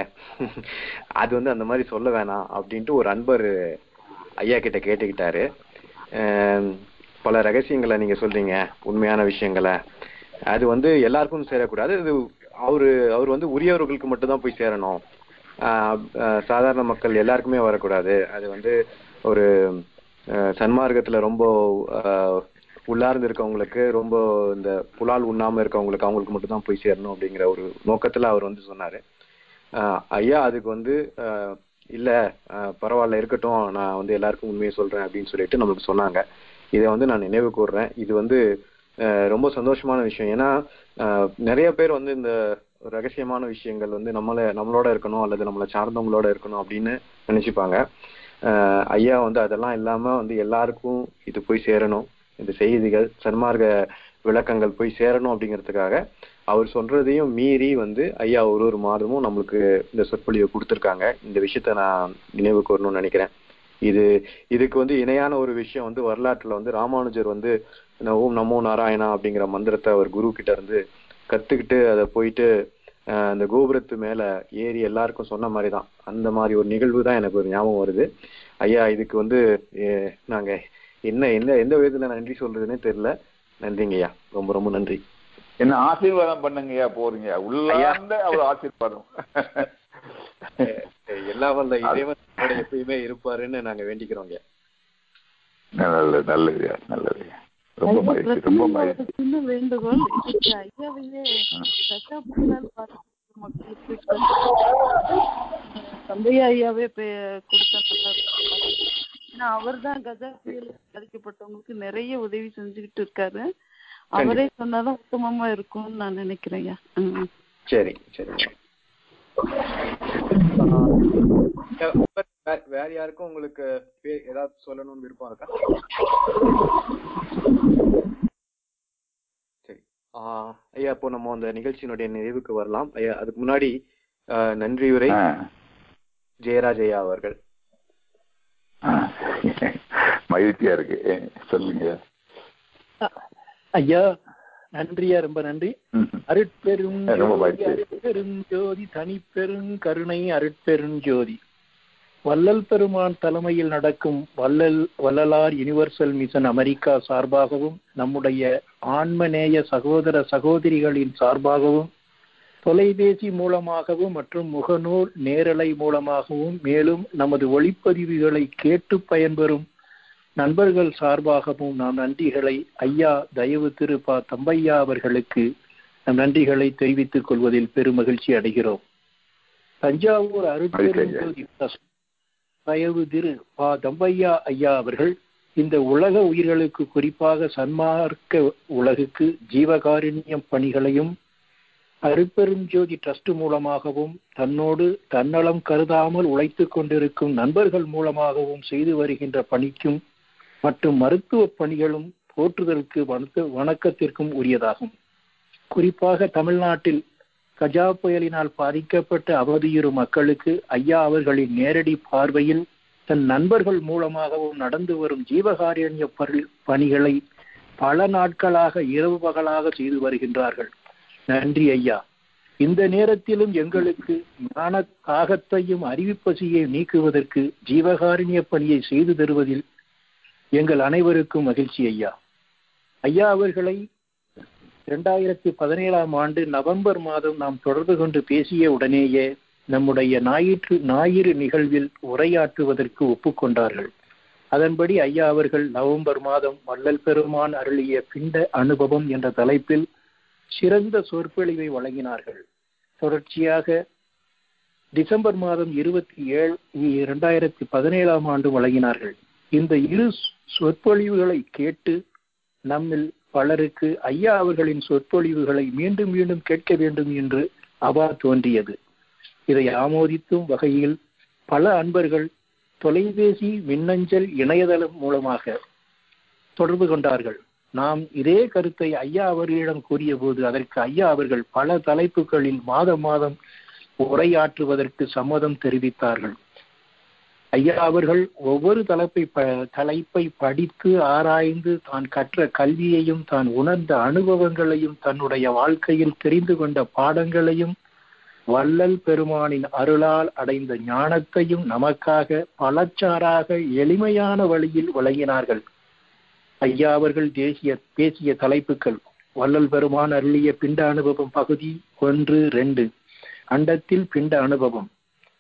அது வந்து அந்த மாதிரி சொல்ல வேணாம் அப்படின்ட்டு ஒரு அன்பர் ஐயா கிட்ட கேட்டுக்கிட்டாரு ஆம், பல ரகசியங்களை நீங்க சொல்றீங்க உண்மையான விஷயங்களை அது வந்து எல்லாருக்கும் சேரக்கூடாது இது அவரு அவர் வந்து உரியவர்களுக்கு மட்டும்தான் போய் சேரணும் ஆஹ் ஆஹ் சாதாரண மக்கள் எல்லாருக்குமே வரக்கூடாது அது வந்து ஒரு ஆஹ் சன்மார்க்கத்துல ரொம்ப ஆஹ் உள்ளார்ந்து இருக்கவங்களுக்கு ரொம்ப இந்த புலால் உண்ணாம இருக்கவங்களுக்கு அவங்களுக்கு மட்டும்தான் போய் சேரணும் அப்படிங்கிற ஒரு நோக்கத்துல அவர் வந்து சொன்னாரு ஆஹ் ஐயா அதுக்கு வந்து ஆஹ் இல்ல ஆஹ் பரவாயில்ல இருக்கட்டும் நான் வந்து எல்லாருக்கும் உண்மையை சொல்றேன் அப்படின்னு சொல்லிட்டு நம்மளுக்கு சொன்னாங்க இதை வந்து நான் நினைவு கூர்றேன் இது வந்து ஆஹ் ரொம்ப சந்தோஷமான விஷயம் ஏன்னா ஆஹ் நிறைய பேர் வந்து இந்த ரகசியமான விஷயங்கள் வந்து நம்மள நம்மளோட இருக்கணும் அல்லது நம்மளை சார்ந்தவங்களோட இருக்கணும் அப்படின்னு நினைச்சுப்பாங்க ஆஹ் ஐயா வந்து அதெல்லாம் இல்லாம வந்து எல்லாருக்கும் இது போய் சேரணும் இந்த செய்திகள் சன்மார்க்க விளக்கங்கள் போய் சேரணும் அப்படிங்கிறதுக்காக அவர் சொல்றதையும் மீறி வந்து ஐயா ஒரு ஒரு மாதமும் நம்மளுக்கு இந்த சொற்பொழிவை கொடுத்துருக்காங்க இந்த விஷயத்த நான் நினைவு கூறணும்னு நினைக்கிறேன் இது இதுக்கு வந்து இணையான ஒரு விஷயம் வந்து வரலாற்றுல வந்து ராமானுஜர் வந்து இந்த ஓம் நமோ நாராயணா அப்படிங்கிற மந்திரத்தை அவர் குரு கிட்ட இருந்து கத்துக்கிட்டு அதை போயிட்டு ஆஹ் அந்த கோபுரத்து மேல ஏறி எல்லாருக்கும் சொன்ன மாதிரி தான் அந்த மாதிரி ஒரு நிகழ்வு தான் எனக்கு ஒரு ஞாபகம் வருது ஐயா இதுக்கு வந்து அஹ், நாங்க என்ன எந்த எந்த விதத்துல நன்றி சொல்றதுன்னே தெரியல நன்றிங்க ஐயா ரொம்ப ரொம்ப நன்றி என்ன ஆசீர்வாதம் பண்ணுங்கய்யா போறீங்க உள்ளார்ந்த அவர் ஆசீர்வாதம் அஹ், எல்லா வல்ல இறைவன் நம்மோட எப்பயுமே இருப்பாருன்னு நாங்க வேண்டிக்கிறோம் ஐயா நல்லது நல்லதுயா நல்லதுயா ரொம்ப ஐயா, மகிழ்ச்சி ரொம்ப பிரச்சனை மகிழ்ச்சி ஒரு சின்ன வேண்டுகோள் இன்னைக்கு ஐயாவையே கஜா புயலால் பாதிக்கப்பட்ட மக்களுக்கு தந்தையா ஐயாவே பே- கொடுத்தா நல்லா இருக்கும் ஏன்னா அவர் தான் கஜா புயல் பாதிக்கப்பட்டவங்களுக்கு நிறைய உதவி செஞ்சுக்கிட்டு இருக்காரு அவரே சொன்னாதான் உத்தமமா இருக்கும்னு நான் நினைக்கிறேன் ஐயா ம். சரி சரி வேற யாருக்கும் உங்களுக்கு பே- ஏதாவது சொல்லணும்னு விருப்பம் இருக்கா சரி ஆஹ் ஐயா இப்போ நம்ம அந்த நிகழ்ச்சியினுடைய நிறைவுக்கு வரலாம் ஐயா அதுக்கு முன்னாடி ஆஹ் நன்றி உரை ஆ. ஜெயராஜ் ஐயா அவர்கள் ஆ. மகிழ்ச்சியா இருக்கு ஏ, சொல்லுங்க ஐயா நன்றியா ரொம்ப நன்றி ம். அருட்பெரும் ரொம்ப ஜோதி மகிழ்ச்சி. அருட்பெரும் ஜோதி தனிப்பெரும் கருணை அருட்பெரும் ஜோதி வள்ளல் பெருமான் தலைமையில் நடக்கும் வள்ளல் வள்ளலார் யுனிவர்சல் மிஷன் அமெரிக்கா சார்பாகவும் நம்முடைய ஆன்மநேய சகோதர சகோதரிகளின் சார்பாகவும் தொலைபேசி மூலமாகவும் மற்றும் முகநூல் நேரலை மூலமாகவும் மேலும் நமது ஒளிப்பதிவுகளை கேட்டு பயன்பெறும் நண்பர்கள் சார்பாகவும் நாம் நன்றிகளை ஐயா தயவு திரு ப தம்பையா அவர்களுக்கு நம் நன்றிகளை தெரிவித்துக் கொள்வதில் பெரும் மகிழ்ச்சி அடைகிறோம் தஞ்சாவூர் அருட்பெரும் ஜோதி trust தயவு திரு பா தம்பையா ஐயா அவர்கள் இந்த உலக உயிர்களுக்கு குறிப்பாக சன்மார்க்க உலகுக்கு ஜீவகாருண்யம் பணிகளையும் அருட்பெரும் ஜோதி ட்ரஸ்ட் மூலமாகவும் தன்னோடு தன்னலம் கருதாமல் உழைத்துக் கொண்டிருக்கும் நண்பர்கள் மூலமாகவும் செய்து வருகின்ற பணிக்கும் மற்றும் மருத்துவ பணிகளும் போற்றுதலுக்கு வணக்க- வணக்கத்திற்கும் உரியதாகும் குறிப்பாக தமிழ்நாட்டில் கஜா புயலினால் பாதிக்கப்பட்ட அவதியுறும் மக்களுக்கு ஐயா அவர்களின் நேரடி பார்வையில் தன் நண்பர்கள் மூலமாகவும் நடந்து வரும் ஜீவகாருண்ய பரி- பணிகளை பல நாட்களாக இரவு பகலாக செய்து வருகின்றார்கள் நன்றி ஐயா இந்த நேரத்திலும் எங்களுக்கு ஞான தாகத்தையும் அறிவிப்பசியை நீக்குவதற்கு ஜீவகாருண்ய பணியை செய்து தருவதில் எங்கள் அனைவருக்கும் மகிழ்ச்சி ஐயா ஐயா அவர்களை இரண்டாயிரத்தி பதினேழாம் ஆண்டு நவம்பர் மாதம் நாம் தொடர்பு கொண்டு பேசிய உடனேயே நம்முடைய ஞாயிற்று ஞாயிறு நிகழ்வில் உரையாற்றுவதற்கு ஒப்புக்கொண்டார்கள் அதன்படி ஐயா அவர்கள் நவம்பர் மாதம் வள்ளல் பெருமான் அருளிய பிண்ட அனுபவம் என்ற தலைப்பில் சிறந்த சொற்பொழிவை வழங்கினார்கள் தொடர்ச்சியாக டிசம்பர் மாதம் இருபத்தி ஏழு இரண்டாயிரத்தி பதினேழாம் ஆண்டு வழங்கினார்கள் இந்த இரு சொற்பொழிவுகளை கேட்டு நம்மில் பலருக்கு ஐயா அவர்களின் சொற்பொழிவுகளை மீண்டும் மீண்டும் கேட்க வேண்டும் என்று அவா தோன்றியது இதை ஆமோதித்தும் வகையில் பல அன்பர்கள் தொலைபேசி மின்னஞ்சல் இணையதளம் மூலமாக தொடர்பு கொண்டார்கள் நாம் இதே கருத்தை ஐயா அவர்களிடம் கூறிய போது அதற்கு ஐயா அவர்கள் பல தலைப்புகளில் மாதம் மாதம் உரையாற்றுவதற்கு சம்மதம் தெரிவித்தார்கள் ஐயா அவர்கள் ஒவ்வொரு தலைப்பை ப- தலைப்பை படித்து ஆராய்ந்து தான் கற்ற கல்வியையும் தான் உணர்ந்த அனுபவங்களையும் தன்னுடைய வாழ்க்கையில் தெரிந்து கொண்ட பாடங்களையும் வள்ளல் பெருமானின் அருளால் அடைந்த ஞானத்தையும் நமக்காக பலச்சாராக எளிமையான வழியில் வழங்கினார்கள் ஐயா அவர்கள் தேசிய பேசிய தலைப்புகள் வள்ளல் பெருமான் அருளிய பிண்ட அனுபவம் பகுதி ஒன்று ரெண்டு அண்டத்தில் பிண்ட அனுபவம்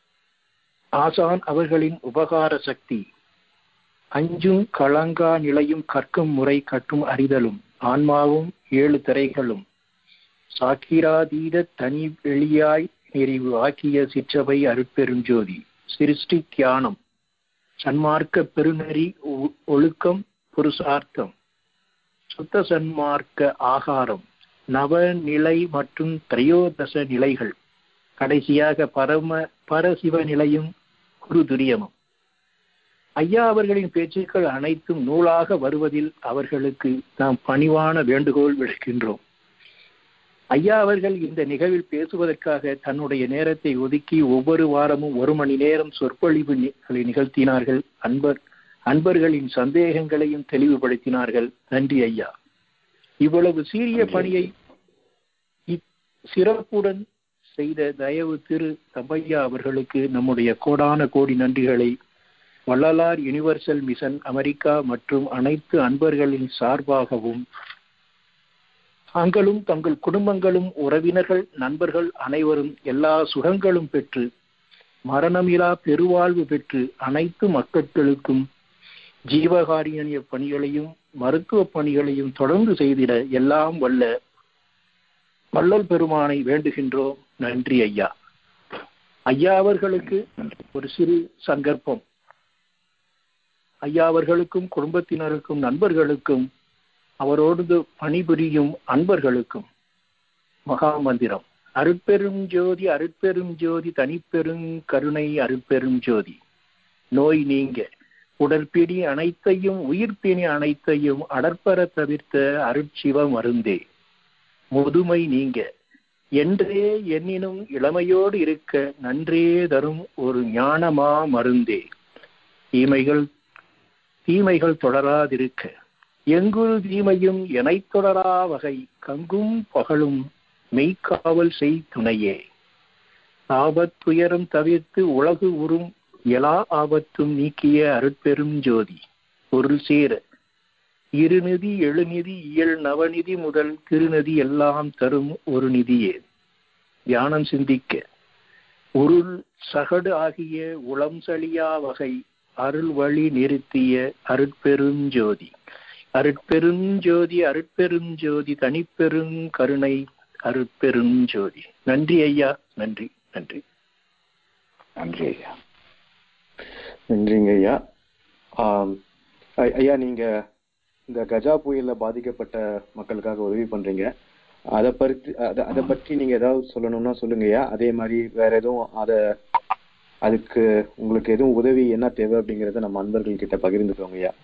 ஆசான் அவர்களின் உபகார சக்தி அஞ்சும் களங்கா நிலையும் கற்கும் முறை கற்றும் அறிதலும் ஆன்மாவும் ஏழு திரைகளும் சாக்கிராதீத தனி வெளியாய் நிறைவு ஆக்கிய சிற்றவை அருட்பெருஞ்சோதி சிருஷ்டி தியானம் சன்மார்க்க பெருநெறி ஒ- ஒழுக்கம் புருஷார்த்தம் சுத்த சன்மார்க்க ஆகாரம் நவநிலை மற்றும் திரையோதச நிலைகள் கடைசியாக பரம பரசிவ நிலையும் குரு துரியமும் ஐயா அவர்களின் பேச்சுக்கள் அனைத்தும் நூலாக வருவதில் அவர்களுக்கு நாம் பணிவான வேண்டுகோள் விடுக்கின்றோம் ஐயா அவர்கள் இந்த நிகழ்வில் பேசுவதற்காக தன்னுடைய நேரத்தை ஒதுக்கி ஒவ்வொரு வாரமும் ஒரு மணி நேரம் சொற்பொழிவு நி- நிகழ்த்தினார்கள் அன்பர் அன்பர்களின் சந்தேகங்களையும் தெளிவுபடுத்தினார்கள் நன்றி ஐயா இவ்வளவு சீரிய பணியை இப்- சிறப்புடன் செய்த தயவு திரு தம்பையா அவர்களுக்கு நம்முடைய கோடான கோடி நன்றிகளை வள்ளலார் யுனிவர்சல் மிஷன் அமெரிக்கா மற்றும் அனைத்து அன்பர்களின் சார்பாகவும் தாங்களும் தங்கள் குடும்பங்களும் உறவினர்கள் நண்பர்கள் அனைவரும் எல்லா சுகங்களும் பெற்று மரணமிலா பெருவாழ்வு பெற்று அனைத்து மக்கட்களுக்கும் ஜீவகாரிய பணிகளையும் மருத்துவ பணிகளையும் தொடர்ந்து செய்திட எல்லாம் வல்ல வள்ளல் பெருமானை வேண்டுகின்றோம் நன்றி ஐயா ஐயா அவர்களுக்கு ஒரு சிறு சங்கற்பம் ஐயா அவர்களுக்கும் குடும்பத்தினருக்கும் நண்பர்களுக்கும் அவரோடு பணிபுரியும் அன்பர்களுக்கும் மகா மந்திரம் அருட்பெரும் ஜோதி அருட்பெரும் ஜோதி தனிப்பெரும் கருணை அருட்பெரும் ஜோதி நோய் நீங்க உடற்பிணி அனைத்தையும் உயிர்ப்பிணி அனைத்தையும் அடற்பர தவிர்த்த அருட்சிவ மருந்தே முதுமை நீங்க என்றே எண்ணினும் இளமையோடு இருக்க நன்றே தரும் ஒரு ஞானமா மருந்தே தீமைகள் தீமைகள் தொடராதிருக்க எங்குள் தீமையும் எனைத் தொடரா வகை கங்கும் பகலும் மெய்க்காவல் செய் துணையே ஆபத் துயரம் தவிர்த்து உலகு உறும் எல்லா ஆபத்தும் நீக்கிய அருட்பெரும் ஜோதி பொருள் சேர இருநிதி எழுநிதி இயல் நவநிதி முதல் திருநிதி எல்லாம் தரும் ஒரு நிதியே தியானம் சிந்திக்க உருள் சகடு ஆகிய உளம் சலியா வகை அருள் வழி நிறுத்திய அருட்பெருஞ்சோதி அருட்பெருஞ்சோதி அருட்பெருஞ்சோதி தனிப்பெரும் கருணை அருட்பெருஞ்சோதி நன்றி ஐயா நன்றி நன்றி நன்றி ஐயா நன்றிங்க ஐயா ஆம், ஐ- ஐயா நீங்க இந்த கஜா புயல்ல பாதிக்கப்பட்ட மக்களுக்காக உதவி பண்றீங்க அதை பற்றி அதை அதை பற்றி நீங்க ஏதாவது சொல்லணும்னா சொல்லுங்க ஐயா அதே மாதிரி வேற எதுவும் அத அதுக்கு உங்களுக்கு எதுவும் உதவி என்ன தேவை அப்படிங்கறத நம்ம அன்பர்கள் கிட்ட பகிர்ந்துக்கோங்க ஐயா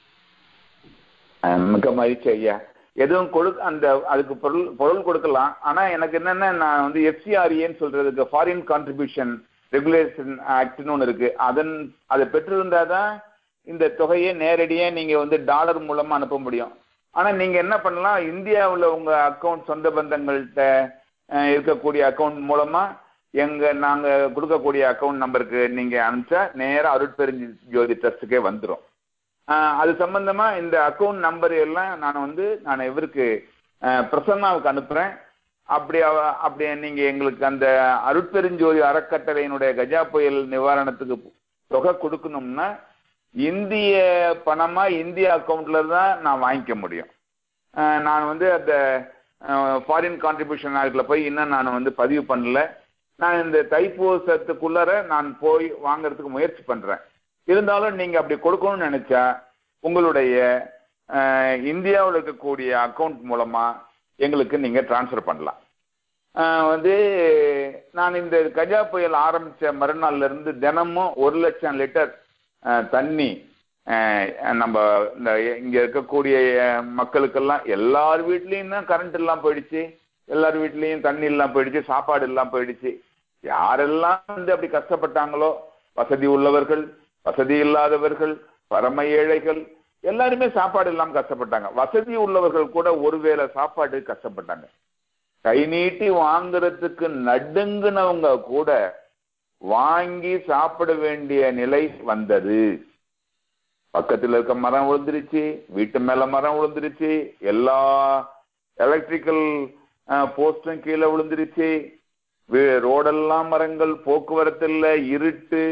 அஹ் மிக்க மகிழ்ச்சி ஐயா எதுவும் கொடு அந்த அதுக்கு பொருள் பொருள் கொடுக்கலாம் ஆனா எனக்கு என்னன்னா நான் வந்து எஃப்சிஆர்ஏன்னு சொல்றதுக்கு ஃபாரின் கான்ட்ரிபியூஷன் ரெகுலேஷன் ஆக்ட்னு ஒன்று இருக்கு அதன் அதை பெற்றிருந்தாதான் இந்த தொகையை நேரடியா நீங்க வந்து டாலர் மூலமா அனுப்ப முடியும் ஆனா நீங்க என்ன பண்ணலாம் இந்தியாவுல உங்க அக்கவுண்ட் சொந்த பந்தங்கள்கிட்ட அஹ், இருக்கக்கூடிய அக்கவுண்ட் மூலமா எங்க நாங்க கொடுக்கக்கூடிய அக்கவுண்ட் நம்பருக்கு நீங்க அனுப்பிச்சா நேரா அருட்பெருஞ்சி ஜோதி ட்ரஸ்ட்டுக்கே வந்துரும் ஆஹ் அது சம்பந்தமா இந்த அக்கவுண்ட் நம்பர் எல்லாம் நான் வந்து நான் இவருக்கு ஆஹ் பிரசன்னாவுக்கு அனுப்புறேன் அப்படி அவ- அப்படி நீங்க எங்களுக்கு அந்த அருட்பெருஞ்சோதி அறக்கட்டளையினுடைய கஜா புயல் நிவாரணத்துக்கு தொகை கொடுக்கணும்னா இந்திய பணமா இந்திய அக்கவுண்ட்ல தான் நான் வாங்கிக்க முடியும் ஆஹ் நான் வந்து அந்த ஃபாரின் கான்ட்ரிபியூஷன் ஆக்ட்ல போய் இன்னும் நான் வந்து பதிவு பண்ணல நான் இந்த தைப்பூசத்துக்குள்ளர நான் போய் வாங்குறதுக்கு முயற்சி பண்றேன் இருந்தாலும் நீங்க அப்படி கொடுக்கணும்னு நினைச்சா உங்களுடைய அஹ், இந்தியாவுல இருக்கக்கூடிய அக்கவுண்ட் மூலமா எங்களுக்கு நீங்க டிரான்ஸ்ஃபர் பண்ணலாம் அஹ், வந்து நான் இந்த கஜா புயல் ஆரம்பிச்ச மறுநாள்ல இருந்து தினமும் ஒரு லட்சம் லிட்டர் அஹ், தண்ணி அஹ், நம்ம இந்த இங்க இருக்கக்கூடிய அஹ், மக்களுக்கெல்லாம் எல்லார் வீட்லயும் தான் கரண்ட் எல்லாம் போயிடுச்சு எல்லார் வீட்லயும் தண்ணி எல்லாம் போயிடுச்சு சாப்பாடு எல்லாம் போயிடுச்சு யாரெல்லாம் வந்து அப்படி கஷ்டப்பட்டாங்களோ வசதி உள்ளவர்கள் வசதி இல்லாதவர்கள் பரம ஏழைகள் எல்லாருமே சாப்பாடு இல்லாம கஷ்டப்பட்டாங்க வசதி உள்ளவர்கள் கூட ஒருவேளை சாப்பாடு கஷ்டப்பட்டாங்க கை நீட்டி வாங்குறதுக்கு நடுங்குனவங்க கூட வாங்கி சாப்பிட வேண்டிய நிலை வந்தது பக்கத்துல இருக்க மரம் விழுந்துருச்சு வீட்டு மேல மரம் விழுந்துருச்சு எல்லா எலக்ட்ரிக்கல் போஸ்டும் கீழே விழுந்துருச்சு வீ- ரோடெல்லாம் மரங்கள் போக்குவரத்து இல்ல இருட்டு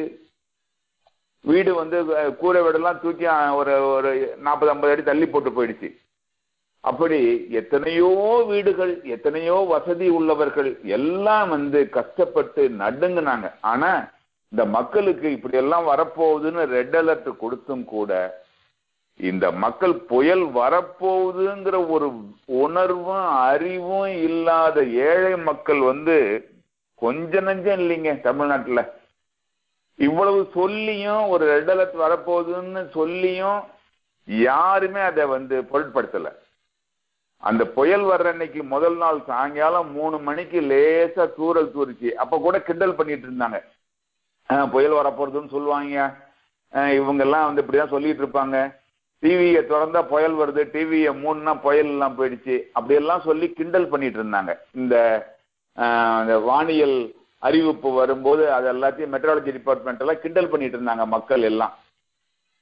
வீடு வந்து அஹ், கூரை வீடெல்லாம் தூக்கி அஹ், ஒரு ஒரு நாற்பது ஐம்பது அடி தள்ளி போட்டு போயிடுச்சு அப்படி எத்தனையோ வீடுகள் எத்தனையோ வசதி உள்ளவர்கள் எல்லாம் வந்து கஷ்டப்பட்டு நடுங்குனாங்க ஆனா இந்த மக்களுக்கு இப்படி எல்லாம் வரப்போகுதுன்னு ரெட் அலர்ட் கொடுத்தும் கூட இந்த மக்கள் புயல் வரப்போகுதுங்கிற ஒரு உணர்வும் அறிவும் இல்லாத ஏழை மக்கள் வந்து கொஞ்ச நஞ்சம் இல்லைங்க தமிழ்நாட்டுல இவ்வளவு சொல்லியும் ஒரு ரெட் அலர்ட் வரப்போகுதுன்னு சொல்லியும் யாருமே அதை வந்து பொருட்படுத்தல அந்த புயல் வர்ற அன்னைக்கு முதல் நாள் சாயங்காலம் மூணு மணிக்கு லேசா தூறல் தூரிச்சு அப்ப கூட கிண்டல் பண்ணிட்டு இருந்தாங்க ஆஹ், புயல் வரப்போறதுன்னு சொல்லுவாங்க ஆஹ், இவங்க எல்லாம் வந்து இப்படிதான் சொல்லிட்டு இருப்பாங்க டிவியை திறந்தா புயல் வருது டிவியை மூணுனா புயல் எல்லாம் போயிடுச்சு அப்படியெல்லாம் சொல்லி கிண்டல் பண்ணிட்டு இருந்தாங்க இந்த ஆஹ், இந்த வானியல் அறிவிப்பு வரும்போது அது எல்லாத்தையும் மெட்ராலஜி டிபார்ட்மெண்ட் எல்லாம் கிண்டல் பண்ணிட்டு இருந்தாங்க மக்கள் எல்லாம்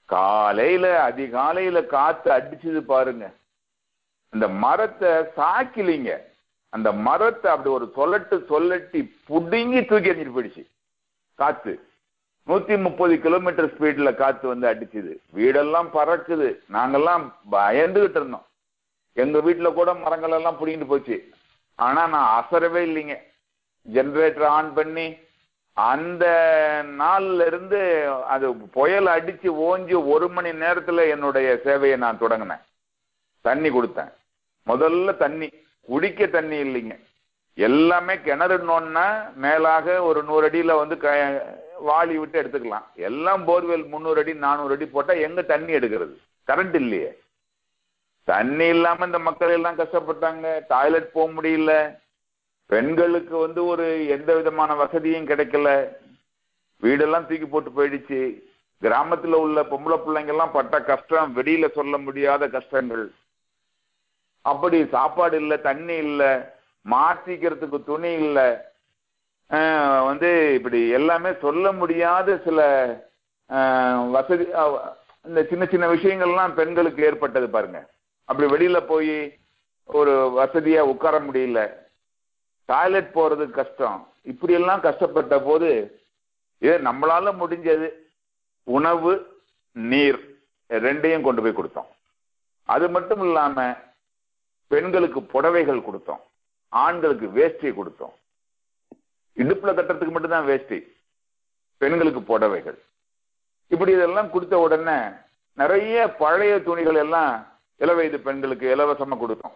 காலையில அதிகாலையில காத்து அடிச்சது பாருங்க அந்த மரத்தை சாக்கிலிங்க அந்த மரத்தை அப்படி ஒரு சொல்லட்டு சொல்லட்டி புடுங்கி தூக்கி எறிஞ்சிட்டு போயிடுச்சு காத்து நூத்தி முப்பது கிலோமீட்டர் ஸ்பீட்ல காத்து வந்து அடிச்சுது வீடெல்லாம் பறக்குது நாங்கெல்லாம் பயந்துகிட்டு இருந்தோம் எங்க வீட்டுல கூட மரங்கள் எல்லாம் புடிங்கிட்டு போச்சு ஆனா நான் அசரவே இல்லைங்க ஜெனரேட்டர் ஆன் பண்ணி அந்த நாள்ல இருந்து அது புயல் அடிச்சு ஓஞ்சி ஒரு மணி நேரத்துல என்னுடைய சேவையை நான் தொடங்கினேன் தண்ணி கொடுத்தேன் முதல்ல தண்ணி குடிக்க தண்ணி இல்லைங்க எல்லாமே கிணறுனோன்னா மேலாக ஒரு நூறு அடியில வந்து க- வாளி விட்டு எடுத்துக்கலாம் எல்லாம் போர்வெல் முந்நூறு அடி நானூறு அடி போட்டா எங்க தண்ணி எடுக்கிறது கரண்ட் இல்லையே தண்ணி இல்லாம இந்த மக்கள் எல்லாம் கஷ்டப்பட்டாங்க டாய்லெட் போக முடியல பெண்களுக்கு வந்து ஒரு எந்த விதமான வசதியும் கிடைக்கல வீடெல்லாம் தூக்கி போட்டு போயிடுச்சு கிராமத்துல உள்ள பொம்பளை பிள்ளைங்க எல்லாம் பட்ட கஷ்டம் வெளியில சொல்ல முடியாத கஷ்டங்கள் அப்படி சாப்பாடு இல்ல தண்ணி இல்ல மாத்திக்கிறதுக்கு துணி இல்ல ஆஹ் வந்து இப்படி எல்லாமே சொல்ல முடியாத சில ஆஹ் வசதி அஹ் இந்த சின்ன சின்ன விஷயங்கள்லாம் பெண்களுக்கு ஏற்பட்டது பாருங்க அப்படி வெளியில போய் ஒரு வசதியா உட்கார முடியல டாய்லெட் போறது கஷ்டம் இப்படி எல்லாம் கஷ்டப்பட்ட போது இது நம்மளால முடிஞ்சது உணவு நீர் ரெண்டையும் கொண்டு போய் கொடுத்தோம் அது மட்டும் இல்லாம பெண்களுக்கு புடவைகள் கொடுத்தோம் ஆண்களுக்கு வேஷ்டி கொடுத்தோம் இடுப்புல கட்டுறதுக்கு மட்டும்தான் வேஷ்டி பெண்களுக்கு புடவைகள் இப்படி இதெல்லாம் கொடுத்த உடனே நிறைய பழைய துணிகள் எல்லாம் இளவயது பெண்களுக்கு இலவசமா கொடுத்தோம்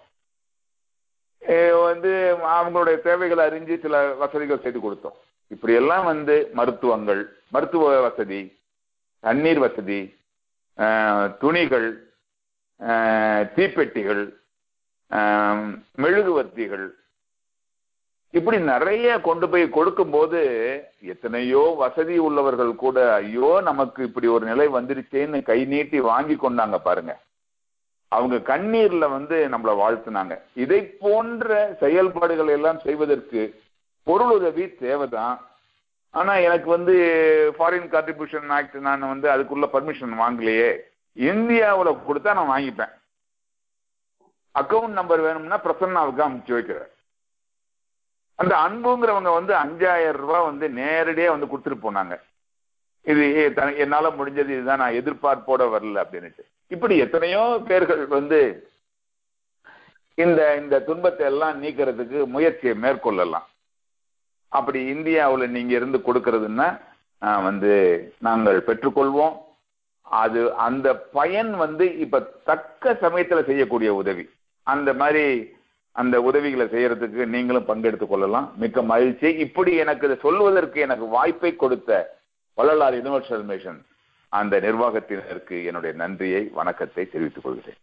ஏ, வந்து அவங்களுடைய தேவைகளை அறிஞ்சு சில வசதிகள் செய்து கொடுத்தோம் இப்படி எல்லாம் வந்து மருத்துவங்கள் மருத்துவ வசதி தண்ணீர் வசதி ஆஹ், துணிகள் ஆஹ், தீப்பெட்டிகள் ஆஹ், மெழுகுவர்த்திகள் இப்படி நிறைய கொண்டு போய் கொடுக்கும்போது எத்தனையோ வசதி உள்ளவர்கள் கூட ஐயோ நமக்கு இப்படி ஒரு நிலை வந்துருச்சேன்னு கை நீட்டி வாங்கி கொண்டாங்க பாருங்க அவங்க கண்ணீர்ல வந்து நம்மளை வாழ்த்துனாங்க இதை போன்ற செயல்பாடுகள் எல்லாம் செய்வதற்கு பொருளுதவி தேவைதான் ஆனா எனக்கு வந்து ஃபாரின் கான்ட்ரிபியூஷன் ஆக்ட் நான் வந்து அதுக்குள்ள பர்மிஷன் வாங்கலையே இந்தியாவுல கொடுத்தா நான் வாங்கிப்பேன் அக்கவுண்ட் நம்பர் வேணும்னா பிரசன்னாவுக்கு அனுப்பிச்சு வைக்கிறேன் அந்த அன்புங்கிறவங்க வந்து அஞ்சாயிரம் ரூபாய் வந்து நேரடியா வந்து கொடுத்துட்டு போனாங்க இது ஏ- த- என்னால முடிஞ்சது இதுதான் நான் எதிர்பார்ப்போட வரல அப்படின்னுட்டு இப்படி எத்தனையோ பேர்கள் வந்து இந்த இந்த துன்பத்தை எல்லாம் நீக்கிறதுக்கு முயற்சியை மேற்கொள்ளலாம் அப்படி இந்தியாவுல நீங்க இருந்து கொடுக்கறதுன்னா ஆஹ், வந்து நாங்கள் பெற்றுக்கொள்வோம் அது அந்த பயன் வந்து இப்ப தக்க சமயத்துல செய்யக்கூடிய உதவி அந்த மாதிரி அந்த உதவிகளை செய்யறதுக்கு நீங்களும் பங்கெடுத்துக் கொள்ளலாம் மிக்க மகிழ்ச்சி இப்படி எனக்கு இதை சொல்வதற்கு எனக்கு வாய்ப்பை கொடுத்த வள்ளலார் யுனிவர்சல் மிஷன் அந்த நிர்வாகத்தினருக்கு என்னுடைய நன்றியை வணக்கத்தை தெரிவித்துக் கொள்கிறேன்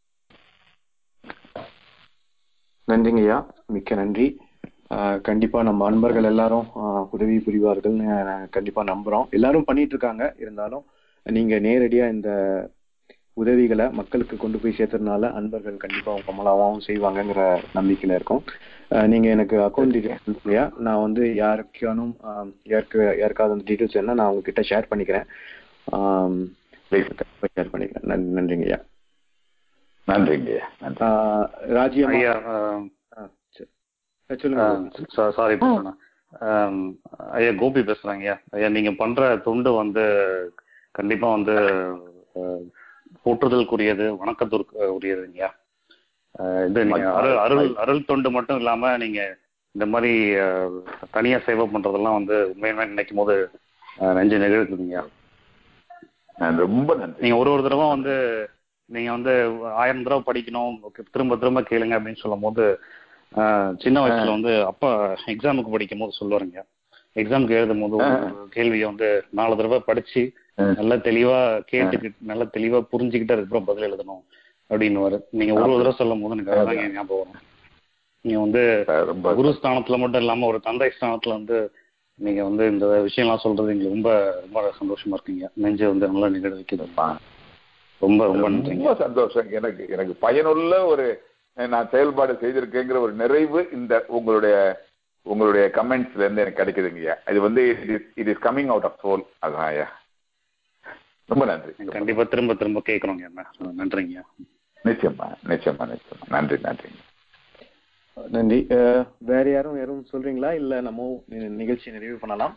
நன்றிங்கய்யா மிக்க நன்றி ஆஹ் கண்டிப்பா நம்ம அன்பர்கள் எல்லாரும் ஆஹ் உதவி புரிவார்கள்னு நான் கண்டிப்பா நம்புறோம் எல்லாரும் பண்ணிட்டு இருக்காங்க இருந்தாலும் நீங்க நேரடியா இந்த உதவிகளை மக்களுக்கு கொண்டு போய் சேர்த்ததுனால அன்பர்கள் கண்டிப்பா கமலாவும் செய்வாங்கங்கிற நம்பிக்கையில இருக்கும் ஆஹ் நீங்க எனக்கு அக்கௌண்ட் டீடைல்ஸ் இல்லையா நான் வந்து யாருக்கானும் ஆஹ் யாருக்கு யாருக்காவது அந்த டீடைல்ஸ் என்ன நான் உங்ககிட்ட ஷேர் பண்ணிக்கிறேன் ஷேர் பண்ணிக்கிறேன் நன்றி நன்றிங்கய்யா நன்றிங்க நன்றி ஆஹ் ராஜ்யம் ஐயா ஆஹ், சொல்லுங்க ஆஹ் சாரி ஐயா கோபி பேசுறேங்க ஐயா ஐயா நீங்க பண்ற தொண்டு வந்து கண்டிப்பா வந்து ஆஹ், போற்றுதலுக்குரியது வணக்கத்திற்கு உரியதுங்கய்யா ஆஹ், இது நீங்க அருள் அருள் அருள் தொண்டு மட்டும் இல்லாம நீங்க இந்த மாதிரி ஆஹ், தனியா சேவை பண்றதெல்லாம் வந்து உண்மையுமே நினைக்கும் போது ஆஹ், நெஞ்சு நெகிழ்க்குதுங்கய்யா நான் ரொம்ப நன்றி நீங்க ஒரு ஒரு தடவை வந்து நீங்க வந்து ஆயிரம் தடவை படிக்கணும் திரும்ப திரும்ப கேளுங்க அப்படின்னு சொல்லும் போது ஆஹ், சின்ன வயசுல வந்து அப்பா எக்ஸாமுக்கு படிக்கும் போது சொல்லுவாருங்க எக்ஸாமுக்கு எழுதும் போது ஒரு கேள்வியை வந்து நாலு தடவை படிச்சு நல்லா தெளிவா கேட்டுக்கிட்டு நல்லா தெளிவா புரிஞ்சுக்கிட்டு அதுக்கப்புறம் பதில் எழுதணும் அப்படின்னு நீங்க ஒரு ஒரு தடவை சொல்லும் போது எனக்கு அதான் ஞாபகம் வரும் நீங்க வந்து ரொம்ப குரு ஸ்தானத்துல மட்டும் இல்லாம ஒரு தந்தை ஸ்தானத்துல வந்து நீங்க வந்து இந்த விஷயம்லாம் சொல்றது எங்களுக்கு ரொம்ப ரொம்ப சந்தோஷமா இருக்கீங்க நெஞ்சு வந்து நல்லா நிகழ வைக்குது ரொம்ப ரொம்ப நன்றிங்க ரொம்ப சந்தோஷம் எனக்கு எனக்கு பயனுள்ள ஒரு அஹ், நான் செயல்பாடு செய்திருக்கேங்கிற ஒரு நிறைவு இந்த உங்களுடைய உங்களுடைய கமெண்ட்ஸ்ல இருந்து எனக்கு கிடைக்குதுங்கய்யா இது வந்து it is coming out of soul அதான் ஐயா ரொம்ப நன்றி கண்டிப்பா திரும்ப திரும்ப கேட்கறோங்க என்ன நன்றிங்க நிச்சயமா நிச்சயமா நிச்சயமா நன்றி நன்றிங்க நன்றி அஹ், வேற யாரும் யாரும் சொல்றீங்களா இல்ல நம்ம நி- நிகழ்ச்சி நிறைவு பண்ணலாம்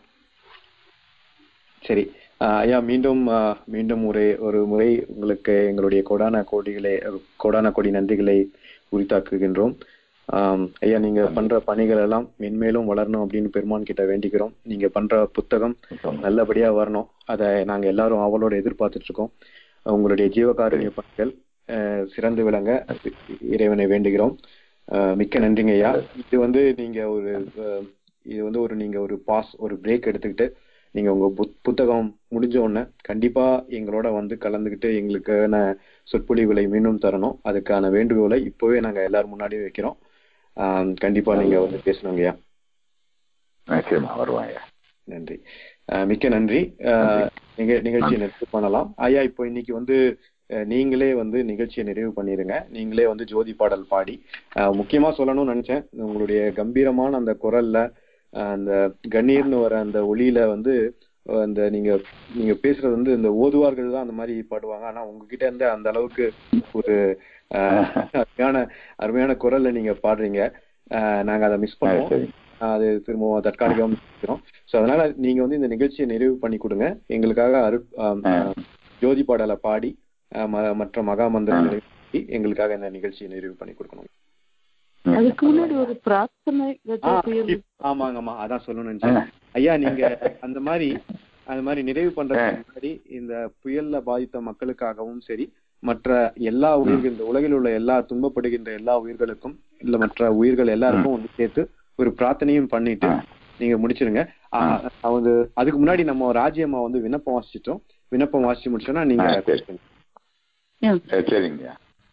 சரி அஹ், ஐயா மீண்டும் அஹ், மீண்டும் ஒரு ஒரு முறை உங்களுக்கு எங்களுடைய கோடான கோடிகளை அஹ், கோடான கோடி நன்றிகளை உரித்தாக்குகின்றோம் ஆம், ஐயா நீங்க பண்ற பணிகள் எல்லாம் மென்மேலும் வளரணும் அப்படின்னு பெருமான் கிட்ட வேண்டிக்கிறோம் நீங்க பண்ற புத்தகம் நல்லபடியா வரணும் அதை நாங்க எல்லாரும் அவளோட எதிர்பார்த்துட்டு இருக்கோம் உங்களுடைய ஜீவகாருண்ய பணிகள் அஹ், சிறந்து விளங்க இறைவனை வேண்டுகிறோம் அஹ், மிக்க நன்றிங்க ஐயா இது வந்து நீங்க ஒரு அஹ், இது வந்து ஒரு நீங்க ஒரு பாஸ் ஒரு பிரேக் எடுத்துக்கிட்டு நீங்க உங்க புத்- புத்தகம் முடிஞ்ச உடனே கண்டிப்பா எங்களோட வந்து கலந்துக்கிட்டு எங்களுக்கான சொற்பொழிவுகளை மீண்டும் தரணும் அதுக்கான வேண்டுகோளை இப்போவே நாங்க எல்லாரும் முன்னாடியே வைக்கிறோம் ஆம், கண்டிப்பா நீங்க வந்து பேசணுங்க ஐயா நிச்சயமா வருவாங்க நன்றி அஹ் மிக்க நன்றி அஹ் நிக- நிகழ்ச்சியை நிறைவு பண்ணலாம் ஐயா இப்போ இன்னைக்கு வந்து அஹ் நீங்களே வந்து நிகழ்ச்சியை நிறைவு பண்ணிருங்க நீங்களே வந்து ஜோதி பாடல் பாடி அஹ் முக்கியமா சொல்லணும்னு நினைச்சேன் உங்களுடைய கம்பீரமான அந்த குரல்ல அஹ் அந்த கணீர்னு வர அந்த ஒளியில வந்து அஹ் அந்த நீங்க நீங்க பேசுறது வந்து இந்த ஓதுவார்கள் தான் அந்த மாதிரி பாடுவாங்க ஆனா உங்ககிட்ட இருந்து அந்த அளவுக்கு ஒரு அஹ், அருமையான அருமையான குரல்ல நீங்க பாடுறீங்க அஹ் நாங்க அதை மிஸ் பண்ணுவோம் அது திரும்பவும் தற்காலிகம் இருக்கிறோம் சோ அதனால நீங்க வந்து இந்த நிகழ்ச்சியை நிறைவு பண்ணி கொடுங்க எங்களுக்காக அரு ஆம், ஆஹ், ஜோதி பாடலை பாடி ஆஹ், ம- மற்ற மகா மந்திரங்களை பாடி எங்களுக்காக இந்த நிகழ்ச்சியை நிறைவு பண்ணி கொடுக்கணும் அதுக்கு முன்னாடி ஒரு பிரார்த்தனை கஜா ஆ, புயல் இப்- ஆமாங்கம்மா அதான் சொல்லணும்னு நினைச்சேன் ஐயா நீங்க அந்த மாதிரி அந்த மாதிரி நிறைவு பண்றதுக்கு முன்னாடி இந்த புயல்ல பாதித்த மக்களுக்காகவும் சரி மற்ற எல்லா உயிர்கள் இந்த உலகில் உள்ள எல்லா துன்பப்படுகின்ற எல்லா உயிர்களுக்கும் இல்ல மற்ற உயிர்கள் எல்லாருக்கும் வந்து சேர்த்து ஒரு பிரார்த்தனையும் பண்ணிட்டு நீங்க முடிச்சிருங்க ஆ, அது அதுக்கு முன்னாடி நம்ம ராஜ்யம்மா வந்து விண்ணப்பம் வாசிச்சிட்டோம் விண்ணப்பம் வாசிச்சு முடிச்சோம்னா நீங்க பேசுங்க. சரிங்க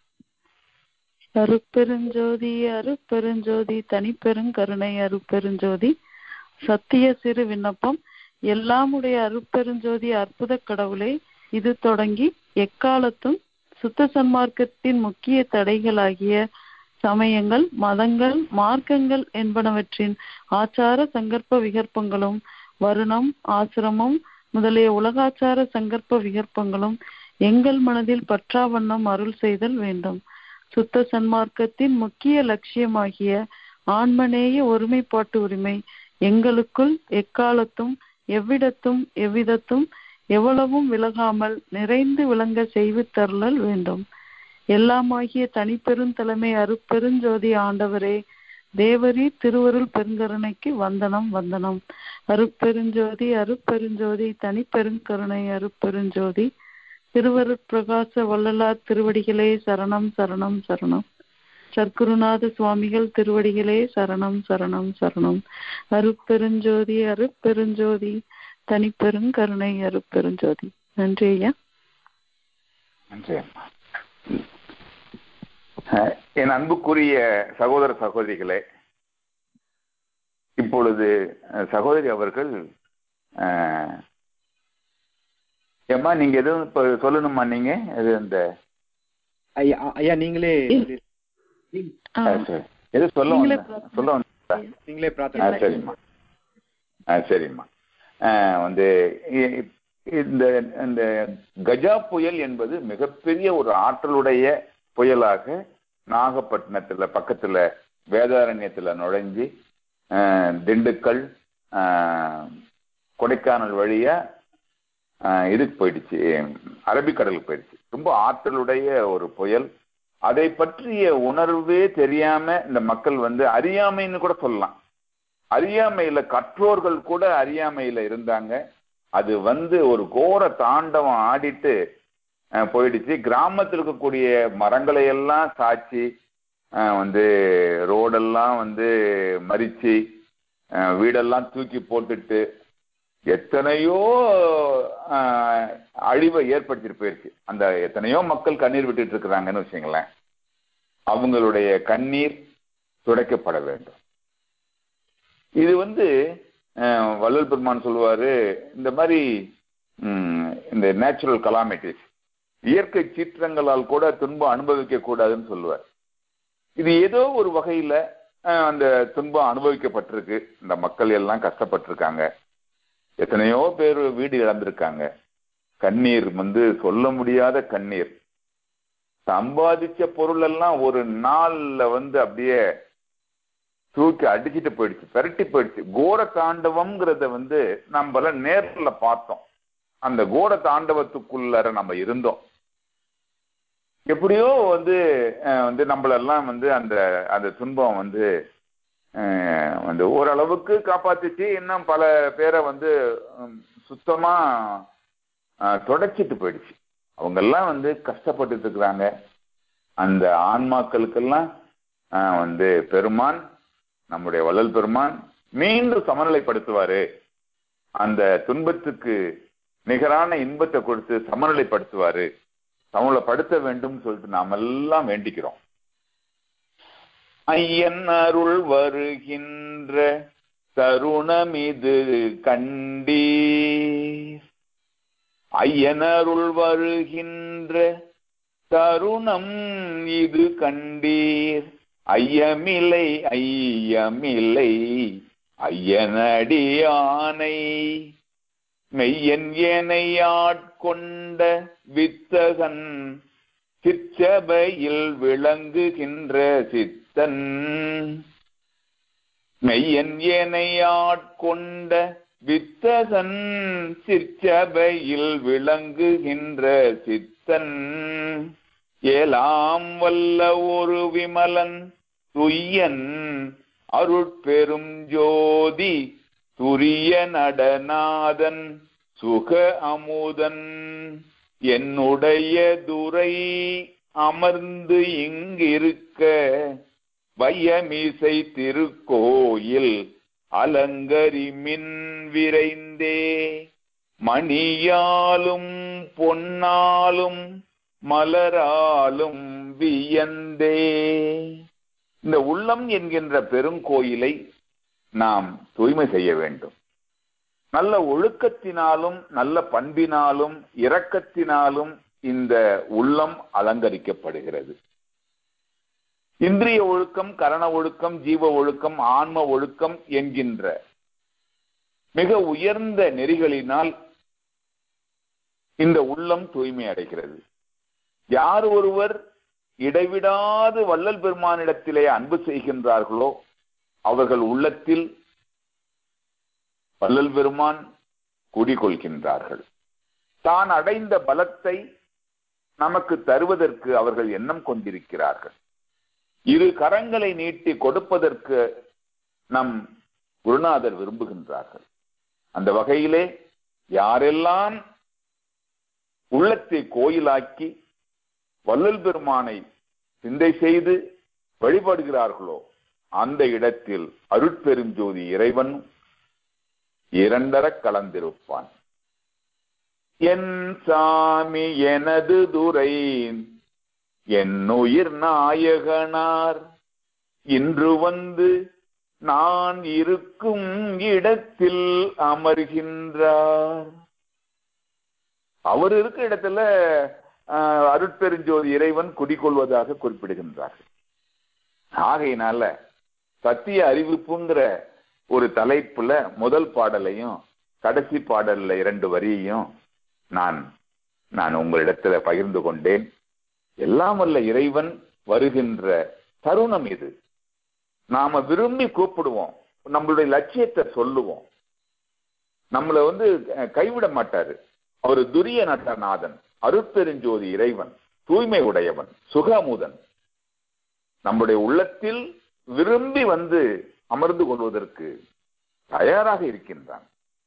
அருட்பெருஞ்சோதி அருட்பெருஞ்சோதி தனிப்பெருங்கருணை அருட்பெருஞ்சோதி சத்திய சிறு விண்ணப்பம் எல்லாமுடைய அருட்பெருஞ்சோதி அற்புத கடவுளே இது தொடங்கி எக்காலத்தும் சுத்த சன்மார்க்கத்தின் முக்கிய தடைகளாகிய சமயங்கள் மதங்கள் மார்க்கங்கள் என்பனவற்றின் ஆச்சார சங்கற்ப விகற்பங்களும் வருணம் ஆசிரமம் முதலிய உலகாச்சார சங்கற்ப விகற்பங்களும் எங்கள் மனதில் பற்றாவண்ணம் அருள் செய்தல் வேண்டும் சுத்த சன்மார்க்கத்தின் முக்கிய லட்சியமாகிய ஆன்மநேய ஒருமைப்பாட்டு உரிமை எங்களுக்குள் எக்காலத்தும் எவ்விடத்தும் எவ்விதத்தும் எவ்வளவும் விலகாமல் நிறைந்து விளங்க செய்து தருளல் வேண்டும் எல்லாமாகிய தனிப்பெருந்தலைமை அருட்பெருஞ்சோதி ஆண்டவரே தேவரி திருவருள் பெருங்கருணைக்கு வந்தனம் வந்தனம் அருட்பெருஞ்சோதி அருட்பெருஞ்சோதி தனிப்பெருங்கருணை அருட்பெருஞ்சோதி திருவருட்பிரகாச வள்ளலார் திருவடிகளே சரணம் சரணம் சரணம் சர்க்குருநாத சுவாமிகள் திருவடிகளே சரணம் சரணம் சரணம் அருட்பெருஞ்சோதி அருட்பெருஞ்சோதி தனிப்பெருங்கருணை அருட்பெருஞ்சோதி நன்றி ஐயா நன்றி அம்மா. அஹ், என் அன்புக்குரிய சகோதர சகோதரிகளே இப்பொழுது அஹ், சகோதரி அவர்கள் அஹ், ஏம்மா நீங்க எதுவும் இப்ப சொல்லணுமா நீங்க இது இந்த ஐயா ஐயா நீங்களே அஹ், சரி. எது சொல்ல நீங்களே வந்த- சொல்ல வந்தா நீங்களே ஆ பிரார்த்தனை சரிம்மா ஆ சரிம்மா ஆ, வந்து இ- இந்த இந்த கஜா புயல் என்பது மிகப்பெரிய ஒரு ஆற்றலுடைய புயலாக நாகப்பட்டினத்துல பக்கத்துல வேதாரண்யத்துல நுழைஞ்சு ஆ, திண்டுக்கல் ஆ, கொடைக்கானல் வழியா ஆ, இதுக்கு போயிடுச்சு அரபிக்கடலுக்கு போயிடுச்சு ரொம்ப ஆற்றலுடைய ஒரு புயல் அதை பற்றிய உணர்வே தெரியாம இந்த மக்கள் வந்து அறியாமைன்னு கூட சொல்லலாம் அறியாமையில கற்றோர்கள் கூட அறியாமையில இருந்தாங்க அது வந்து ஒரு கோர தாண்டவம் ஆடிட்டு அஹ், போயிடுச்சு கிராமத்தில் இருக்கக்கூடிய மரங்களை எல்லாம் சாய்ச்சி அஹ், வந்து ரோடெல்லாம் வந்து மறிச்சு அஹ், வீடெல்லாம் தூக்கி போட்டுட்டு எத்தனையோ அஹ், அழிவை ஏற்படுத்திட்டு போயிருக்கு அந்த எத்தனையோ மக்கள் கண்ணீர் விட்டுட்டு இருக்கிறாங்கன்னு வச்சுங்களேன் அவங்களுடைய கண்ணீர் துடைக்கப்பட வேண்டும் இது வந்து அஹ், வள்ளல் பெருமான் சொல்லுவாரு இந்த மாதிரி ம், இந்த நேச்சுரல் கலாமிட்டிஸ் இயற்கை சீற்றங்களால் கூட துன்பம் அனுபவிக்க கூடாதுன்னு சொல்லுவார் இது ஏதோ ஒரு வகையில அஹ், அந்த துன்பம் அனுபவிக்கப்பட்டிருக்கு இந்த மக்கள் எல்லாம் கஷ்டப்பட்டிருக்காங்க எத்தனையோ பேர் வீடு இழந்திருக்காங்க கண்ணீர் வந்து சொல்ல முடியாத கண்ணீர் சம்பாதிச்ச பொருள் எல்லாம் ஒரு நாள்ல வந்து அப்படியே தூக்கி அடிச்சிட்டு போயிடுச்சு பெரட்டி போயிடுச்சு கோர தாண்டவம்ங்கிறத வந்து நம்மள நேர்ல பார்த்தோம் அந்த கோர தாண்டவத்துக்குள்ளார நம்ம இருந்தோம் எப்படியோ வந்து அஹ், வந்து நம்மளெல்லாம் வந்து அந்த அந்த துன்பம் வந்து அஹ், வந்து ஓரளவுக்கு காப்பாத்திச்சு இன்னும் பல பேரை வந்து உம், சுத்தமா அஹ், தொடச்சிட்டு போயிடுச்சு அவங்க எல்லாம் வந்து கஷ்டப்பட்டுட்டு இருக்கிறாங்க அந்த ஆன்மாக்களுக்கெல்லாம் அஹ், வந்து பெருமான் நம்முடைய வள்ளல் பெருமான் மீண்டும் சமநிலைப்படுத்துவாரு அந்த துன்பத்துக்கு நிகரான இன்பத்தை கொடுத்து சமநிலைப்படுத்துவாரு சமநிலைப்படுத்த வேண்டும் சொல்லிட்டு நாம் எல்லாம் வேண்டிக்கிறோம் ஐயன் அருள் வருகின்ற தருணமிது கண்டீர் ஐயனருள் வருகின்ற தருணம் இது கண்டீர் ஐயமில்லை ஐயமில்லை ஐயனடியானை மெய்யன் ஏனை ஆட்கொண்ட வித்தகன் சிற்றபையில் விளங்குகின்ற சித்தன் மெய்யன் ஏனை ஆட்கொண்ட வித்தகன் சிற்றபையில் விளங்குகின்ற சித்தன் ஏலாம் வல்ல ஒரு விமலன் துய்யன் அருட்பெரும் ஜோதி துரிய நடநாதன் சுக அமுதன் என்னுடைய துரை அமர்ந்து இங்கிருக்க வையமிசை திருக்கோயில் அலங்கரிமின் விரைந்தே மணியாலும் பொன்னாலும் மலராலும் வியந்தே இந்த உள்ளம் என்கின்ற பெருங்கோயிலை நாம் தூய்மை செய்ய வேண்டும் நல்ல ஒழுக்கத்தினாலும் நல்ல பண்பினாலும் இரக்கத்தினாலும் இந்த உள்ளம் அலங்கரிக்கப்படுகிறது இந்திரிய ஒழுக்கம் கரண ஒழுக்கம் ஜீவ ஒழுக்கம் ஆன்ம ஒழுக்கம் என்கின்ற மிக உயர்ந்த நெறிகளினால் இந்த உள்ளம் தூய்மை அடைகிறது யார் ஒருவர் இடைவிடாது வள்ளல் பெருமானிடத்திலே அன்பு செய்கின்றார்களோ அவர்கள் உள்ளத்தில் வள்ளல் பெருமான் குடிகொள்கின்றார்கள் தான் அடைந்த பலத்தை நமக்கு தருவதற்கு அவர்கள் எண்ணம் கொண்டிருக்கிறார்கள் இரு கரங்களை நீட்டி கொடுப்பதற்கு நம் குருநாதர் விரும்புகின்றார்கள் அந்த வகையிலே யாரெல்லாம் உள்ளத்தை கோயிலாக்கி வள்ளல் பெருமானை சிந்தை செய்து வழிபடுகிறார்களோ அந்த இடத்தில் அருட்பெருஞ்சோதி இறைவன் இரண்டர கலந்திருப்பான் என் சாமி எனது துரை என் உயிர் நாயகனார் இன்று வந்து நான் இருக்கும் இடத்தில் அமர்கின்றார் அவர் இருக்க இடத்துல ஆஹ், அருட்பெருஞ்சோதி இறைவன் குடிகொள்வதாக குறிப்பிடுகின்றார்கள் ஆகையினால சத்திய அறிவிப்புங்கிற ஒரு தலைப்புல முதல் பாடலையும் கடைசி பாடல்ல இரண்டு வரியையும் நான் நான் உங்களிடத்துல பகிர்ந்து கொண்டேன் எல்லாம் வல்ல இறைவன் வருகின்ற தருணம் இது நாம விரும்பி கூப்பிடுவோம் நம்மளுடைய லட்சியத்தை சொல்லுவோம் நம்மளை வந்து அஹ், கைவிட மாட்டாரு அவர் துரிய நடநாதன் அருட்பெருஞ்சோதி இறைவன் தூய்மை உடையவன் சுகமுதன் நம்முடைய உள்ளத்தில் விரும்பி வந்து அமர்ந்து கொள்வதற்கு தயாராக இருக்கின்றான்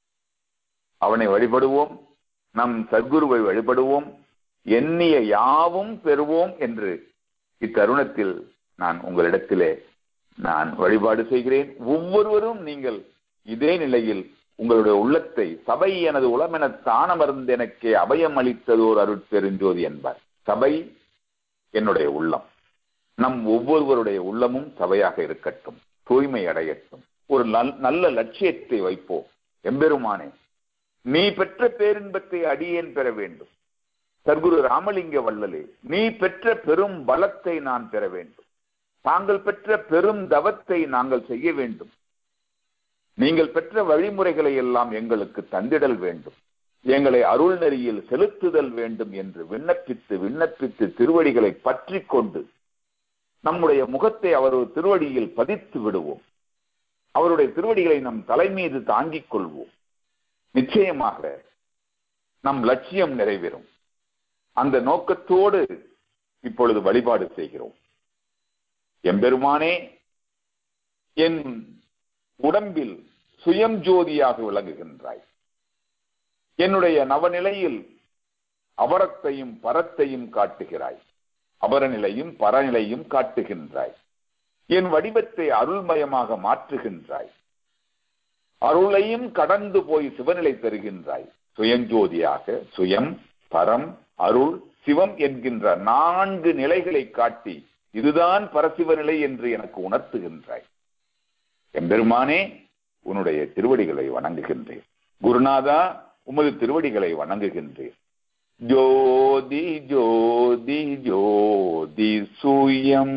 அவனை வழிபடுவோம் நம் சத்குருவை வழிபடுவோம் எண்ணிய யாவும் பெறுவோம் என்று இத்தருணத்தில் நான் உங்களிடத்திலே நான் வழிபாடு செய்கிறேன் ஒவ்வொருவரும் நீங்கள் இதே நிலையில் உங்களுடைய உள்ளத்தை சபை எனது உளமென தானமர்ந்து எனக்கே அபயம் அளித்ததோர் அருட்பெருஞ்சோதி என்பார் சபை என்னுடைய உள்ளம் நம் ஒவ்வொருவருடைய உள்ளமும் சபையாக இருக்கட்டும் தூய்மை அடையட்டும் ஒரு நல்- நல்ல லட்சியத்தை வைப்போம் எம்பெருமானே நீ பெற்ற பேரின்பத்தை அடியேன் பெற வேண்டும் சர்க்குரு ராமலிங்க வள்ளலே நீ பெற்ற பெரும் பலத்தை நான் பெற வேண்டும் தாங்கள் பெற்ற பெரும் தவத்தை நாங்கள் செய்ய வேண்டும் நீங்கள் பெற்ற வழிமுறைகளை எல்லாம் எங்களுக்கு தந்திடல் வேண்டும் எங்களை அருள் நெறியில் செலுத்துதல் வேண்டும் என்று விண்ணப்பித்து விண்ணப்பித்து திருவடிகளை பற்றி கொண்டு நம்முடைய முகத்தை அவரது திருவடியில் பதித்து விடுவோம் அவருடைய திருவடிகளை நம் தலை மீது தாங்கிக் கொள்வோம் நிச்சயமாக நம் லட்சியம் நிறைவேறும் அந்த நோக்கத்தோடு இப்பொழுது வழிபாடு செய்கிறோம் எம்பெருமானே என் உடம்பில் சுயம் ஜோதியாக விளங்குகின்றாய் என்னுடைய நவநிலையில் அவரத்தையும் பரத்தையும் காட்டுகிறாய் அபரநிலையும் பரநிலையும் காட்டுகின்றாய் என் வடிவத்தை அருள்மயமாக மாற்றுகின்றாய் அருளையும் கடந்து போய் சிவநிலை தருகின்றாய் சுயஞ்சோதியாக சுயம் பரம் அருள் சிவம் என்கின்ற நான்கு நிலைகளை காட்டி இதுதான் பரசிவ நிலை என்று எனக்கு உணர்த்துகின்றாய் எம்பெருமானே உன்னுடைய திருவடிகளை வணங்குகின்றேன் குருநாதா உமது திருவடிகளை வணங்குகின்றேன் ஜோதி ஜோதி ஜோதி சுயம்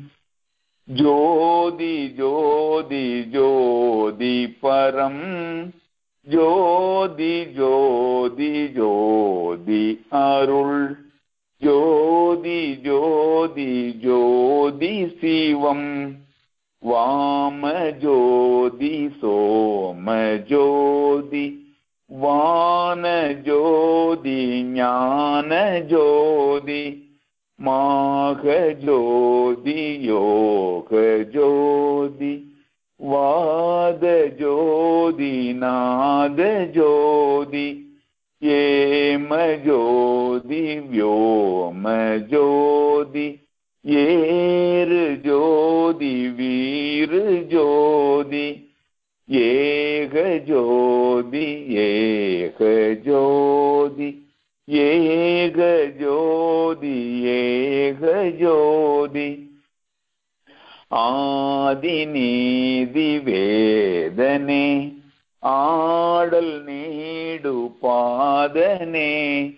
ஜோதி ஜோதி ஜோதி பரம் ஜோதி ஜோதி ஜோதி அருள் ஜோதி ஜோதி ஜோதி சிவம் வாம ஜோதி சோம ஜோதி வான ஜோதி ஞான ஜோதி மாக ஜோதி யோக ஜோதி வாத ஜோதி நாத ஜோதி ஏம ஜோதி வியோம ஜோதி ஏறு ஜோதி வீரு ஜோதி ஏக ஜோதி ஏக ஜோதி ஏக ஜோதி ஏக ஜோதி ஆதிநீதி வேதனே ஆடல் நீடு பாதனே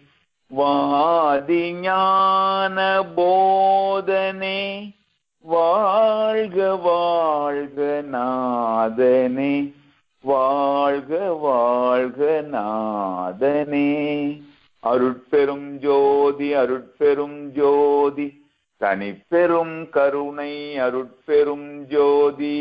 வாதி ஞான போதனே வாழ்க வாழ்க நாதனே வாழ்க வாழ்க நாதனே அருட்பெரும் ஜோதி அருட்பெரும் ஜோதி தனிப்பெரும் கருணை அருட்பெரும் ஜோதி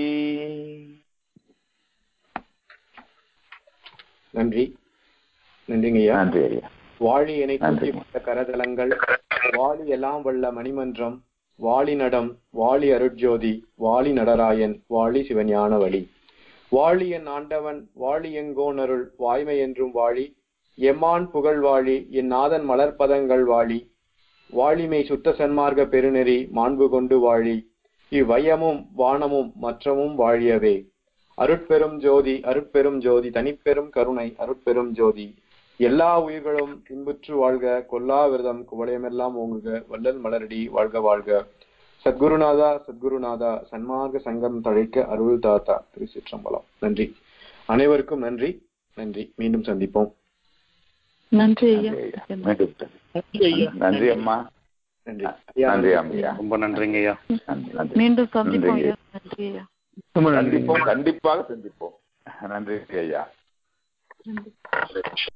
நன்றி நன்றிங்க ஐயா நன்றி ஐயா வாழி என நன்றி. கூட்டிவிட்ட கரதலங்கள் வாழி எல்லாம் வல்ல மணிமன்றம் வாழி நடம் வாழி அருட்ஜோதி வாழி நடராயன் வாழி சிவஞான வழி வாழி என் ஆண்டவன் வாழி எங்கோனருள் வாய்மை என்றும் வாழி எம்மான் புகழ் வாழி என் நாதன் மலர்பதங்கள் வாழி வாழிமை சுத்த சன்மார்க்க பெருநெறி மாண்பு கொண்டு வாழி இவ்வையமும் வானமும் மற்றமும் வாழியவே அருட்பெரும் ஜோதி அருட்பெரும் ஜோதி தனிப்பெரும் கருணை அருட்பெரும் ஜோதி எல்லா உயிர்களும் இன்புற்று வாழ்க கொல்லா விரதம் குவளையமெல்லாம் ஓங்குக வள்ளல் மலரடி வாழ்க வாழ்க சத்குருநாதா சத்குருநாதா சன்மார்க்க சங்கம் தழைக்க அருள் தாத்தா திருச்சிற்றம்பலம் நன்றி அனைவருக்கும் நன்றி நன்றி மீண்டும் சந்திப்போம் நன்றி ஐயா நன்றி ஐயா மீண்டும் நன்றி ஐயா நன்றி அம்மா நன்றி நன்றி அம்மையா ரொம்ப நன்றிங்க ஐயா நன்றி நன்றி மீண்டும் சந்திப்போம் நன்றி. ஐயா நன்றி ஐயா ரொம்ப நன்றி சந்திப்போம் கண்டிப்பாக சந்திப்போம் நன்றி ஐயா நன்றி